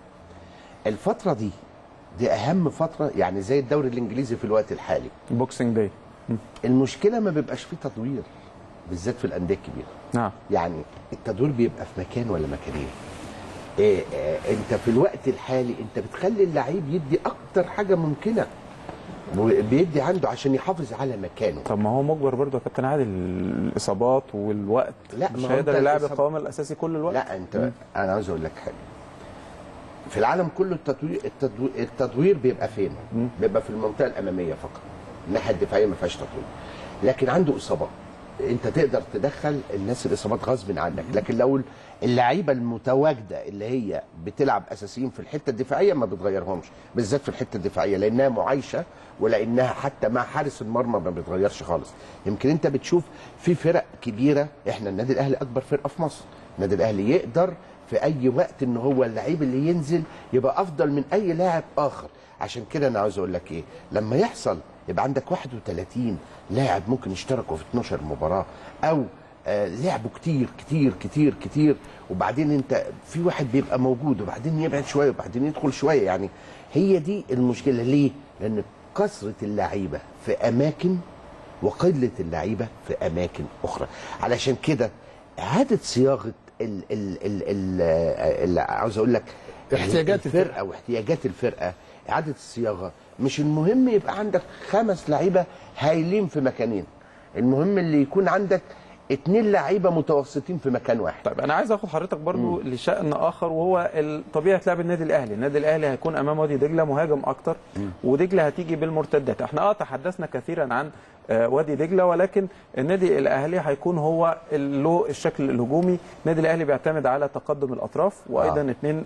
الفتره دي دي اهم فتره يعني زي الدوري الانجليزي في الوقت الحالي بوكسينج داي المشكله ما بيبقاش فيه تدوير بالذات في الانديه الكبيره نعم يعني التدوير بيبقى في مكان ولا مكانين إيه إيه انت في الوقت الحالي انت بتخلي اللعيب يدي اكتر حاجه ممكنه وبيدي عنده عشان يحافظ على مكانه طب ما هو مجبر برضه يا كابتن عادل الاصابات والوقت لا، مش ما هو هيقدر أنت يلعب الإصابة- القوام الاساسي كل الوقت لا انت انا عاوز اقول لك حاجه في العالم كله التدوير التدوير, التدوير بيبقى فين؟ بيبقى في المنطقه الاماميه فقط الناحيه الدفاعيه ما فيهاش تدوير لكن عنده اصابات انت تقدر تدخل الناس الاصابات غصب عنك لكن لو اللعيبه المتواجده اللي هي بتلعب اساسيين في الحته الدفاعيه ما بتغيرهمش بالذات في الحته الدفاعيه لانها معايشه ولانها حتى مع حارس المرمى ما بتغيرش خالص يمكن انت بتشوف في فرق كبيره احنا النادي الاهلي اكبر فرقه في مصر النادي الاهلي يقدر في اي وقت ان هو اللعيب اللي ينزل يبقى افضل من اي لاعب اخر عشان كده انا عاوز اقول لك ايه لما يحصل يبقى عندك 31 لاعب ممكن يشتركوا في 12 مباراه او آه لعبوا كتير كتير كتير كتير وبعدين انت في واحد بيبقى موجود وبعدين يبعد شويه وبعدين يدخل شويه يعني هي دي المشكله ليه؟ لان كثره اللعيبه في اماكن وقله اللعيبه في اماكن اخرى علشان كده اعاده صياغه ال ال ال ال اللي عاوز اقول لك احتياجات الفرقه واحتياجات الفرقه اعاده الصياغه مش المهم يبقى عندك خمس لعيبه هايلين في مكانين المهم اللي يكون عندك اتنين لعيبه متوسطين في مكان واحد طيب انا عايز اخد حضرتك برضو لشان اخر وهو ال- طبيعه لعب النادي الاهلي النادي الاهلي هيكون امام وادي دجله مهاجم اكتر ودجله هتيجي بالمرتدات احنا اه تحدثنا كثيرا عن آه، وادي دجله ولكن النادي الاهلي هيكون هو ال- له الشكل الهجومي النادي الاهلي بيعتمد على تقدم الاطراف وايضا آه. اثنين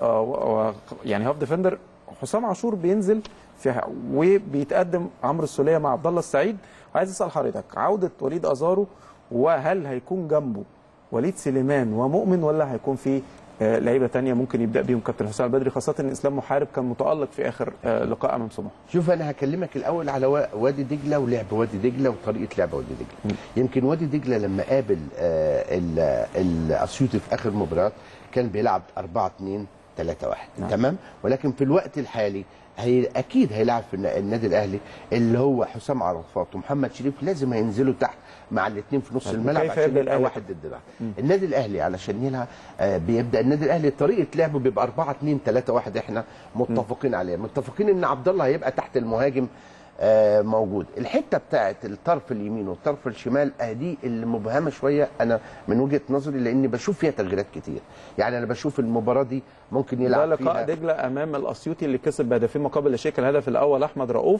يعني هاف ديفندر حسام عاشور بينزل في وبيتقدم عمرو السوليه مع عبد الله السعيد عايز اسال حضرتك عوده وليد ازارو وهل هيكون جنبه وليد سليمان ومؤمن ولا هيكون في آه، لعيبه تانية ممكن يبدا بيهم كابتن حسام البدري خاصه ان اسلام محارب كان متالق في اخر آه، لقاء امام سموحه شوف انا هكلمك الاول على وا- وادي دجله ولعب وادي دجله وطريقه لعب وادي دجله يمكن وادي دجله لما قابل آه، ال- الاسيوطي في اخر مباراه كان بيلعب 4 2 3 1 نعم. تمام ولكن في الوقت الحالي هي اكيد هيلعب في النا- النادي الاهلي اللي هو حسام عرفات ومحمد شريف لازم هينزلوا تحت مع الاثنين في نص طيب الملعب وكيف عشان يبدأ يبقى الأهلي؟ واحد ضد واحد النادي الاهلي علشان يلعب آه، بيبدا النادي الاهلي طريقه لعبه بيبقى 4 2 3 1 احنا متفقين عليها متفقين ان عبد الله هيبقى تحت المهاجم آه، موجود الحته بتاعه الطرف اليمين والطرف الشمال آه، دي اللي مبهمه شويه انا من وجهه نظري لاني بشوف فيها تغييرات كتير يعني انا بشوف المباراه دي ممكن ده يلعب لقاء فيها دجله امام الاسيوطي اللي كسب بهدفين مقابل لا شيء كان الهدف الاول احمد رؤوف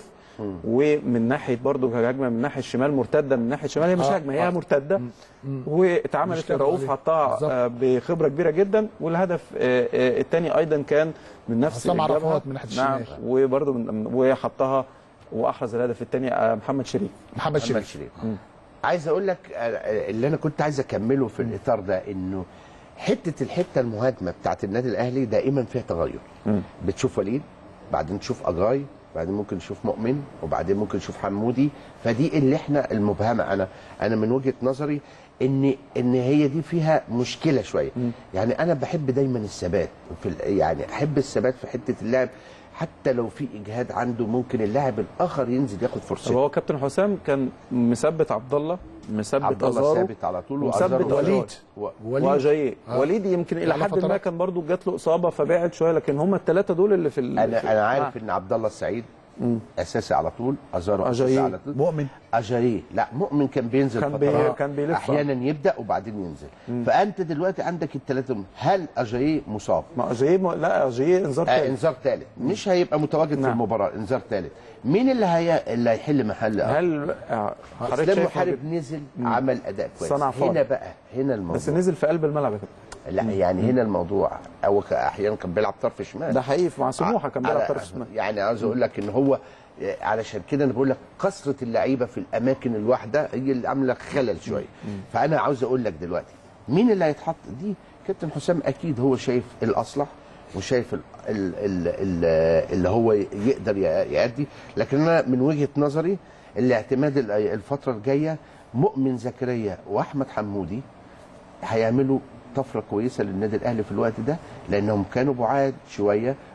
ومن ناحيه برضه هجمه من الناحيه الشمال مرتده من الناحيه الشمال هي مش آه، هجمه هي آه. مرتده مش واتعملت كده لرؤوف عليه. حطها بالظبط. آه، بخبره كبيره جدا والهدف الثاني ايضا كان من نفس حسام الجبهة. عرفات من ناحية نعم الشمال. وبرضه من وحطها واحرز الهدف الثاني محمد شريف محمد محمد شريف شريف عايز اقول لك آه، آه، اللي انا كنت عايز اكمله في الاطار ده انه حته الحته المهاجمه بتاعت النادي الاهلي دائما فيها تغير بتشوف وليد بعدين تشوف اجاي بعدين ممكن نشوف مؤمن وبعدين ممكن نشوف حمودي فدي اللي احنا المبهمه انا انا من وجهه نظري ان ان هي دي فيها مشكله شويه يعني انا بحب دايما الثبات في ال- يعني احب الثبات في حته اللاعب حتى لو في اجهاد عنده ممكن اللاعب الاخر ينزل ياخد طب فرصته هو كابتن حسام كان مثبت عبد الله مثبت عبد الله أزارو، ثابت على طول ومثبت وأزارو وليد. و- وليد وجاي آه. وليد يمكن الى على حد ما فترات. كان برضو جات له اصابه فبعد شويه لكن هم الثلاثه دول اللي في ال- انا في- انا عارف آه. ان عبد الله السعيد اساسي على طول ازارو اساسي أجاييه. على طول مؤمن اجاييه لا مؤمن كان بينزل كان بي- فترات كان بيلف. احيانا يبدا وبعدين ينزل فانت دلوقتي عندك الثلاثه هل اجاييه مصاب ما اجاييه م... لا اجاييه انذار آه تاني. انذار ثالث مش هيبقى متواجد في نعم. المباراه انذار ثالث مين اللي هي اللي هيحل محل هل آه، حضرتك اسلام شايف محارب هو- نزل عمل اداء كويس صنع فاول. هنا بقى هنا الموضوع بس نزل في قلب الملعب يا كابتن لا يعني هنا الموضوع او ك- احيانا كان بيلعب طرف شمال ده حقيقي مع سموحه كان بيلعب على- طرف شمال يعني عاوز اقول لك ان هو علشان كده انا بقول لك كثره اللعيبه في الاماكن الواحده هي اللي عامله خلل شويه فانا عاوز اقول لك دلوقتي مين اللي هيتحط دي كابتن حسام اكيد هو شايف الاصلح وشايف ال ال ال ال اللي هو يقدر ي- يأدي لكن انا من وجهه نظري الاعتماد ال- الفتره الجايه مؤمن زكريا واحمد حمودي هيعملوا طفره كويسه للنادي الاهلي في الوقت ده لانهم كانوا بعاد شويه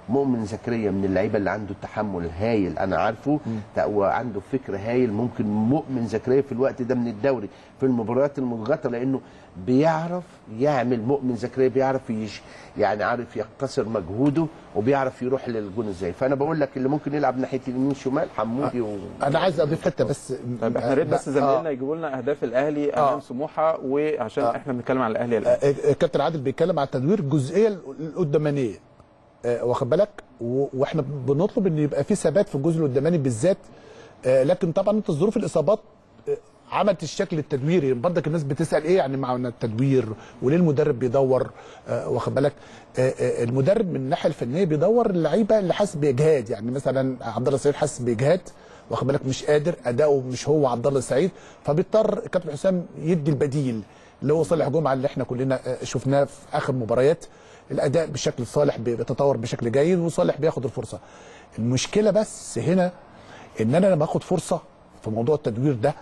مؤمن زكريا من اللعيبه اللي عنده تحمل هايل انا عارفه تا- وعنده فكر هايل ممكن مؤمن زكريا في الوقت ده من الدوري في المباريات المضغوطه لانه بيعرف يعمل مؤمن زكريا بيعرف يش يعني عارف يقتصر مجهوده وبيعرف يروح للجون ازاي فانا بقول لك اللي ممكن يلعب ناحيه اليمين شمال حمودي و... انا عايز اضيف حته بس طيب احنا ريت بس آه. زمايلنا يجيبوا لنا اهداف الاهلي آه. امام سموحه وعشان احنا بنتكلم على الاهلي الان آه، آه، كابتن عادل بيتكلم على تدوير الجزئيه القدامانيه آه، واخد بالك و- واحنا بنطلب ان يبقى في ثبات في الجزء القداماني بالذات آه، لكن طبعا انت ظروف الاصابات آه، عملت الشكل التدويري برضك الناس بتسال ايه يعني معنى التدوير وليه المدرب بيدور آه، واخد بالك آه، آه، المدرب من الناحيه الفنيه بيدور اللعيبه اللي حاسس باجهاد يعني مثلا عبد الله السعيد حاسس باجهاد واخد بالك مش قادر اداؤه مش هو عبد الله السعيد فبيضطر كابتن حسام يدي البديل اللي هو صالح جمعه اللي احنا كلنا آه، شفناه في اخر مباريات الاداء بشكل صالح بي- بيتطور بشكل جيد وصالح بياخد الفرصه المشكله بس هنا ان انا لما اخد فرصه في موضوع التدوير ده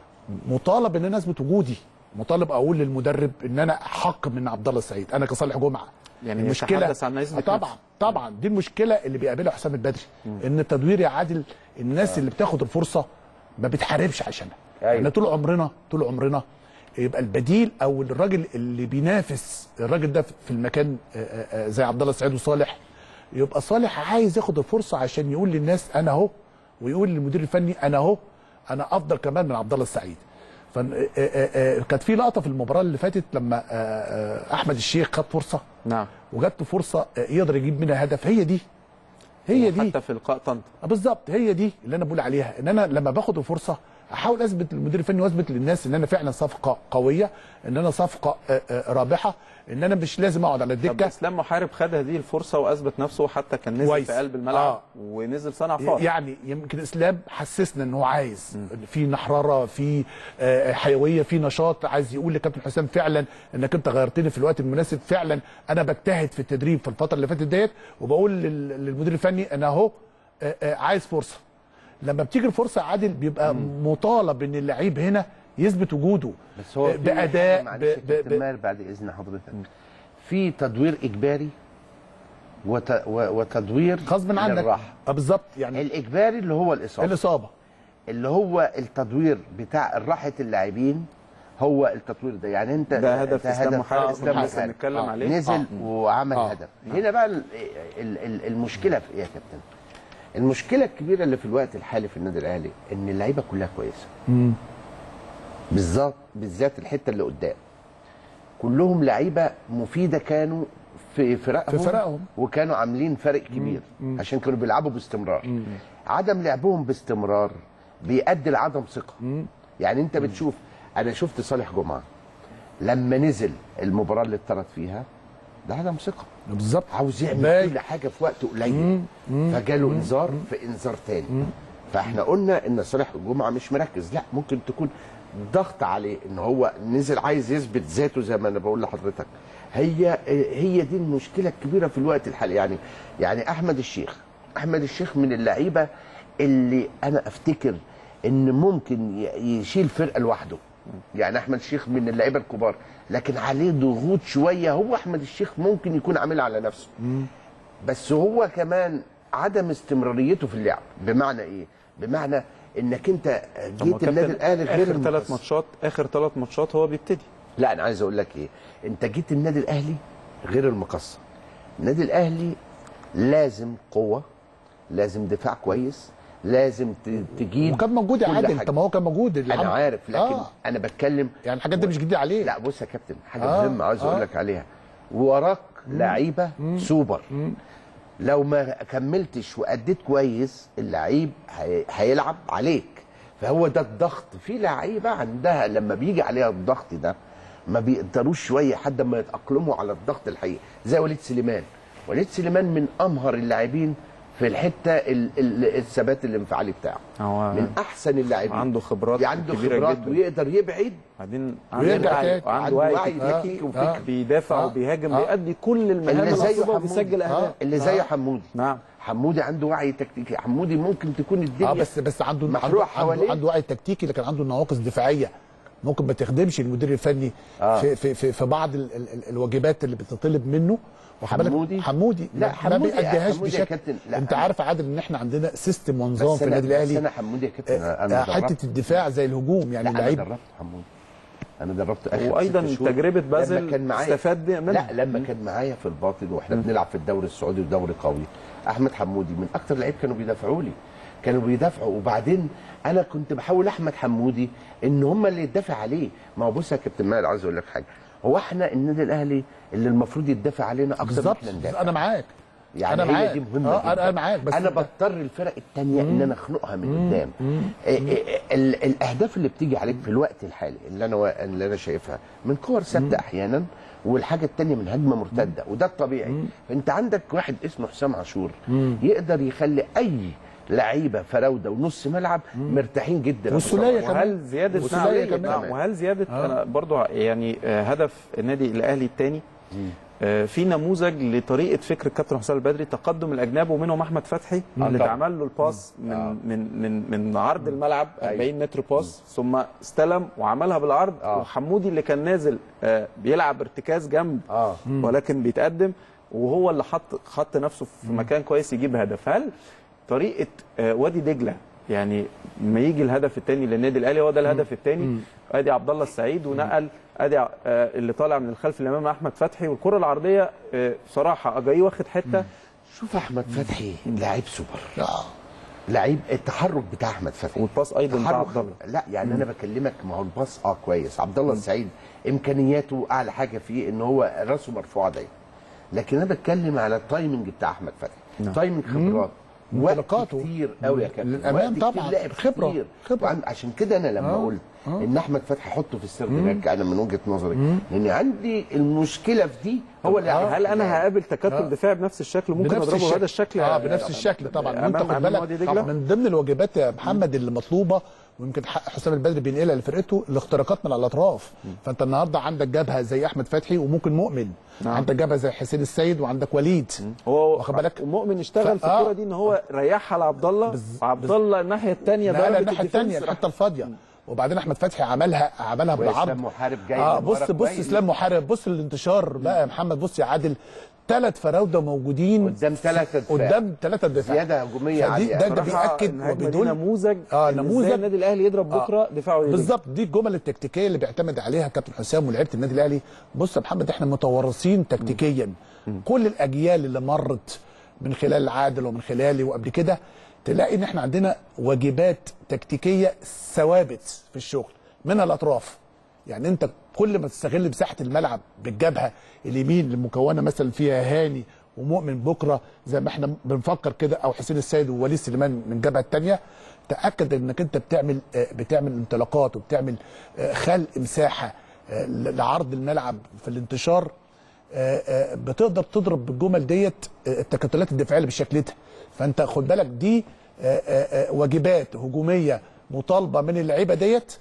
مطالب ان انا اثبت وجودي مطالب اقول للمدرب ان انا حق من عبد الله السعيد انا كصالح جمعه يعني يتحدث عن نسبة آه طبعا طبعا دي المشكله اللي بيقابلها حسام البدري ان التدوير يا عادل الناس اللي بتاخد الفرصه ما بتحاربش عشانها أيوة. احنا طول عمرنا طول عمرنا يبقى البديل او الراجل اللي بينافس الراجل ده في المكان آه، آه، آه، زي عبد الله السعيد وصالح يبقى صالح عايز ياخد الفرصه عشان يقول للناس انا اهو ويقول للمدير الفني انا اهو انا افضل كمان من عبد الله السعيد ف كانت في لقطه في المباراه اللي فاتت لما آه، آه، احمد الشيخ خد فرصه نعم وجات له فرصه آه، يقدر يجيب منها هدف هي دي هي دي حتى في لقاء طنطا آه، بالظبط هي دي اللي انا بقول عليها ان انا لما باخد الفرصه احاول اثبت للمدير الفني واثبت للناس ان انا فعلا صفقه قويه ان انا صفقه آه، آه، رابحه ان انا مش لازم اقعد على طب الدكه اسلام محارب خد هذه الفرصه واثبت نفسه وحتى كان نزل كويس. في قلب الملعب آه. ونزل صنع فارق يعني يمكن اسلام حسسنا ان هو عايز في نحرره في آه، حيويه في نشاط عايز يقول لكابتن حسام فعلا انك انت غيرتني في الوقت المناسب فعلا انا بجتهد في التدريب في الفتره اللي فاتت ديت وبقول لل- للمدير الفني انا اهو آه، آه، عايز فرصه لما بتيجي الفرصه عادل بيبقى مطالب ان اللعيب هنا يثبت وجوده بس هو في باداء حاجة معلش يا ب- ب- كابتن ب- ماهر بعد اذن حضرتك في تدوير اجباري وت... و... وتدوير غصب عنك للراحه اه بالظبط يعني الاجباري اللي هو الاصابه الاصابه اللي هو التدوير بتاع راحه اللاعبين هو التطوير ده يعني انت ده هدف اسلام محارب آه، اسلام محارب. بنتكلم آه، عليه نزل آه. وعمل آه. هدف هنا بقى ال- ال- ال- المشكله في ايه يا كابتن المشكله الكبيره اللي في الوقت الحالي في النادي الاهلي ان اللعيبه كلها كويسه بالذات بالذات الحته اللي قدام كلهم لعيبه مفيده كانوا في فرقهم في فرقهم. وكانوا عاملين فرق كبير عشان كانوا بيلعبوا باستمرار عدم لعبهم باستمرار بيؤدي لعدم ثقه يعني انت بتشوف انا شفت صالح جمعه لما نزل المباراه اللي اتطرد فيها ده عدم ثقه بالظبط عاوز يعمل باين. كل حاجه في وقت قليل فجاله انذار في انذار تاني فاحنا قلنا ان صالح الجمعه مش مركز لا ممكن تكون ضغط عليه ان هو نزل عايز يثبت ذاته زي ما انا بقول لحضرتك هي هي دي المشكله الكبيره في الوقت الحالي يعني يعني احمد الشيخ احمد الشيخ من اللعيبه اللي انا افتكر ان ممكن ي- يشيل فرقه لوحده يعني احمد الشيخ من اللعيبه الكبار لكن عليه ضغوط شويه هو احمد الشيخ ممكن يكون عاملها على نفسه بس هو كمان عدم استمراريته في اللعب بمعنى ايه بمعنى انك انت طب ما جيت النادي كابتن، الاهلي غير اخر ثلاث المقص. ماتشات اخر ثلاث ماتشات هو بيبتدي لا انا عايز اقول لك ايه انت جيت النادي الاهلي غير المقصه النادي الاهلي لازم قوه لازم دفاع كويس لازم ت- تجيب وكان موجود يا كل عادل حاجة. طب ما هو كان موجود انا الحمد- عارف لكن آه. آه. انا بتكلم يعني الحاجات دي مش جديده عليه لا بص يا كابتن حاجه آه، آه مهمه عايز آه. اقول لك عليها وراك لعيبه سوبر لو ما كملتش واديت كويس اللعيب هي- هيلعب عليك فهو ده الضغط في لعيبه عندها لما بيجي عليها الضغط ده ما بيقدروش شويه لحد ما يتاقلموا على الضغط الحقيقي زي وليد سليمان وليد سليمان من امهر اللاعبين في الحته ال- ال- الثبات الانفعالي بتاعه هو من احسن اللاعبين عنده خبرات عنده كبيرة خبرات جدا. ويقدر يبعد بعدين ويرجع عنده تاني. وعي- عنده عنده وعي وعي تكتيكي تكتيكي وفكر. بيدافع آه. وبيهاجم آه. بيأدي كل المهام اللي زيه المطلوبه حمودي. وبيسجل اهداف اللي زي حمودي نعم حمودي عنده وعي تكتيكي حمودي ممكن تكون الدنيا اه بس بس عنده محروق عنده, عنده, حواليه. عنده وعي تكتيكي لكن عنده نواقص دفاعيه ممكن ما تخدمش المدير الفني آه. في في في, في بعض ال ال ال الواجبات اللي بتطلب منه واخد بالك؟ حمودي؟ حمودي لا، ما- حمودي- ما بيأديهاش حمودي يا بشكل كابتن، لا، انت أنا- عارف يا عادل ان احنا عندنا سيستم ونظام بس في أنا- النادي بس الاهلي انا حمودي يا كابتن آه، انا حته دربت- الدفاع زي الهجوم يعني لا انا لعيب دربت حمودي انا دربت اخر وايضا ست شهور. تجربه لما بازل كان معايا استفاد منها لا لما كان معايا في الباطن واحنا بنلعب في الدوري السعودي ودوري قوي احمد حمودي من اكتر لعيب كانوا بيدافعوا لي كانوا بيدافعوا وبعدين انا كنت بحاول احمد حمودي ان هم اللي يدافع عليه ما هو بص يا كابتن ماهر عايز اقول لك حاجه هو احنا النادي الاهلي اللي المفروض يدافع علينا اكتر من بالظبط احنا ندافع انا معاك يعني أنا هي معاك. دي مهمه آه، أنا- جدا. أنا معاك، بس انا أنت- بضطر الفرق الثانيه ان انا اخنقها من قدام إيه إيه ال- الاهداف اللي بتيجي عليك في الوقت الحالي اللي انا وا- اللي انا شايفها من كور ثابته احيانا والحاجه الثانيه من هجمه مرتده وده الطبيعي فانت عندك واحد اسمه حسام عاشور يقدر يخلي اي لعيبه فراوده ونص ملعب مرتاحين جدا والسولية كمان. وهل زياده والسولية نعم، كمان. نعم، وهل زياده انا برضو يعني آه، هدف النادي الاهلي الثاني في نموذج لطريقه فكر الكابتن حسام البدري تقدم الاجناب ومنهم احمد فتحي اللي طبعا. اتعمل له الباس من آه. من من من عرض الملعب أيوة. 40 متر باس ثم استلم وعملها بالعرض آه. وحمودي اللي كان نازل آه، بيلعب ارتكاز جنب اه ولكن بيتقدم وهو اللي حط حط نفسه في مكان كويس يجيب هدف هل طريقه آه، وادي دجله يعني لما يجي الهدف الثاني للنادي الاهلي هو ده الهدف الثاني ادي عبد الله السعيد ونقل ادي آه، اللي طالع من الخلف الامام احمد فتحي والكره العرضيه آه، بصراحه اجاي واخد حته شوف احمد فتحي لعيب سوبر آه. لعيب التحرك بتاع احمد فتحي والباس ايضا بتاع تحرك عبد الله لا يعني انا بكلمك ما هو الباص اه كويس عبد الله السعيد امكانياته اعلى حاجه فيه ان هو راسه مرفوعه دايما لكن انا بتكلم على التايمنج بتاع احمد فتحي تايمنج خبرات وقت انطلاقاته. كتير قوي يا كابتن للأمام وقت كتير طبعاً. لعب خبرة. كتير. خبرة. وعن- عشان كده انا لما آه. قلت ان احمد فتحي حطه في السرد باك انا من وجهه نظري لان عندي المشكله في دي هو اللي هل انا هقابل تكتل آه. دفاعي بنفس الشكل ممكن بنفس اضربه الشكل. بهذا الشكل اه بنفس الشكل طبعا أمام- وانت خد أمام بالك وادي دجلة؟ من ضمن الواجبات يا محمد اللي مطلوبه ويمكن ح- حسام البدري بينقلها لفرقته الاختراقات من على الاطراف فانت النهارده عندك جبهه زي احمد فتحي وممكن مؤمن نعم. عندك جبهه زي حسين السيد وعندك وليد هو واخد بالك؟ ومؤمن اشتغل ف- في آه. الكوره دي ان هو ريحها لعبد الله وعبد الله الناحيه الثانيه نقلها الناحيه الثانيه الحته الفاضيه وبعدين احمد فتحي عملها عملها بالعرض وإسلام محارب جاي اه من ورا بص بص كويس. اسلام محارب بص الانتشار بقى يا محمد بص يا عادل ثلاث فراوده موجودين قدام ثلاثه دفاع. قدام ثلاثه دفاع زياده هجوميه فدي- عاليه ده ده بياكد الهجمه دي وبيدل نموذج آه، إن إزاي نموذج. النادي الاهلي يضرب آه. بكره دفاعه يدرب. بالظبط دي الجمل التكتيكيه اللي بيعتمد عليها كابتن حسام ولاعيبه النادي الاهلي بص يا محمد احنا متورطين تكتيكيا كل الاجيال اللي مرت من خلال عادل ومن خلالي وقبل كده تلاقي ان احنا عندنا واجبات تكتيكيه ثوابت في الشغل منها الاطراف يعني انت كل ما تستغل مساحه الملعب بالجبهه اليمين المكونه مثلا فيها هاني ومؤمن بكره زي ما احنا بنفكر كده او حسين السيد ووليد سليمان من الجبهه الثانيه تاكد انك انت بتعمل آه، بتعمل انطلاقات وبتعمل آه، خلق مساحه آه، لعرض الملعب في الانتشار آه، آه، بتقدر تضرب بالجمل ديت آه، التكتلات الدفاعيه اللي بشكلتها فانت خد بالك دي آه، آه، آه، واجبات هجوميه مطالبه من اللعيبه ديت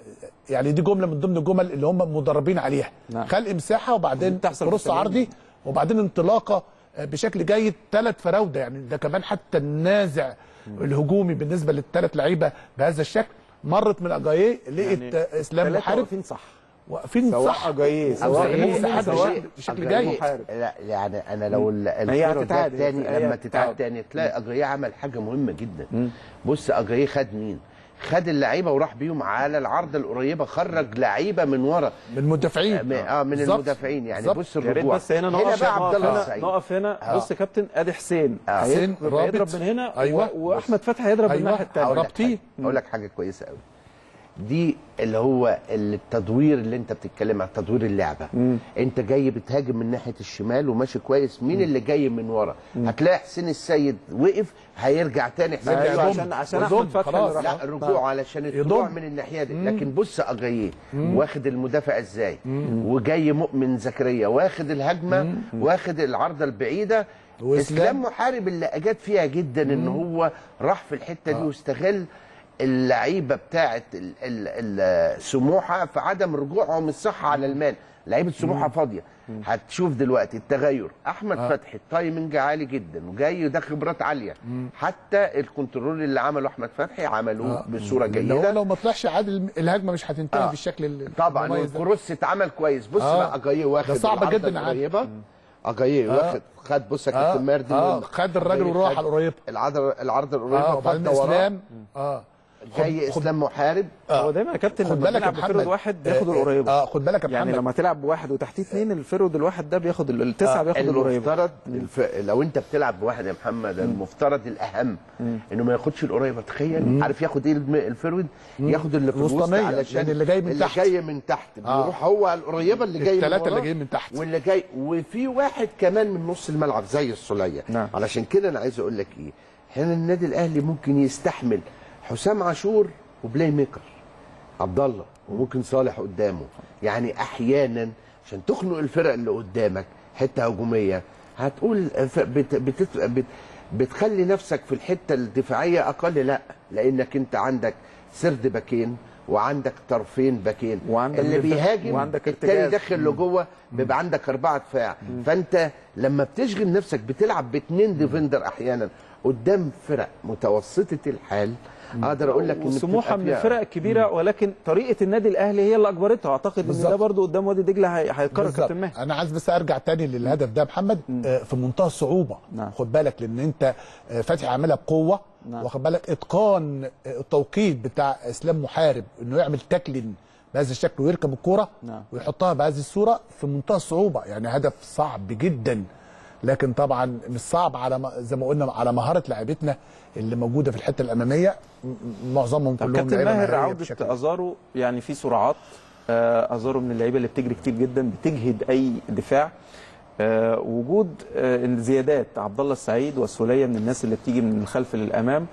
يعني دي جمله من ضمن الجمل اللي هم مدربين عليها نعم. خلق مساحه وبعدين بتحصل في كروس التمرين. عرضي وبعدين انطلاقه آه، بشكل جيد ثلاث فراوده يعني ده كمان حتى النازع الهجومي بالنسبه للثلاث لعيبه بهذا الشكل مرت من اجاييه لقيت يعني آه، اسلام ثلاثة محارب واقفين صح واقفين سواء صح اجاييه أو سواء زي مؤمن مساحات سواء بشكل- بشكل أجاييه- جيد. محارب. لا يعني انا لو ال- هي الكرة ده هتتعاد، تاني هي لما هتتعاد. تتعاد تاني تلاقي اجاييه عمل حاجه مهمه جدا بص اجاييه خد مين؟ خد اللعيبه وراح بيهم على العرض القريبه خرج لعيبه من ورا من المدافعين من- اه من بالظبط. المدافعين يعني بالظبط. بص يا ريت الرجوع بس هنا هنا نقف بقى عبد نقف الله هنا السعيد نقف هنا آه. بص يا كابتن ادي حسين آه. حسين هيضرب- رابط. هيضرب من هنا أيوة. و- واحمد فتحي هيضرب أيوة. الناحيه الثانيه هقول لك رابطين. حاجة- اقول لك حاجه كويسه قوي دي اللي هو التدوير اللي انت بتتكلم عن تدوير اللعبه انت جاي بتهاجم من ناحيه الشمال وماشي كويس مين اللي جاي من ورا هتلاقي حسين السيد وقف هيرجع تاني حسين أيوة، السيد. عشان عشان وضم، احمد فتحي خلاص. اللي راح. لا الرجوع علشان الطلوع يضم. من الناحيه دي لكن بص اجاييه واخد المدافع ازاي وجاي مؤمن زكريا واخد الهجمه واخد العارضه البعيده وإسلام. اسلام محارب اللي اجاد فيها جدا ان هو راح في الحته دي واستغل اللعيبه بتاعه ال- ال- ال- سموحه في عدم رجوعهم الصح على المال لعيبه سموحه فاضيه هتشوف دلوقتي التغير احمد فتحي التايمنج عالي جدا وجاي ده خبرات عاليه حتى الكنترول اللي عمله احمد فتحي عملوه بصوره لو جيده لو ما طلعش عادل الهجمه مش هتنتهي آه. بالشكل ال- طبعا المميز ده. والكروس اتعمل كويس بص آه. بقى اجاييه واخد ده صعب العرضة جدا عادي. القريبه اجاييه واخد خد بص يا كابتن ماردن اه من- خد الراجل جاي وراح خد على القريبه العرض العرض القريبه اه وبعدين وفضى وراه. اسلام اه جاي خد- اسلام محارب هو دايما يا كابتن خد لما بالك يا بتلعب بفرود محمد واحد بياخد آه، القريبه اه خد بالك يا يعني محمد لما تلعب بواحد وتحتيه اثنين الفرود الواحد ده بياخد ال- التسعه بياخد القريبه المفترض الف... لو انت بتلعب بواحد يا محمد المفترض الاهم انه ما ياخدش القريبه تخيل عارف ياخد ايه الم- الفرود ياخد اللي في الوسط الوسطانية، علشان يعني اللي جاي من اللي تحت. جاي من تحت آه. بيروح هو على القريبه اللي جاي التلاتة من اللي وراه جايين من تحت. واللي جاي وفي واحد كمان من نص الملعب زي السوليه نعم. علشان كده انا عايز اقول لك ايه هنا النادي الاهلي ممكن يستحمل حسام عاشور وبلاي ميكر عبد الله وممكن صالح قدامه يعني احيانا عشان تخنق الفرق اللي قدامك حته هجوميه هتقول ف- بت بت بت بتخلي نفسك في الحته الدفاعيه اقل لا لانك انت عندك سرد باكين وعندك طرفين باكين وعندك اللي دفاع- بيهاجم وعندك التاني ارتكاز. داخل لجوه بيبقى عندك اربعه دفاع فانت لما بتشغل نفسك بتلعب باثنين ديفندر احيانا قدام فرق متوسطه الحال اقدر اقول لك ان وسموحه بتبقى من فيها- الفرق الكبيره ولكن طريقه النادي الاهلي هي اللي اجبرته اعتقد ان ده بالظبط. برضو قدام وادي دجله هي- هيتكرر بالظبط. كابتن ماهر انا عايز بس ارجع تاني للهدف ده يا محمد آه، في منتهى الصعوبه نعم. خد بالك لان انت آه، فتحي عاملها بقوه نعم. واخد بالك اتقان آه، التوقيت بتاع اسلام محارب انه يعمل تاكلين بهذا الشكل ويركب الكوره نعم. ويحطها بهذه الصوره في منتهى الصعوبه يعني هدف صعب جدا لكن طبعا مش صعب على ما- زي ما قلنا على مهاره لاعيبتنا اللي موجوده في الحته الاماميه م- م- معظمهم طب كلهم كابتن لعيبة ماهر مهارية عوده بشكل- ازارو يعني في سرعات آه، ازارو من اللعيبه اللي بتجري كتير جدا بتجهد اي دفاع آه، وجود آه، زيادات عبد الله السعيد والسوليه من الناس اللي بتيجي من الخلف للامام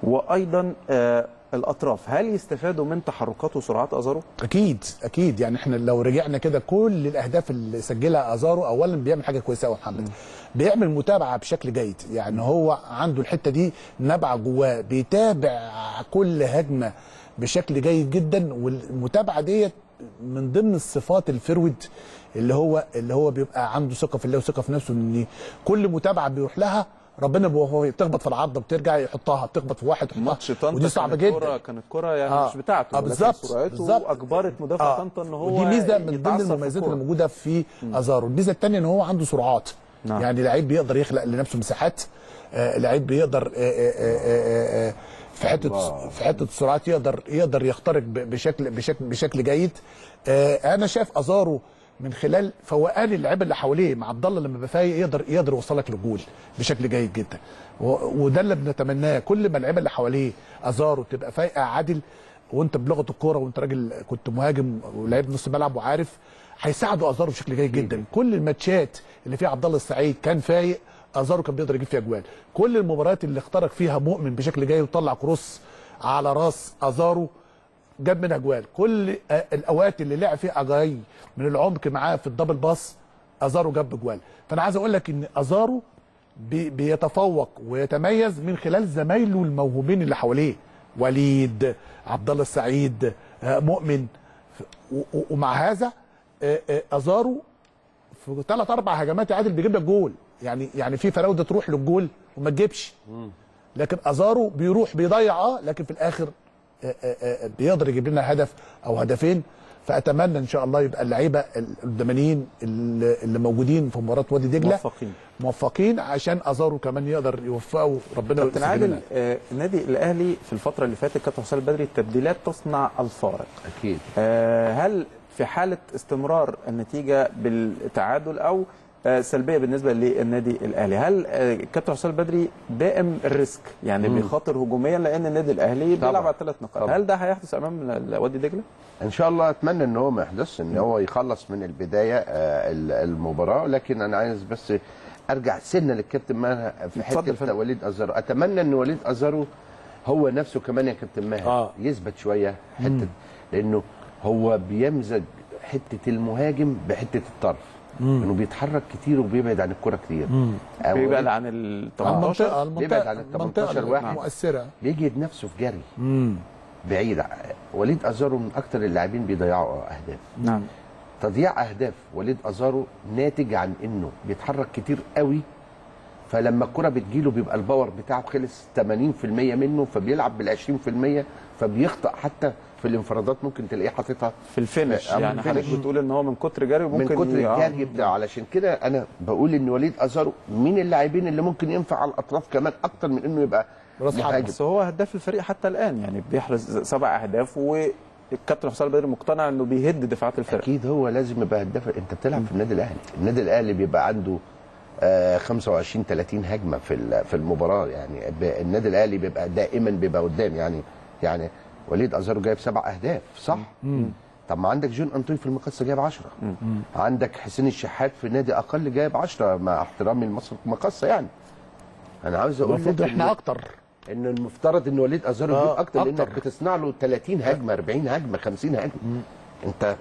وايضا آه، الاطراف هل يستفادوا من تحركات وسرعات ازارو؟ اكيد اكيد يعني احنا لو رجعنا كده كل الاهداف اللي سجلها ازارو اولا بيعمل حاجه كويسه قوي محمد بيعمل متابعه بشكل جيد يعني هو عنده الحته دي نابعه جواه بيتابع كل هجمه بشكل جيد جدا والمتابعه ديت من ضمن الصفات الفرود اللي هو اللي هو بيبقى عنده ثقه في الله وثقه في نفسه ان كل متابعه بيروح لها ربنا بيوفقه بتخبط في العارضه بترجع يحطها بتخبط في واحد يحطها ماتش طنطا ودي صعبه كانت جدا كرة كانت كرة يعني آه. مش بتاعته آه ولكن بالظبط، سرعته بالظبط. اجبرت مدافع آه. طنطا ان هو ودي ميزه من ضمن يتعثر في المميزات الكرة. اللي موجوده في ازارو الميزه الثانيه ان هو عنده سرعات نعم. يعني لعيب بيقدر يخلق لنفسه مساحات آه لعيب بيقدر آه آه آه آه في حته في حته السرعات يقدر يقدر يخترق ب- بشكل بشكل بشكل جيد آه انا شايف ازارو من خلال فوقان اللعيبه اللي حواليه مع عبد الله لما بفايق يقدر يقدر يوصلك للجول بشكل جيد جدا و- وده اللي بنتمناه كل ما اللعيبه اللي حواليه ازارو تبقى فايقه عادل وانت بلغه الكوره وانت راجل كنت مهاجم ولعيب نص ملعب وعارف هيساعدوا ازارو بشكل جيد جدا كل الماتشات اللي فيها عبد الله السعيد كان فايق ازارو كان بيقدر يجيب فيها جوال كل المباريات اللي اخترق فيها مؤمن بشكل جيد وطلع كروس على راس ازارو جاب منها جوال كل آه، الاوقات اللي لعب فيها اجاي من العمق معاه في الدبل باص ازارو جاب جوال فانا عايز اقول لك ان ازارو بي بيتفوق ويتميز من خلال زمايله الموهوبين اللي حواليه وليد عبد الله السعيد آه، مؤمن ف- و- و- ومع هذا آه، آه، ازارو في ثلاث اربع هجمات عادل بيجيب لك جول يعني يعني في فراوده تروح للجول وما تجيبش لكن ازارو بيروح بيضيع اه لكن في الاخر آه، آه، آه، بيقدر يجيب لنا هدف او هدفين فاتمنى ان شاء الله يبقى اللعيبه القدامانيين اللي اللي موجودين في مباراه وادي دجله موفقين. موفقين عشان ازارو كمان يقدر يوفقه ربنا كابتن يستجيب عادل لنا. آه، النادي الاهلي في الفتره اللي فاتت كابتن حسام البدري التبديلات تصنع الفارق اكيد آه، هل في حاله استمرار النتيجه بالتعادل او آه، سلبيه بالنسبه للنادي الاهلي هل آه، كابتن حسام البدري دائم الريسك يعني بيخاطر هجوميا لان النادي الاهلي بيلعب طبعاً. على ثلاث نقاط طبعاً. هل ده هيحدث امام ال- وادي دجله ان شاء الله اتمنى ان هو ما يحدثش ان هو يخلص من البدايه آه، ال- المباراه لكن انا عايز بس ارجع سنه للكابتن ماهر في اتفضل يا حته فندم. وليد ازارو اتمنى ان وليد ازارو هو نفسه كمان يا كابتن ماهر آه. يثبت شويه حته لانه هو بيمزج حته المهاجم بحته الطرف انه بيتحرك كتير وبيبعد عن الكره كتير آه، بيبعد وليد عن ال المنطقه 18 بيبعد عن المنطقه ال 18 المنطقه واحد. المؤثره بيجد نفسه في جري بعيد وليد ازارو من اكتر اللاعبين بيضيعوا اهداف نعم تضييع اهداف وليد ازارو ناتج عن انه بيتحرك كتير قوي فلما الكره بتجيله بيبقى الباور بتاعه خلص 80% منه فبيلعب بال 20% فبيخطأ حتى في الانفرادات ممكن تلاقيه حاططها في الفينش آه، يعني الفينش. حضرتك بتقول ان هو من كتر جري من ممكن كتر ي- آه. الجري بتاعه علشان كده انا بقول ان وليد ازارو من اللاعبين اللي ممكن ينفع على الاطراف كمان اكتر من انه يبقى راس حربة. مهاجم بس هو هداف الفريق حتى الان يعني بيحرز سبع اهداف والكابتن حسام البدري مقتنع انه بيهد دفاعات الفرق اكيد هو لازم يبقى هداف انت بتلعب في النادي الاهلي النادي الاهلي بيبقى عنده آه 25 30 هجمه في ال- في المباراه يعني ب- النادي الاهلي بيبقى دائما بيبقى قدام يعني يعني وليد ازارو جايب سبع اهداف صح؟ طب ما عندك جون انطوي في المقصه جايب 10 عندك حسين الشحات في نادي اقل جايب 10 مع احترامي لمصر المقصه يعني انا عاوز اقول المفروض لك احنا إن- اكتر ان المفترض ان وليد ازارو آه، يجيب اكتر لانك أكتر. بتصنع له 30 هجمه 40 هجمه 50 هجمه انت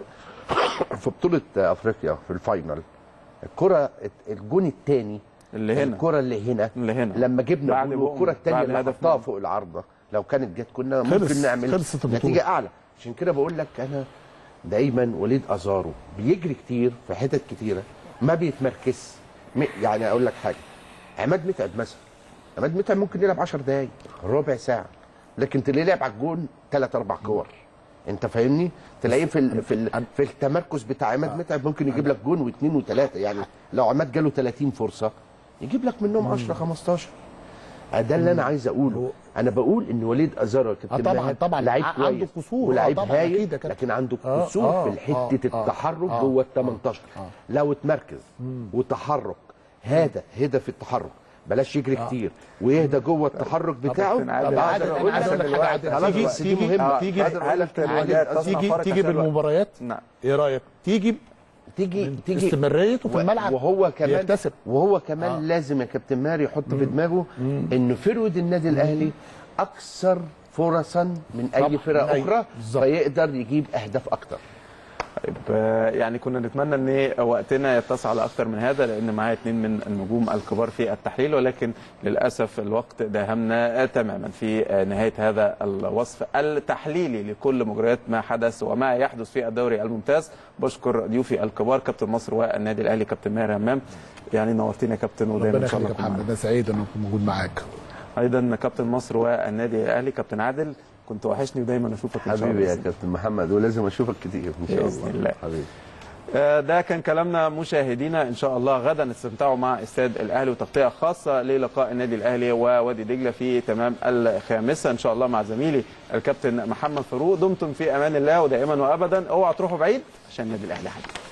في بطوله افريقيا في الفاينل الكره الجون الثاني اللي هنا. الكره اللي هنا اللي هنا. لما جبنا بعد جول بقى- والكره الثانيه بعد اللي هدف حطها نعم. فوق العارضه لو كانت جت كنا خلص- ممكن نعمل خلصت البطولة. نتيجه اعلى عشان كده بقول لك انا دايما وليد ازارو بيجري كتير في حتت كتيره ما بيتمركز م- يعني اقول لك حاجه عماد متعب مثلا عماد متعب ممكن يلعب 10 دقايق ربع ساعه لكن تلاقيه لعب على الجون ثلاث اربع كور انت فاهمني تلاقيه في ال في ال في التمركز بتاع عماد متعب ممكن يجيب لك جون واثنين وثلاثه يعني لو عماد جاله 30 فرصه يجيب لك منهم 10 15 ده اللي انا عايز اقوله انا بقول ان وليد ازارو يا كابتن طبعاً- ماهر طبعاً. لعيب ع- كويس عنده قصور. ولاعيب آه، طبعاً، هايل أكيد يا كابتن. لكن عنده آه، قصور آه، في حته آه، التحرك آه، جوه ال آه، 18 آه. لو اتمركز وتحرك هذا هدى في التحرك بلاش يجري كتير ويهدى جوه التحرك بتاعه كابتن عادل، طب عادل، عادل أقول انا عايز لك اقول لك حاجه خلاص عادل تيجي بس دي تيجي مهمة. تيجي عادل، تيجي هل الولايات تصنع تيجي فرق تيجي أسد ولا- بالمباريات نعم ايه رايك تيجي تيجي تيجي استمراريته في و- الملعب وهو كمان يكتسب. وهو كمان آه. آه. لازم يا كابتن ماهر يحط في دماغه ان فرود النادي الاهلي اكثر فرصا من طبعاً، اي فرقه من أي- اخرى بالظبط. فيقدر يجيب اهداف اكتر طيب آه، يعني كنا نتمنى ان وقتنا يتسع لاكثر من هذا لان معايا اثنين من النجوم الكبار في التحليل ولكن للاسف الوقت داهمنا تماما في آه، نهايه هذا الوصف التحليلي لكل مجريات ما حدث وما يحدث في الدوري الممتاز بشكر ضيوفي الكبار كابتن مصر والنادي الاهلي كابتن ماهر همام يعني نورتنا يا كابتن ودايما ربنا ان شاء الله يخليك يا أكون محمد انا سعيد ان اكون موجود معاك معاك. ايضا كابتن مصر والنادي الاهلي كابتن عادل كنت وحشني ودايما اشوفك ان شاء الله حبيبي يا بإذن كابتن محمد ولازم اشوفك كتير ان شاء بإذن الله الله. حبيبي آه، ده كان كلامنا مشاهدينا ان شاء الله غدا استمتعوا مع استاد الاهلي وتغطيه خاصه للقاء النادي الاهلي ووادي دجله في تمام الخامسه ان شاء الله مع زميلي الكابتن محمد فاروق دمتم في امان الله ودائما وابدا اوعوا تروحوا بعيد عشان النادي الاهلي حبيبي